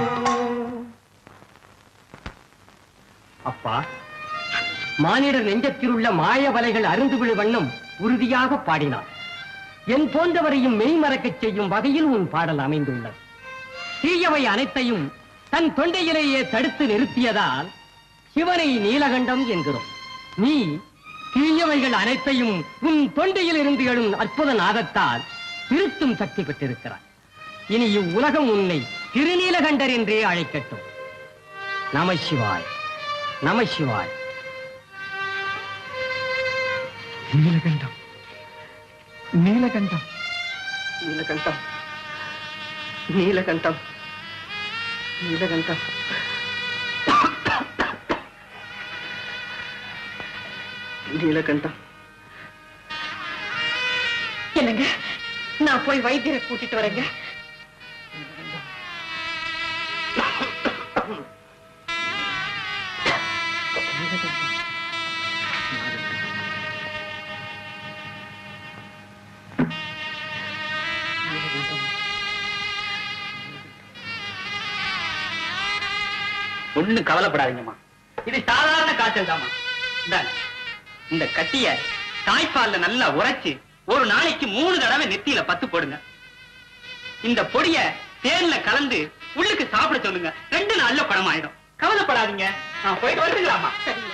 அப்பா மானிடர் நெஞ்சத்தில் உள்ள மாய வலைகள் அருந்து விழு வண்ணம் உறுதியாக பாடினார் என் போன்றவரையும் மெய்மறக்கச் செய்யும் வகையில் உன் பாடல் அமைந்துள்ளது தீயவை அனைத்தையும் தன் தொண்டையிலேயே தடுத்து நிறுத்தியதால் சிவனை நீலகண்டம் என்கிறோம் நீ தீயவைகள் அனைத்தையும் உன் தொண்டையில் இருந்து எழும் அற்புத நாதத்தால் திருத்தும் சக்தி பெற்றிருக்கிறாய் இனி இவ்வுலகம் உன்னை திருநீலகண்டர் என்றே அழைக்கட்டும் நம சிவாய் நம சிவாய்
நீலகண்டம் நீலகண்டம்
நீலகண்டம் நீலகண்டம் நீலகண்டம் நீலகண்டம்
என்னங்க நான் போய் வைத்தியரை கூட்டிட்டு வரேங்க
ஒண்ணும் கவலைப்படாதீங்கம்மா இது சாதாரண காய்ச்சல் தாம்மா இந்தாங்க. இந்த கட்டிய தாய்ப்பால்ல நல்லா உரைச்சு ஒரு நாளைக்கு மூணு தடவை நெத்தியில பத்து போடுங்க இந்த பொடிய தேன்ல கலந்து உள்ளுக்கு சாப்பிட சொல்லுங்க ரெண்டு நாள்ல பணமாயிடும் கவலைப்படாதீங்க நான் போயிட்டு வந்துங்களாமா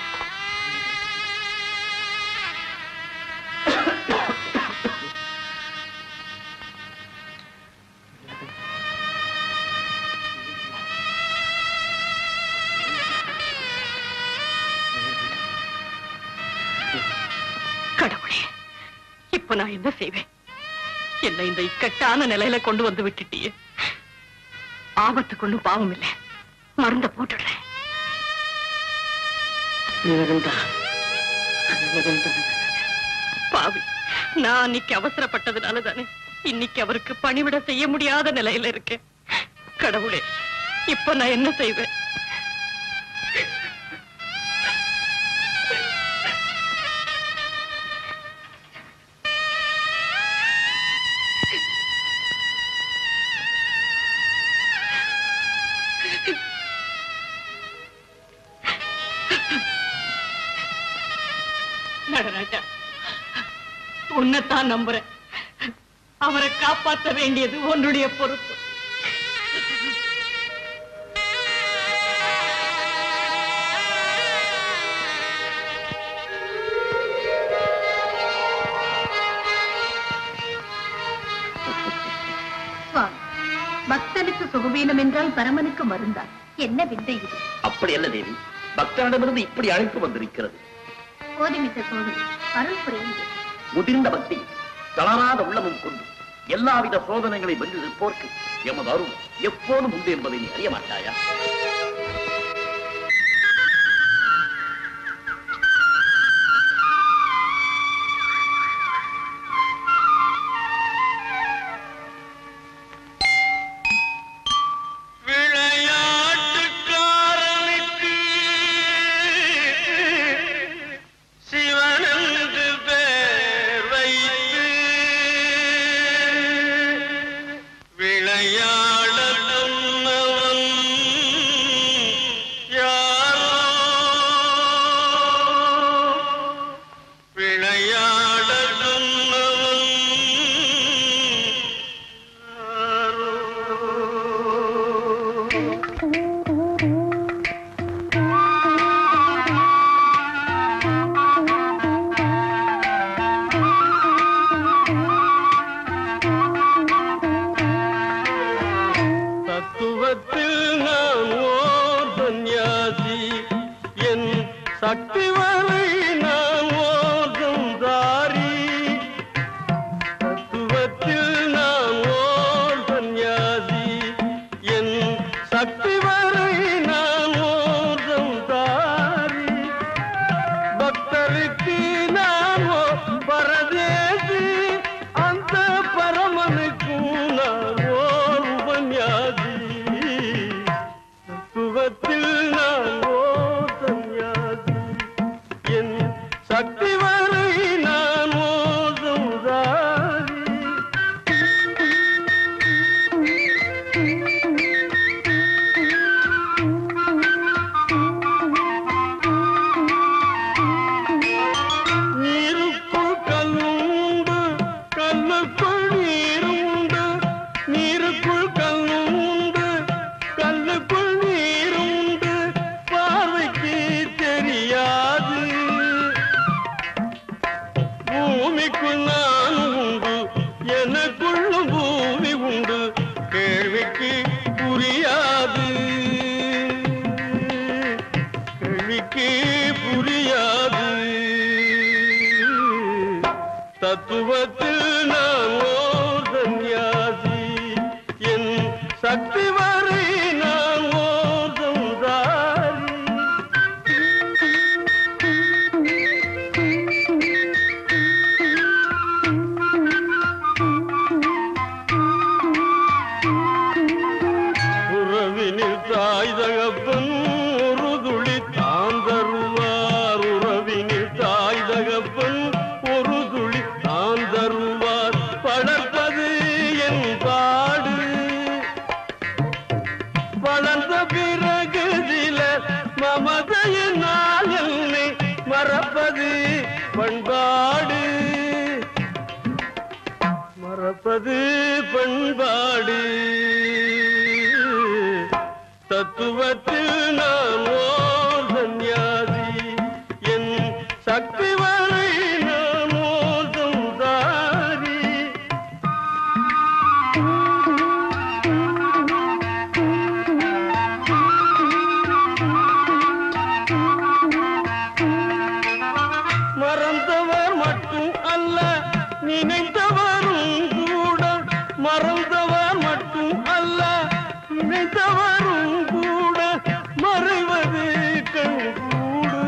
கடவுளே இப்ப நான் என்ன செய்வேன் என்ன இந்த இக்கட்டான நிலையில கொண்டு வந்து விட்டுட்டியே ஆபத்துக்கு ஒண்ணும் பாவம் இல்லை மருந்த போட்டுடுறேன்
நீலகண்டம் நீலகண்டம்
பாவி நான் அன்னைக்கு அவசரப்பட்டதுனால தானே இன்னைக்கு அவருக்கு பணிவிட செய்ய முடியாத நிலையில இருக்கேன் கடவுளே இப்ப நான் என்ன செய்வேன் நடராஜா உன்னைத்தான் நம்புறேன் அவரை காப்பாற்ற வேண்டியது உன்னுடைய பொறுப்பு
சுவாமி பக்தனுக்கு சுகவீனம் என்றால் பரமனுக்கு மருந்தார் என்ன விந்தை இது
அப்படி அல்ல தேவி பக்தனிடமிருந்து இப்படி அழைப்பு வந்திருக்கிறது
கோதிமித்த சோதனை அருள் புரியுது
முதிர்ந்த பக்தி தளராத உள்ளமும் கொண்டு எல்லாவித சோதனைகளை வென்று நிற்போர்க்கு எமது அருள் எப்போதும் உண்டு என்பதை நீ அறிய மாட்டாயா
விளையாட்டுக்காரனுக்கு சிவனந்து பேர் வைத்து விளையாட சொன்னவன் அணைப்பது பண்பாடு தத்துவத்தில் நான் ஓர் சந்நியாசி என் சக்தி வரை நான் ஓர் சம்சாரி மறந்தவர் மட்டும் அல்ல நினைத்தவரும் கூட மறந்தவர் மட்டும் அல்ல நினைத்தவரும் கூட மறைவது கண்கூடு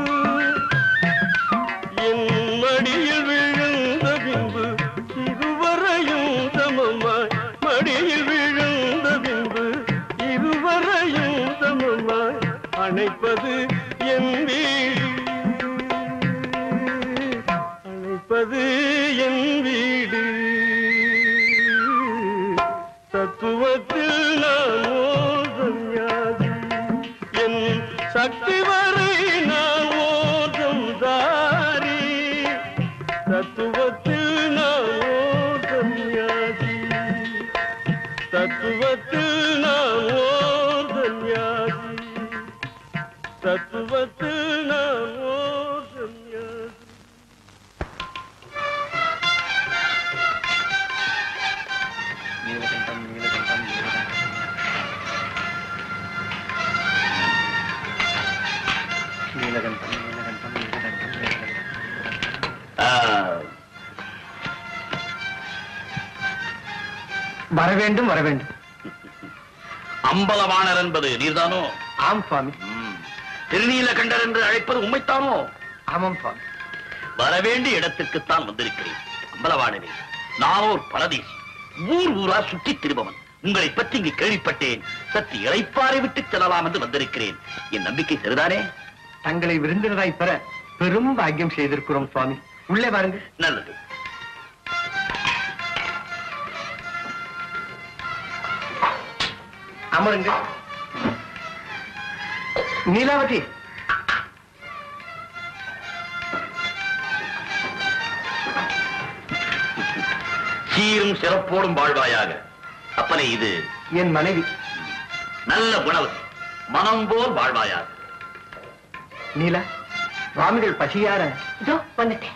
என் மடியில் விழுந்த பின்பு இருவரையும் சமமாய் மடியில் விழுந்த பின்பு இருவரையும் சமமாய் அணைப்பது என் வீடு அணைப்பது என் வீடு தத்துவத்தில் நான் ஓர் சந்நியாசி என் சக்தி வரை நான் ஓர் சம்சாரி தத்துவத்தில் நான் ஓர் சந்நியாசி தத்துவத்தில் நான் ஓர் சந்நியாசி தத்துவத்தில் நான் ஓர் சந்நியாசி
நீலகண்டம் நீலகண்டம் நீலகண்டம் நீலகண்டம் நீலகண்டம் நீலகண்டம் நீலகண்டம்
வர வேண்டும் வர வேண்டும்
அம்பலவாணர் என்பது நீர்தானோ
ஆம் சுவாமி
திருநீலகண்டர் என்று அழைப்பது உண்மைத்தானோ
ஆமாம் சுவாமி
வரவேண்டிய இடத்திற்குத்தான் வந்திருக்கிறேன் அம்பலவாணரே நானோர் பரதேசி ஊர் ஊரா சுற்றித் திருபவன் உங்களை பற்றி இங்கு கேள்விப்பட்டேன் சற்று இளைப்பாறை விட்டு செல்லலாம் என்று வந்திருக்கிறேன் என் நம்பிக்கை சரிதானே
தங்களை விருந்தினராய் பெற பெரும் பாக்கியம் செய்திருக்கிறோம் சுவாமி உள்ளே வாருங்க
நல்லது
அமருங்க நீலாவதி
சீரும் சிறப்போடும் வாழ்வாயாக அப்பனே இது
என் மனைவி
நல்ல உணவு மனம் போல் வாழ்வாயாக
நீலா சுவாமிகள் பசியார
இதோ வந்துட்டேன்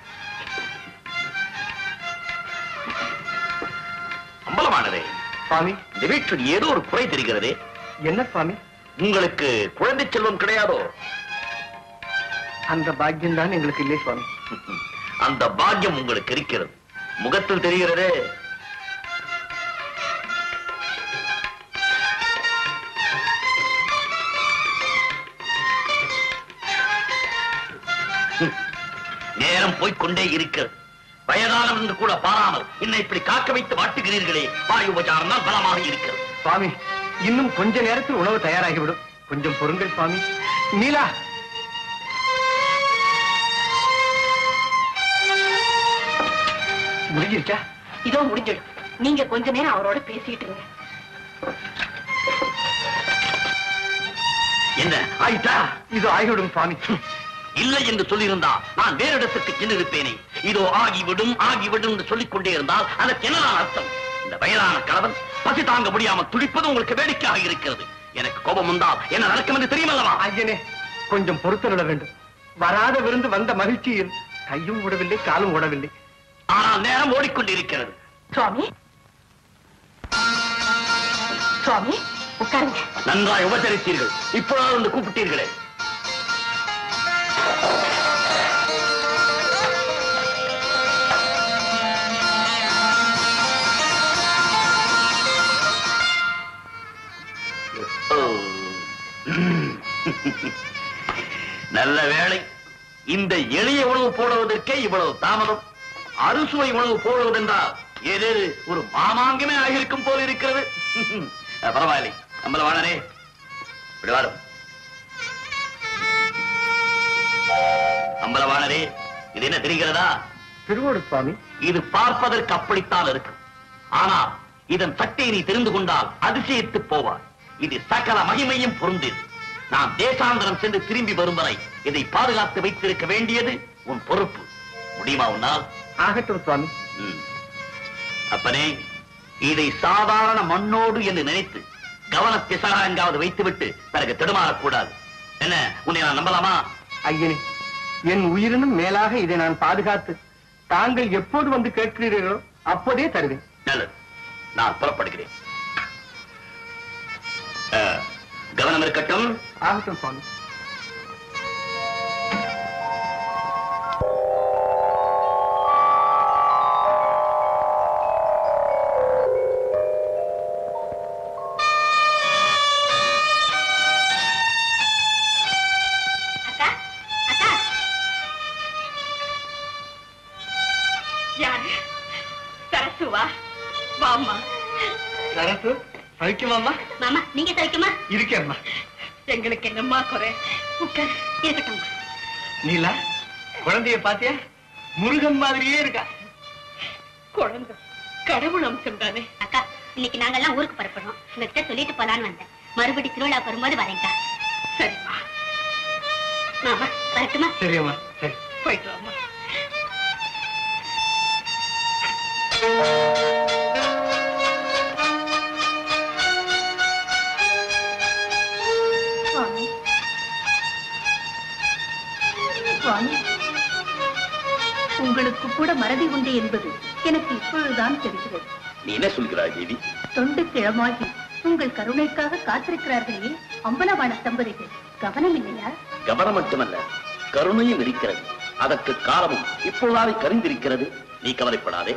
அம்பலமானதே
சுவாமி
இந்த வீட்டில் ஏதோ ஒரு குறை தெரிகிறதே
என்ன சுவாமி
உங்களுக்கு குழந்தை செல்வம் கிடையாதோ
அந்த பாக்கியம் தான் எங்களுக்கு இல்லை சுவாமி
அந்த பாக்கியம் உங்களுக்கு இருக்கிறது முகத்தில் தெரிகிறதே ஹம். நேரம் போய்க்கொண்டே இருக்கிறது வயதானம் என்று கூட பாராமல் என்னை இப்படி காக்க வைத்து வாட்டுகிறீர்களே வாயு உபச்சாரம் தான் பலமாக இருக்கிறது
சுவாமி இன்னும் கொஞ்ச நேரத்தில் உணவு தயாராகிவிடும் கொஞ்சம் பொறுங்கள் சுவாமி நீலா முடிஞ்சிருச்சா
இதோ முடிஞ்சிடும் நீங்க கொஞ்ச நேரம் அவரோட பேசிட்டு இருங்க
என்ன ஆயிட்டா
இது ஆகிவிடும் சுவாமி
இல்லை என்று சொல்லியிருந்தா நான் வேறு இடத்துக்கு சென்று இருப்பேனே இதோ ஆகிவிடும் ஆகிவிடும் என்று சொல்லிக் கொண்டே இருந்தால் அதற்கு என்னதான் அர்த்தம் இந்த வயதான கணவன் பசி தாங்க முடியாமல் துடிப்பது உங்களுக்கு வேடிக்கையாக இருக்கிறது எனக்கு கோபம் வந்தால் என்ன நடக்கும் என்று தெரியுமல்லவா
ஐயனே கொஞ்சம் பொறுத்தருள வேண்டும் வராத விருந்து வந்த மகிழ்ச்சியில் கையும் ஓடவில்லை காலும் ஓடவில்லை
ஆனால் நேரம் ஓடிக்கொண்டிருக்கிறது
சுவாமி சுவாமி உட்காருங்க
நன்றாய் உபசரித்தீர்கள் இப்பொழுது வந்து கூப்பிட்டீர்களே ஓ. நல்ல வேளை இந்த எளிய உணவு போடுவதற்கே இவ்வளவு தாமதம் அறுசுவை உணவு போடுவதென்றால் ஏதேது ஒரு மாமாங்கமே ஆகியிருக்கும் போல இருக்கிறது அஹ், பரவாயில்லை நம்மள வாழனே இப்படி வாரும் அம்பலவாணரே இது என்ன தெரிகிறதா
திருவோடு சுவாமி
இது பார்ப்பதற்கு அப்படித்தான் இருக்கும் ஆனால் இதன் சக்தியை நீ தெரிந்து கொண்டால் அதிசயித்து போவார் இது சகல மகிமையும் பொருந்தது நான் தேசாந்தரம் சென்று திரும்பி வரும் வரை இதை பாதுகாத்து வைத்திருக்க வேண்டியது உன் பொறுப்பு முடியுமா உன்னால்
ஆகட்டும் சுவாமி
ம். அப்பனே இதை சாதாரண மண்ணோடு என்று நினைத்து கவனத்திசகா எங்காவது வைத்துவிட்டு பிறகு தடுமாறக்கூடாது என்ன உன்னை நான் நம்பலாமா
ஐயனே என் உயிரினும் மேலாக இதை நான் பாதுகாத்து தாங்கள் எப்போது வந்து கேட்கிறீர்களோ அப்போதே தருவேன்
நல்லது நான் புறப்படுகிறேன் அஹ், கவனம் இருக்கட்டும்
ஆகட்டும் சுவாமி
அக்கா அக்கா யாரு சரசுவா வாம்மா
சரசு சவிக்குமாம்மா
மாமா நீங்க சவிக்குமா
இருக்கேம்மா
எங்களுக்கு என்னம்மா குறை உட்கார் இருக்கட்டும்
நீலா குழந்தைய பாத்தியா முருகன் மாதிரியே இருக்கா
குழந்தை கடவுள் அம்சம் தானே
அக்கா இன்னைக்கு நாங்கெல்லாம் ஊருக்கு பரப்பணும் உங்ககிட்ட சொல்லிட்டு போலான்னு வந்தேன் மறுபடி திருவிழா வரும்போது வரேன்க்கா
சரிம்மா
மாமா வரட்டுமா
சரியம்மா சரி
போயிட்டு வாம்மா
சுவாமி சுவாமி உங்களுக்கு கூட மறதி உண்டு என்பது எனக்கு இப்பொழுதுதான் தெரிகிறது
நீ என்ன சொல்கிறாய் தேவி
தொண்டு கிழமாகி உங்கள் கருணைக்காக காத்திருக்கிறார்களே அம்பலவான தம்பதிகள் கவனம் இல்லையா
கவனம் மட்டுமல்ல கருணையும் இருக்கிறது அதற்கு காரணம் இப்போதாவே கரிந்திருக்கிறது நீ கவலைப்படாதே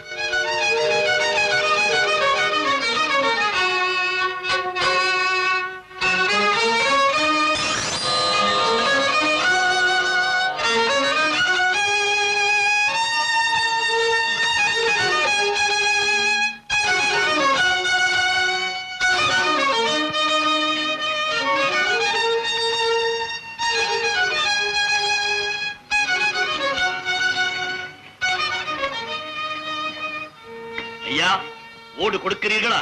ஐயா ஓடு கொடுக்கிறீர்களா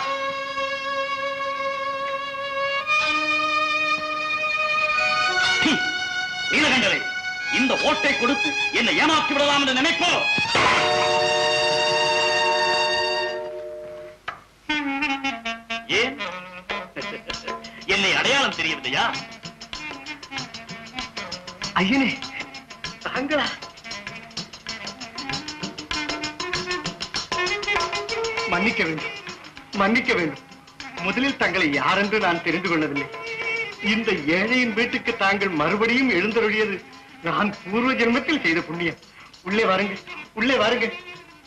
ஹம், நீலகண்டரை இந்த ஓட்டை கொடுத்து என்னை ஏமாற்றி விடலாம் என்று நினைப்போ ஏன் என்னை அடையாளம் தெரியவில்லையா
ஐயனே தாங்களா மன்னிக்க வேண்டும் மன்னிக்க வேண்டும் முதலில் தங்களை யாரென்று நான் தெரிந்து கொள்ளவில்லை இந்த ஏழையின் வீட்டுக்கு தாங்கள் மறுபடியும் எழுந்தருளியது நான் பூர்வ ஜென்மத்தில் செய்த புண்ணியம் உள்ளே வாருங்கள் உள்ளே வாருங்கள்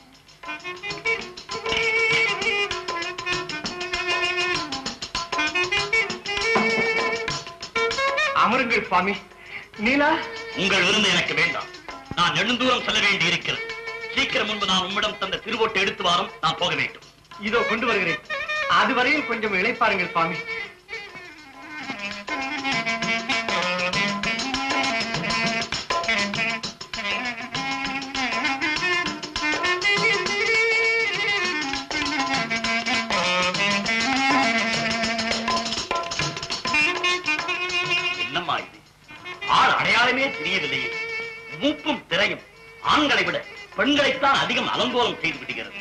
அமருங்கள் சுவாமி நீலா
உங்கள் விருந்து எனக்கு வேண்டாம் நான் நெடுந்தூரம் செல்ல வேண்டி இருக்கிறது சீக்கிரம் முன்பு நான் உம்மிடம் தந்த திருவோட்டை எடுத்து வாரம் நான் போக வேண்டும்
இதோ கொண்டு வருகிறேன் அதுவரையில் கொஞ்சம் இளைப்பாருங்கள் சுவாமி
என்னம்மா இது ஆள் அடையாளமே தெரியவில்லையே மூப்பும் திரையும் ஆண்களை விட பெண்களைத்தான் அதிகம் அலங்கோலம் செய்து விடுகிறது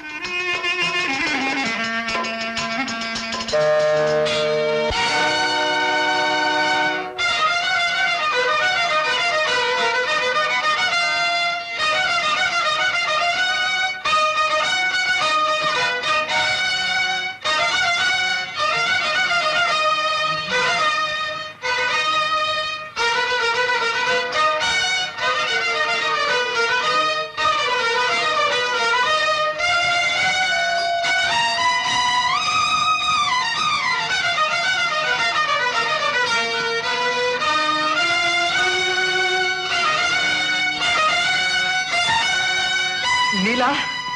நீலா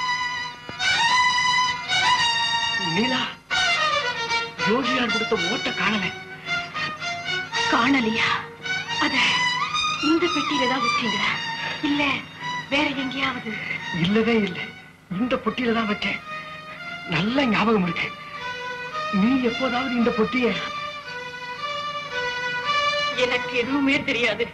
நீலா யோகியார் கொடுத்த ஓட்ட காணல
காணலையா அத இந்த பெட்டியில தான் வச்சீங்களா இல்ல வேற எங்கேயாவது
இல்லவே இல்லை இந்த பொட்டியில தான் வச்சேன் நல்ல ஞாபகம் இருக்கு நீ எப்போதாவது இந்த பொட்டிய
எனக்கு எதுவுமே தெரியாது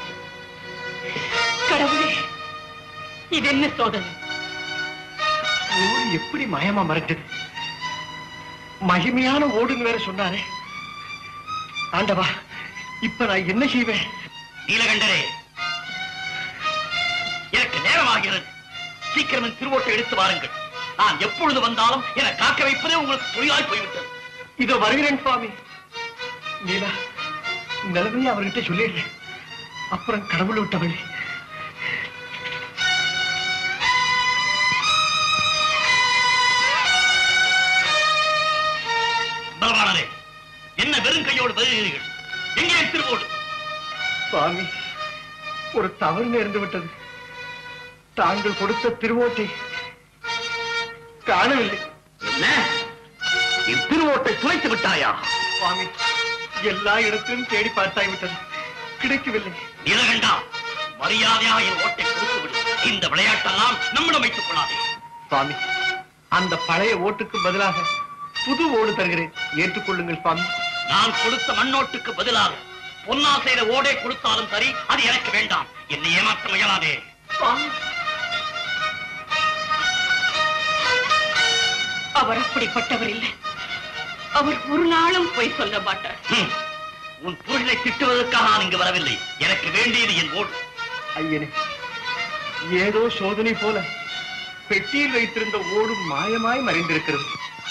கடவுளே இது என்ன சோதனை
ஓடு எப்படி மாயமா மறைஞ்சது மகிமையான ஓடுன்னு வேற சொன்னாரே ஆண்டவா இப்ப நான் என்ன செய்வேன்
நீலகண்டரே எனக்கு நேரமாகிறது சீக்கிரம் என் திருவோட்டை எடுத்து வாருங்கள் நான் எப்பொழுது வந்தாலும் என காக்க வைப்பதே உங்களுக்கு தொழிலாய் போய்விட்டது
இதோ வருகிறேன் சுவாமி நீலா நிலைமையை அவர்கிட்ட சொல்லிடுறேன் அப்புறம் கடவுள் விட்ட வழி
பலவானரே என்ன வெறும் கையோடு வருகிறீர்கள் எங்கே என் திருவோடு
சுவாமி ஒரு தவறு நேர்ந்து விட்டது தாங்கள் கொடுத்த திருவோட்டை காணவில்லை
என்ன என் திருவோட்டை துளைத்து விட்டாயா
சுவாமி எல்லா இடத்திலும் தேடி பார்த்தாய் விட்டது கிடைக்கவில்லை
நீலகண்டா மரியாதையாக என் ஓட்டை கொடுத்து விடு இந்த விளையாட்டெல்லாம் நம்மிடம் வைத்துக் கொள்ளாதே
சுவாமி அந்த பழைய ஓட்டுக்கு பதிலாக புது ஓடு தருகிறேன் ஏற்றுக்கொள்ளுங்கள் சுவாமி
நான் கொடுத்த மண்ணோட்டுக்கு பதிலாக பொன்னால் செய்த ஓடை கொடுத்தாலும் சரி அது எனக்கு வேண்டாம் என்னை ஏமாற்ற முயலாதே
சுவாமி
அவர் அப்படிப்பட்டவர் இல்லை அவர் ஒரு நாளும் போய் சொல்ல மாட்டார்
ஹம். உன் புருஷனை திட்டுவதற்காக நான் இங்கு வரவில்லை எனக்கு வேண்டியது என் ஓடு
ஐயனே ஏதோ சோதனை போல பெட்டியில் வைத்திருந்த ஓடு மாயமாய் மறைந்திருக்கிறது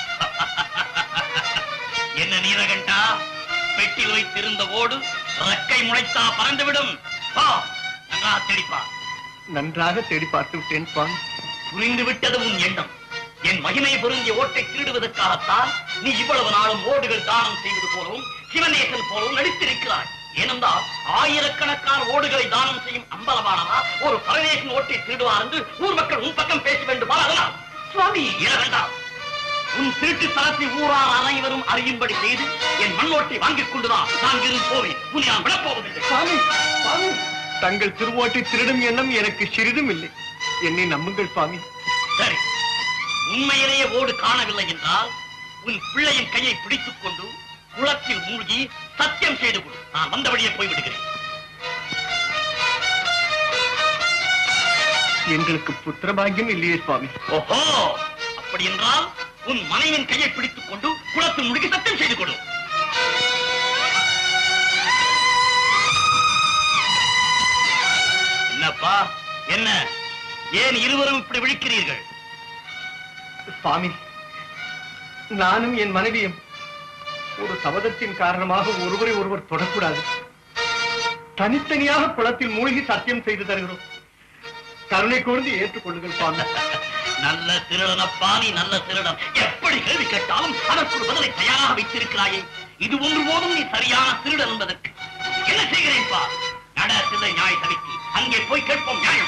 என்ன நீலகண்டா பெட்டியில் வைத்திருந்த ஓடு ரெக்கை முளைத்தா பறந்துவிடும் வா நன்றாக தெளிப்பா
நன்றாக தேடி பார்த்து விட்டேன் சுவாமி
புரிந்து விட்டது உன் எண்ணம் என் மகிமை பொருந்திய ஓட்டை திருடுவதற்காகத்தான் நீ இவ்வளவு நாளும் ஓடுகள் தானம் செய்வது போலவும் சிவநேசன் போலவும் நடித்திருக்கிறாய் ஏனென்றால் ஆயிரக்கணக்கான ஓடுகளை தானம் செய்யும் அம்பலமானவா ஒரு பரதேசன் ஓட்டை திருடுவார் என்று ஊர் மக்கள் உன் பக்கம் பேச வேண்டுமா அதனால் சுவாமி என வேண்டாம் உன் திருட்டு தரத்தை ஊரார் அனைவரும் அறியும்படி செய்து என் மண்ணோட்டை வாங்கிக் கொண்டுதான் நான் இருந்து போவேன் உன்னை நான் விடப்போவதில்லை
சுவாமி சுவாமி தங்கள் திருவோட்டை திருடும் எண்ணம் எனக்கு சிறிதும் இல்லை என்னை நம்புங்கள் சுவாமி
சரி உண்மையிலேயே ஓடு காணவில்லை என்றால் உன் பிள்ளையின் கையை பிடித்துக் கொண்டு குளத்தில் மூழ்கி சத்தியம் செய்து கொடு நான் வந்த வழியே போய்விடுகிறேன்
எங்களுக்கு புத்திரபாகியம் இல்லையே சுவாமி
ஓஹோ அப்படி என்றால் உன் மனைவின் கையை பிடித்துக் கொண்டு குளத்தில் மூழ்கி சத்தியம் செய்து கொடு என்னப்பா என்ன ஏன் இருவரும் இப்படி விழிக்கிறீர்கள்
சுவாமி நானும் என் மனைவியும் ஒரு சபதத்தின் காரணமாக ஒருவரை ஒருவர் தொடக்கூடாது தனித்தனியாக குளத்தில் மூழ்கி சத்தியம் செய்து தருகிறோம் கருணை கூர்ந்து ஏற்றுக்கொள்ளுங்கள் சுவாமி
நல்ல திருடனப்பா நீ நல்ல திருடன் எப்படி கேள்வி கேட்டாலும் அதற்கு ஒரு பதிலை தயாராக வைத்திருக்கிறாயே இது ஒன்று போதும் நீ சரியான திருடன் என்பதற்கு என்ன செய்கிறேன் பா நட சிலை நியாய சமைத்து அங்கே போய் கேட்போம் நியாயம்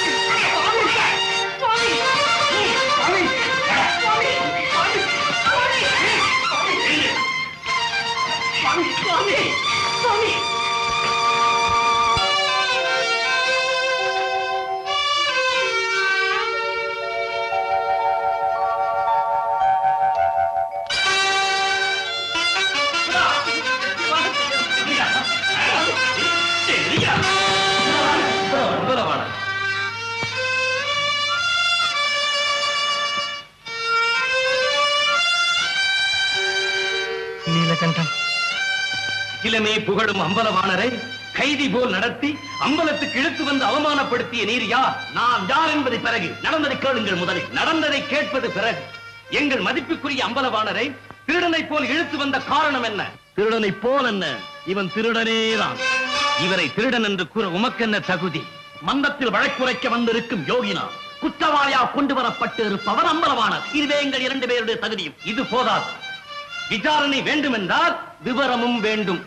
நீலகண்டம்
இளமே புகழும் அம்பலவாணரை கைதி போல் நடத்தி அம்பலத்துக்கு இழுத்து வந்து அவமானப்படுத்திய நீர் யார்
நான் யார் என்பதை பிறகு நடந்ததை கேளுங்கள் முதலில்
நடந்ததை கேட்பது பிறகு எங்கள் மதிப்புக்குரிய அம்பலவாணரை திருடனை போல் இழுத்து வந்த காரணம் என்ன
திருடனை போல் என்ன இவன் திருடனேதான்
இவரை திருடன் என்று கூற உமக்கென்ன தகுதி
மந்தத்தில் வழக்குரைக்க வந்திருக்கும் யோகினா குற்றவாளியா கொண்டு வரப்பட்டு இருப்பவர் அம்பலவாணர் இதுவே எங்கள் இரண்டு பேருடைய தகுதியும்
இது போதாது விசாரணை வேண்டுமென்றால் விவரமும் வேண்டும்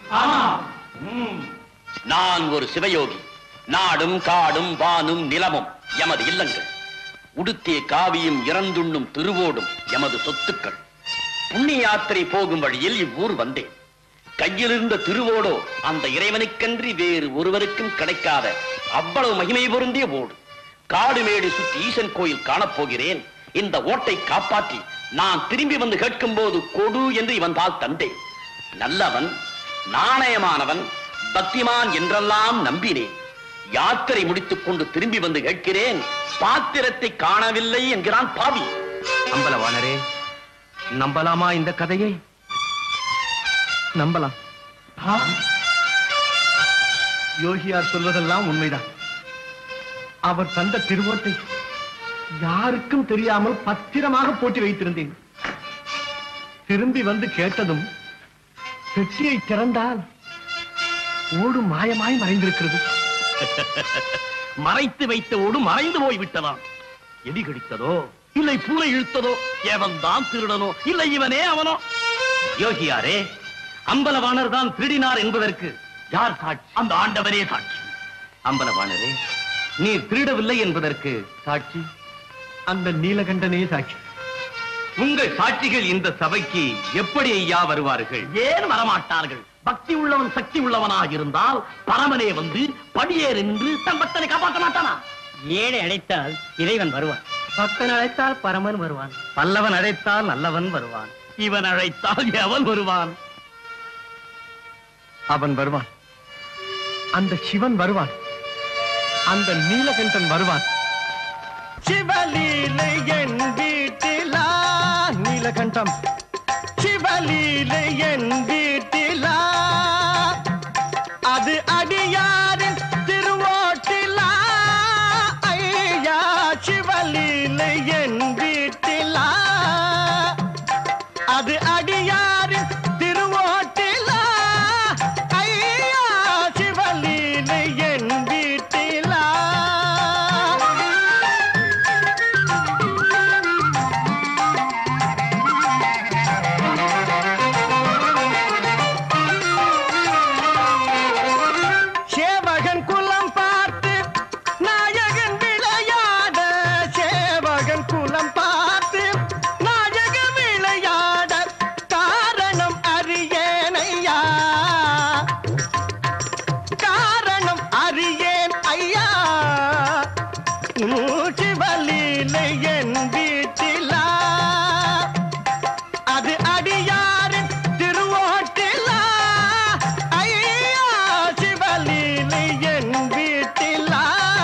நான் ஒரு சிவயோகி நாடும் காடும் வானும் நிலமும் எமது இல்லங்கள் உடுத்திய காவியும் இறந்துண்ணும் திருவோடும் எமது சொத்துக்கள் புண்ணிய யாத்திரை போகும் வழியில் இவ்வூர் வந்தேன் கையில் இருந்த திருவோடோ அந்த இறைவனுக்கன்றி வேறு ஒருவருக்கும் கிடைக்காத அவ்வளவு மகிமை பொருந்திய ஓடு காடு மேடு சுற்றி ஈசன் கோயில் காணப்போகிறேன் இந்த ஓட்டை காப்பாற்றி நான் திரும்பி வந்து கேட்கும் போது கொடு என்று இவன் தால் தந்தேன் நல்லவன் நாணயமானவன் பக்திமான் என்றெல்லாம் நம்பினேன் யாத்திரை முடித்துக் கொண்டு திரும்பி வந்து கேட்கிறேன் பாத்திரத்தை காணவில்லை என்கிறான் பாவி
அம்பலவாணரே நம்பலாமா இந்த கதையை நம்பலாம் யோகியார் சொல்வதெல்லாம் உண்மைதான் அவர் தந்த திருவோட்டை யாருக்கும் தெரியாமல் பத்திரமாக போட்டி வைத்திருந்தேன் திரும்பி வந்து கேட்டதும் பெட்டியை திறந்தால் ஓடு மாயமாய் மறைந்திருக்கிறது
மறைத்து வைத்த ஓடு மறைந்து போய் விட்டதாம் எலி கடித்ததோ இல்லை பூனை இழுத்ததோ எவன் தான் திருடனோ இல்லை இவனே அவனோ யோகியாரே அம்பலவாணர் தான் திருடினார் என்பதற்கு யார் சாட்சி அந்த ஆண்டவரே சாட்சி
அம்பலவாணரே நீ திருடவில்லை என்பதற்கு சாட்சி அந்த நீலகண்டனே சாட்சி உங்கள் சாட்சிகள் இந்த சபைக்கு எப்படி ஐயா வருவார்கள்
ஏன் வரமாட்டார்கள் பக்தி உள்ளவன் சக்தி உள்ளவனாக இருந்தால் பரமனே வந்து படியேறி நின்று தன் பக்தனை காப்பாற்ற மாட்டானா
ஏழை அழைத்தால் இறைவன் வருவான்
பக்தன் அழைத்தால் பரமன் வருவான் பல்லவன் அழைத்தால் நல்லவன் வருவான்
இவன் அழைத்தால் எவன் வருவான்
அவன் வருவான் அந்த சிவன் வருவான் அந்த நீலகண்டன் வருவான் சிவலீலை என் வீட்டிலா நீலகண்டம் சிவலீலை என் வீட்டிலா அது அடியாரின் திருவோட்டிலா ஐயா சிவலீலை என் வீட்டிலா அது அடியாரின் திருவோட்டிலா ஐயா சிவலீலை என் வீட்டிலா சேவகன் குலம் பார்த்து நாயகன் விளையாட சேவகன் குலம் பார்த்து நாயகன் விளையாட காரணம் அறியேனையா காரணம் அறியேன் ஐயா சிவலீலை என் வீட்டிலா அது அடியாரின் திருவோட்டிலா ஐயா சிவலீலை என் வீட்டிலா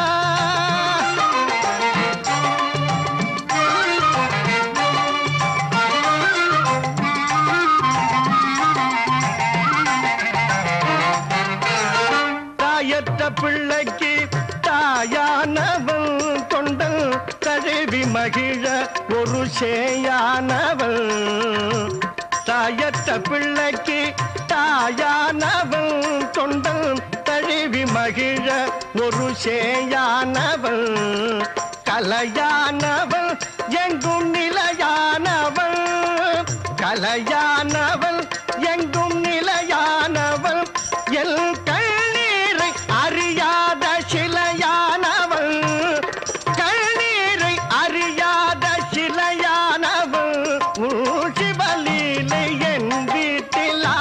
தாயற்ற பிள்ளைக்கு தாயானவள் தொண்டல் தழுவி மகிழ ஒரு சேயானவள் தாயற்ற பிள்ளைக்கு தாயானவள் தொண்டல் தழுவி மகிழ ஒரு சேயானவள் கலையானவள் எங்கும் நிலையானவள் கலையானவள் எங்கும் நிலையானவள் எல் கண்ணீரை அறியாத சிலையானவள் கண்ணீரை அறியாத சிலையானவள் உன் சிவலீலை என் வீட்டிலா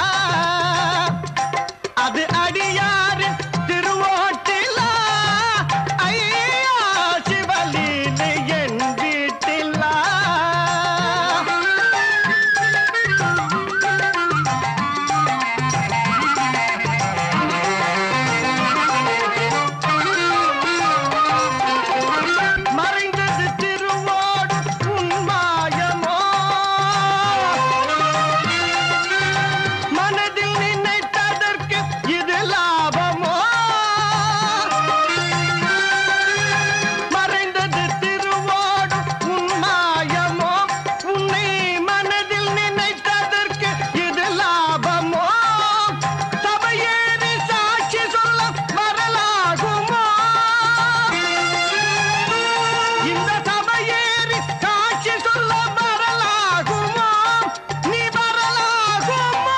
அது அடியாரின் திருவோட்டிலா ஐயா சிவலீலை என் வீட்டிலா மறைந்தது திருவோடு உன்மாயமோ மனதில் நினைத்ததற்கு இது லாபமோ மறைந்தது திருவோடு உன்மாயமோ உன்னை மனதில் நினைத்ததற்கு இது லாபமோ சபையேறி சாட்சி சொல்ல வரலாகுமோ இந்த சபையேறி சாட்சி சொல்ல வரலாகுமோ நீ வரலாகுமோ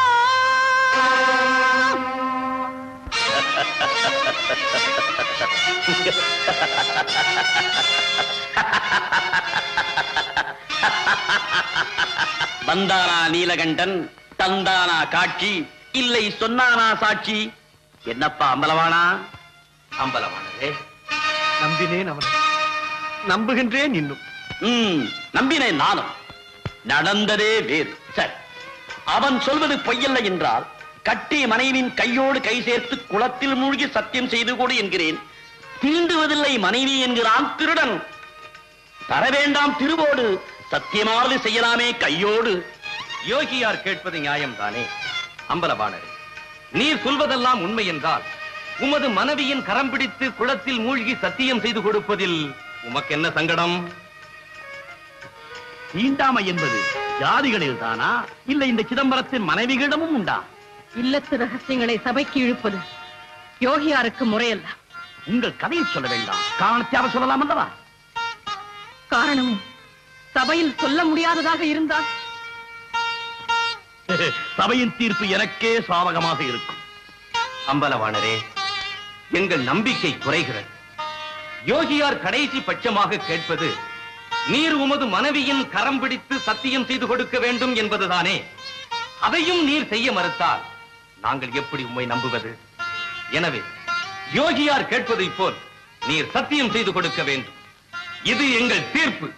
வந்தானா நீலகண்டன் தந்தானா காட்சி இல்லை சொன்னானா சாட்சி என்னப்பா அம்பலவானா
அம்பலவானரே நம்பினேன் அவனை நம்புகின்றேன் இன்னும்
ம் நம்பினேன் நானும் நடந்ததே வேறு சரி அவன் சொல்வது பொய்யல்ல என்றால் கட்டிய மனைவியின் கையோடு கை சேர்த்து குளத்தில் மூழ்கி சத்தியம் செய்து கொடு என்கிறேன் தீண்டுவதில்லை மனைவி என்கிறான் திருடன் தர வேண்டாம் திருவோடு சத்தியமாவது செய்யலாமே கையோடு
யோகியார் கேட்பது நியாயம்தானே அம்பலவாணரே நீர் சொல்வதெல்லாம் உண்மை என்றால் உமது மனைவியின் கரம் பிடித்து குளத்தில் மூழ்கி சத்தியம் செய்து கொடுப்பதில் உமக்கு என்ன சங்கடம்
தீண்டாமை என்பது ஜாதிகளில் தானா இல்ல இந்த சிதம்பரத்தின் மனைவிகளிடமும் உண்டா
இல்லத்து ரகசியங்களை சபைக்கு இழுப்பது யோகியாருக்கு முறையல்ல
உங்கள் கதையை சொல்ல வேண்டாம் காரணத்தையாவது சொல்லலாம் அல்லவா
காரணமும் சபையில் சொல்ல முடியாததாக இருந்தால்
சபையின் தீர்ப்பு எனக்கே சாதகமாக இருக்கும்
அம்பலவாணரே எங்கள் நம்பிக்கை குறைகிறது யோகியார் கடைசி பட்சமாக கேட்பது நீர் உமது மனைவியின் கரம் பிடித்து சத்தியம் செய்து கொடுக்க வேண்டும் என்பதுதானே அதையும் நீர் செய்ய மறுத்தால் நாங்கள் எப்படி உம்மை நம்புவது எனவே யோகியார் கேட்பதைப் போல் நீர் சத்தியம் செய்து கொடுக்க வேண்டும் இது எங்கள் தீர்ப்பு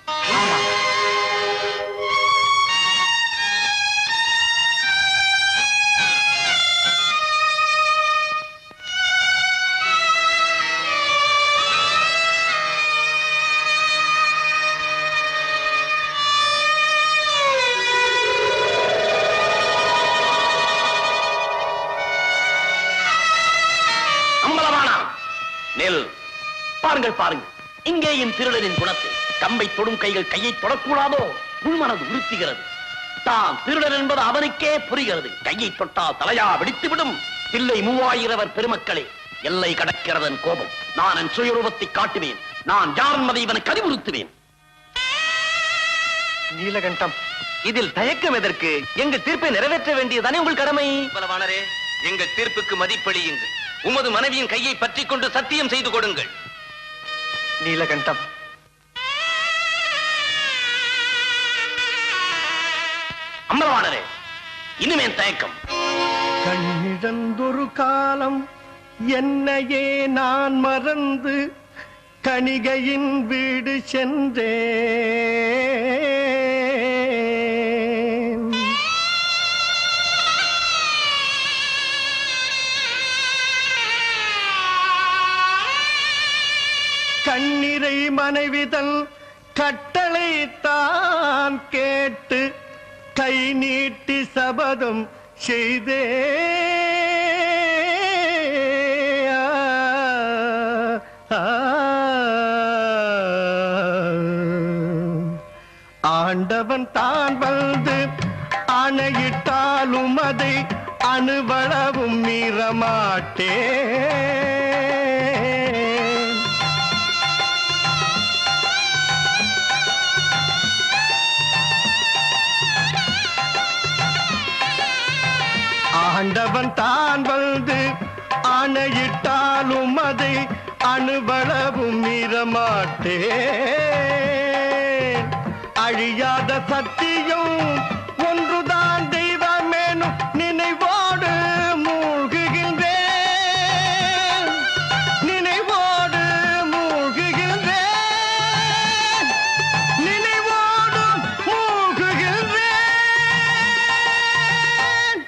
அம்பலவானா நெல் பாருங்கள் பாருங்கள் இங்கே என் திருடனின் குணத்தை கம்பை தொடும் கைகள் கையை தொடக்கூடாதோ உள்மனது உறுத்துகிறது தான் திருடன் என்பது அவனுக்கே புரிகிறது கையை தொட்டால் தலையா வெடித்துவிடும் தில்லை மூவாயிரவர் பெருமக்களே எல்லை கடக்கிறதன் கோபம் நான் என் சுயரூபத்தை காட்டுவேன் நான் யார் என்பதை இவனுக்கு அறிவுறுத்துவேன்
நீலகண்டம் இதில் தயக்கம் எதற்கு எங்கள் தீர்ப்பை நிறைவேற்ற வேண்டியதானே உங்கள் கடமை
அம்பலவாணரே எங்கள் தீர்ப்புக்கு மதிப்பளியுங்கள் உமது மனைவியின் கையை பற்றிக் கொண்டு சத்தியம் செய்து கொடுங்கள்
நீலகண்டம்
அம்பலவாணரே இனிமே தயக்கம்
கண்ணிழந்தொரு காலம் என்னையே நான் மறந்து கணிகையின் வீடு சென்றேன் கண்ணிறை மனைவிதன் கட்டளை தான் கேட்டு கை நீட்டி சபதம் செய்தே ஆண்டவன் தான் வந்து அணையிட்டாலும் அதை அணுவளவும் மீறமாட்டேன் ஆண்டவன் தான் வந்து ஆணையிட்டாலும் அதை அணுவளவும் மீறமாட்டேன் அழியாத சத்தியம் ஒன்றுதான் தெய்வமேனும் நினைவோடு மூழ்குகின்றேன் நினைவோடு மூழ்குகின்றேன் நினைவோடு மூழ்குகின்றேன்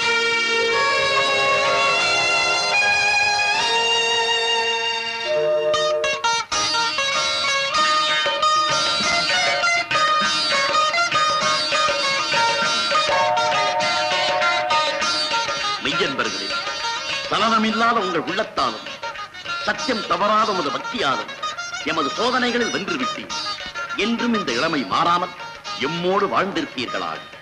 மெய்யன்பர்களே சலனமில்லாத உங்கள் உள்ளத்தாலும் சத்தியம் தவறாத உமது பக்தியாலும் எமது சோதனைகளில் வென்று விட்டீர் என்றும் இந்த இளமை மாறாமல் எம்மோடு வாழ்ந்திருப்பீர்களாக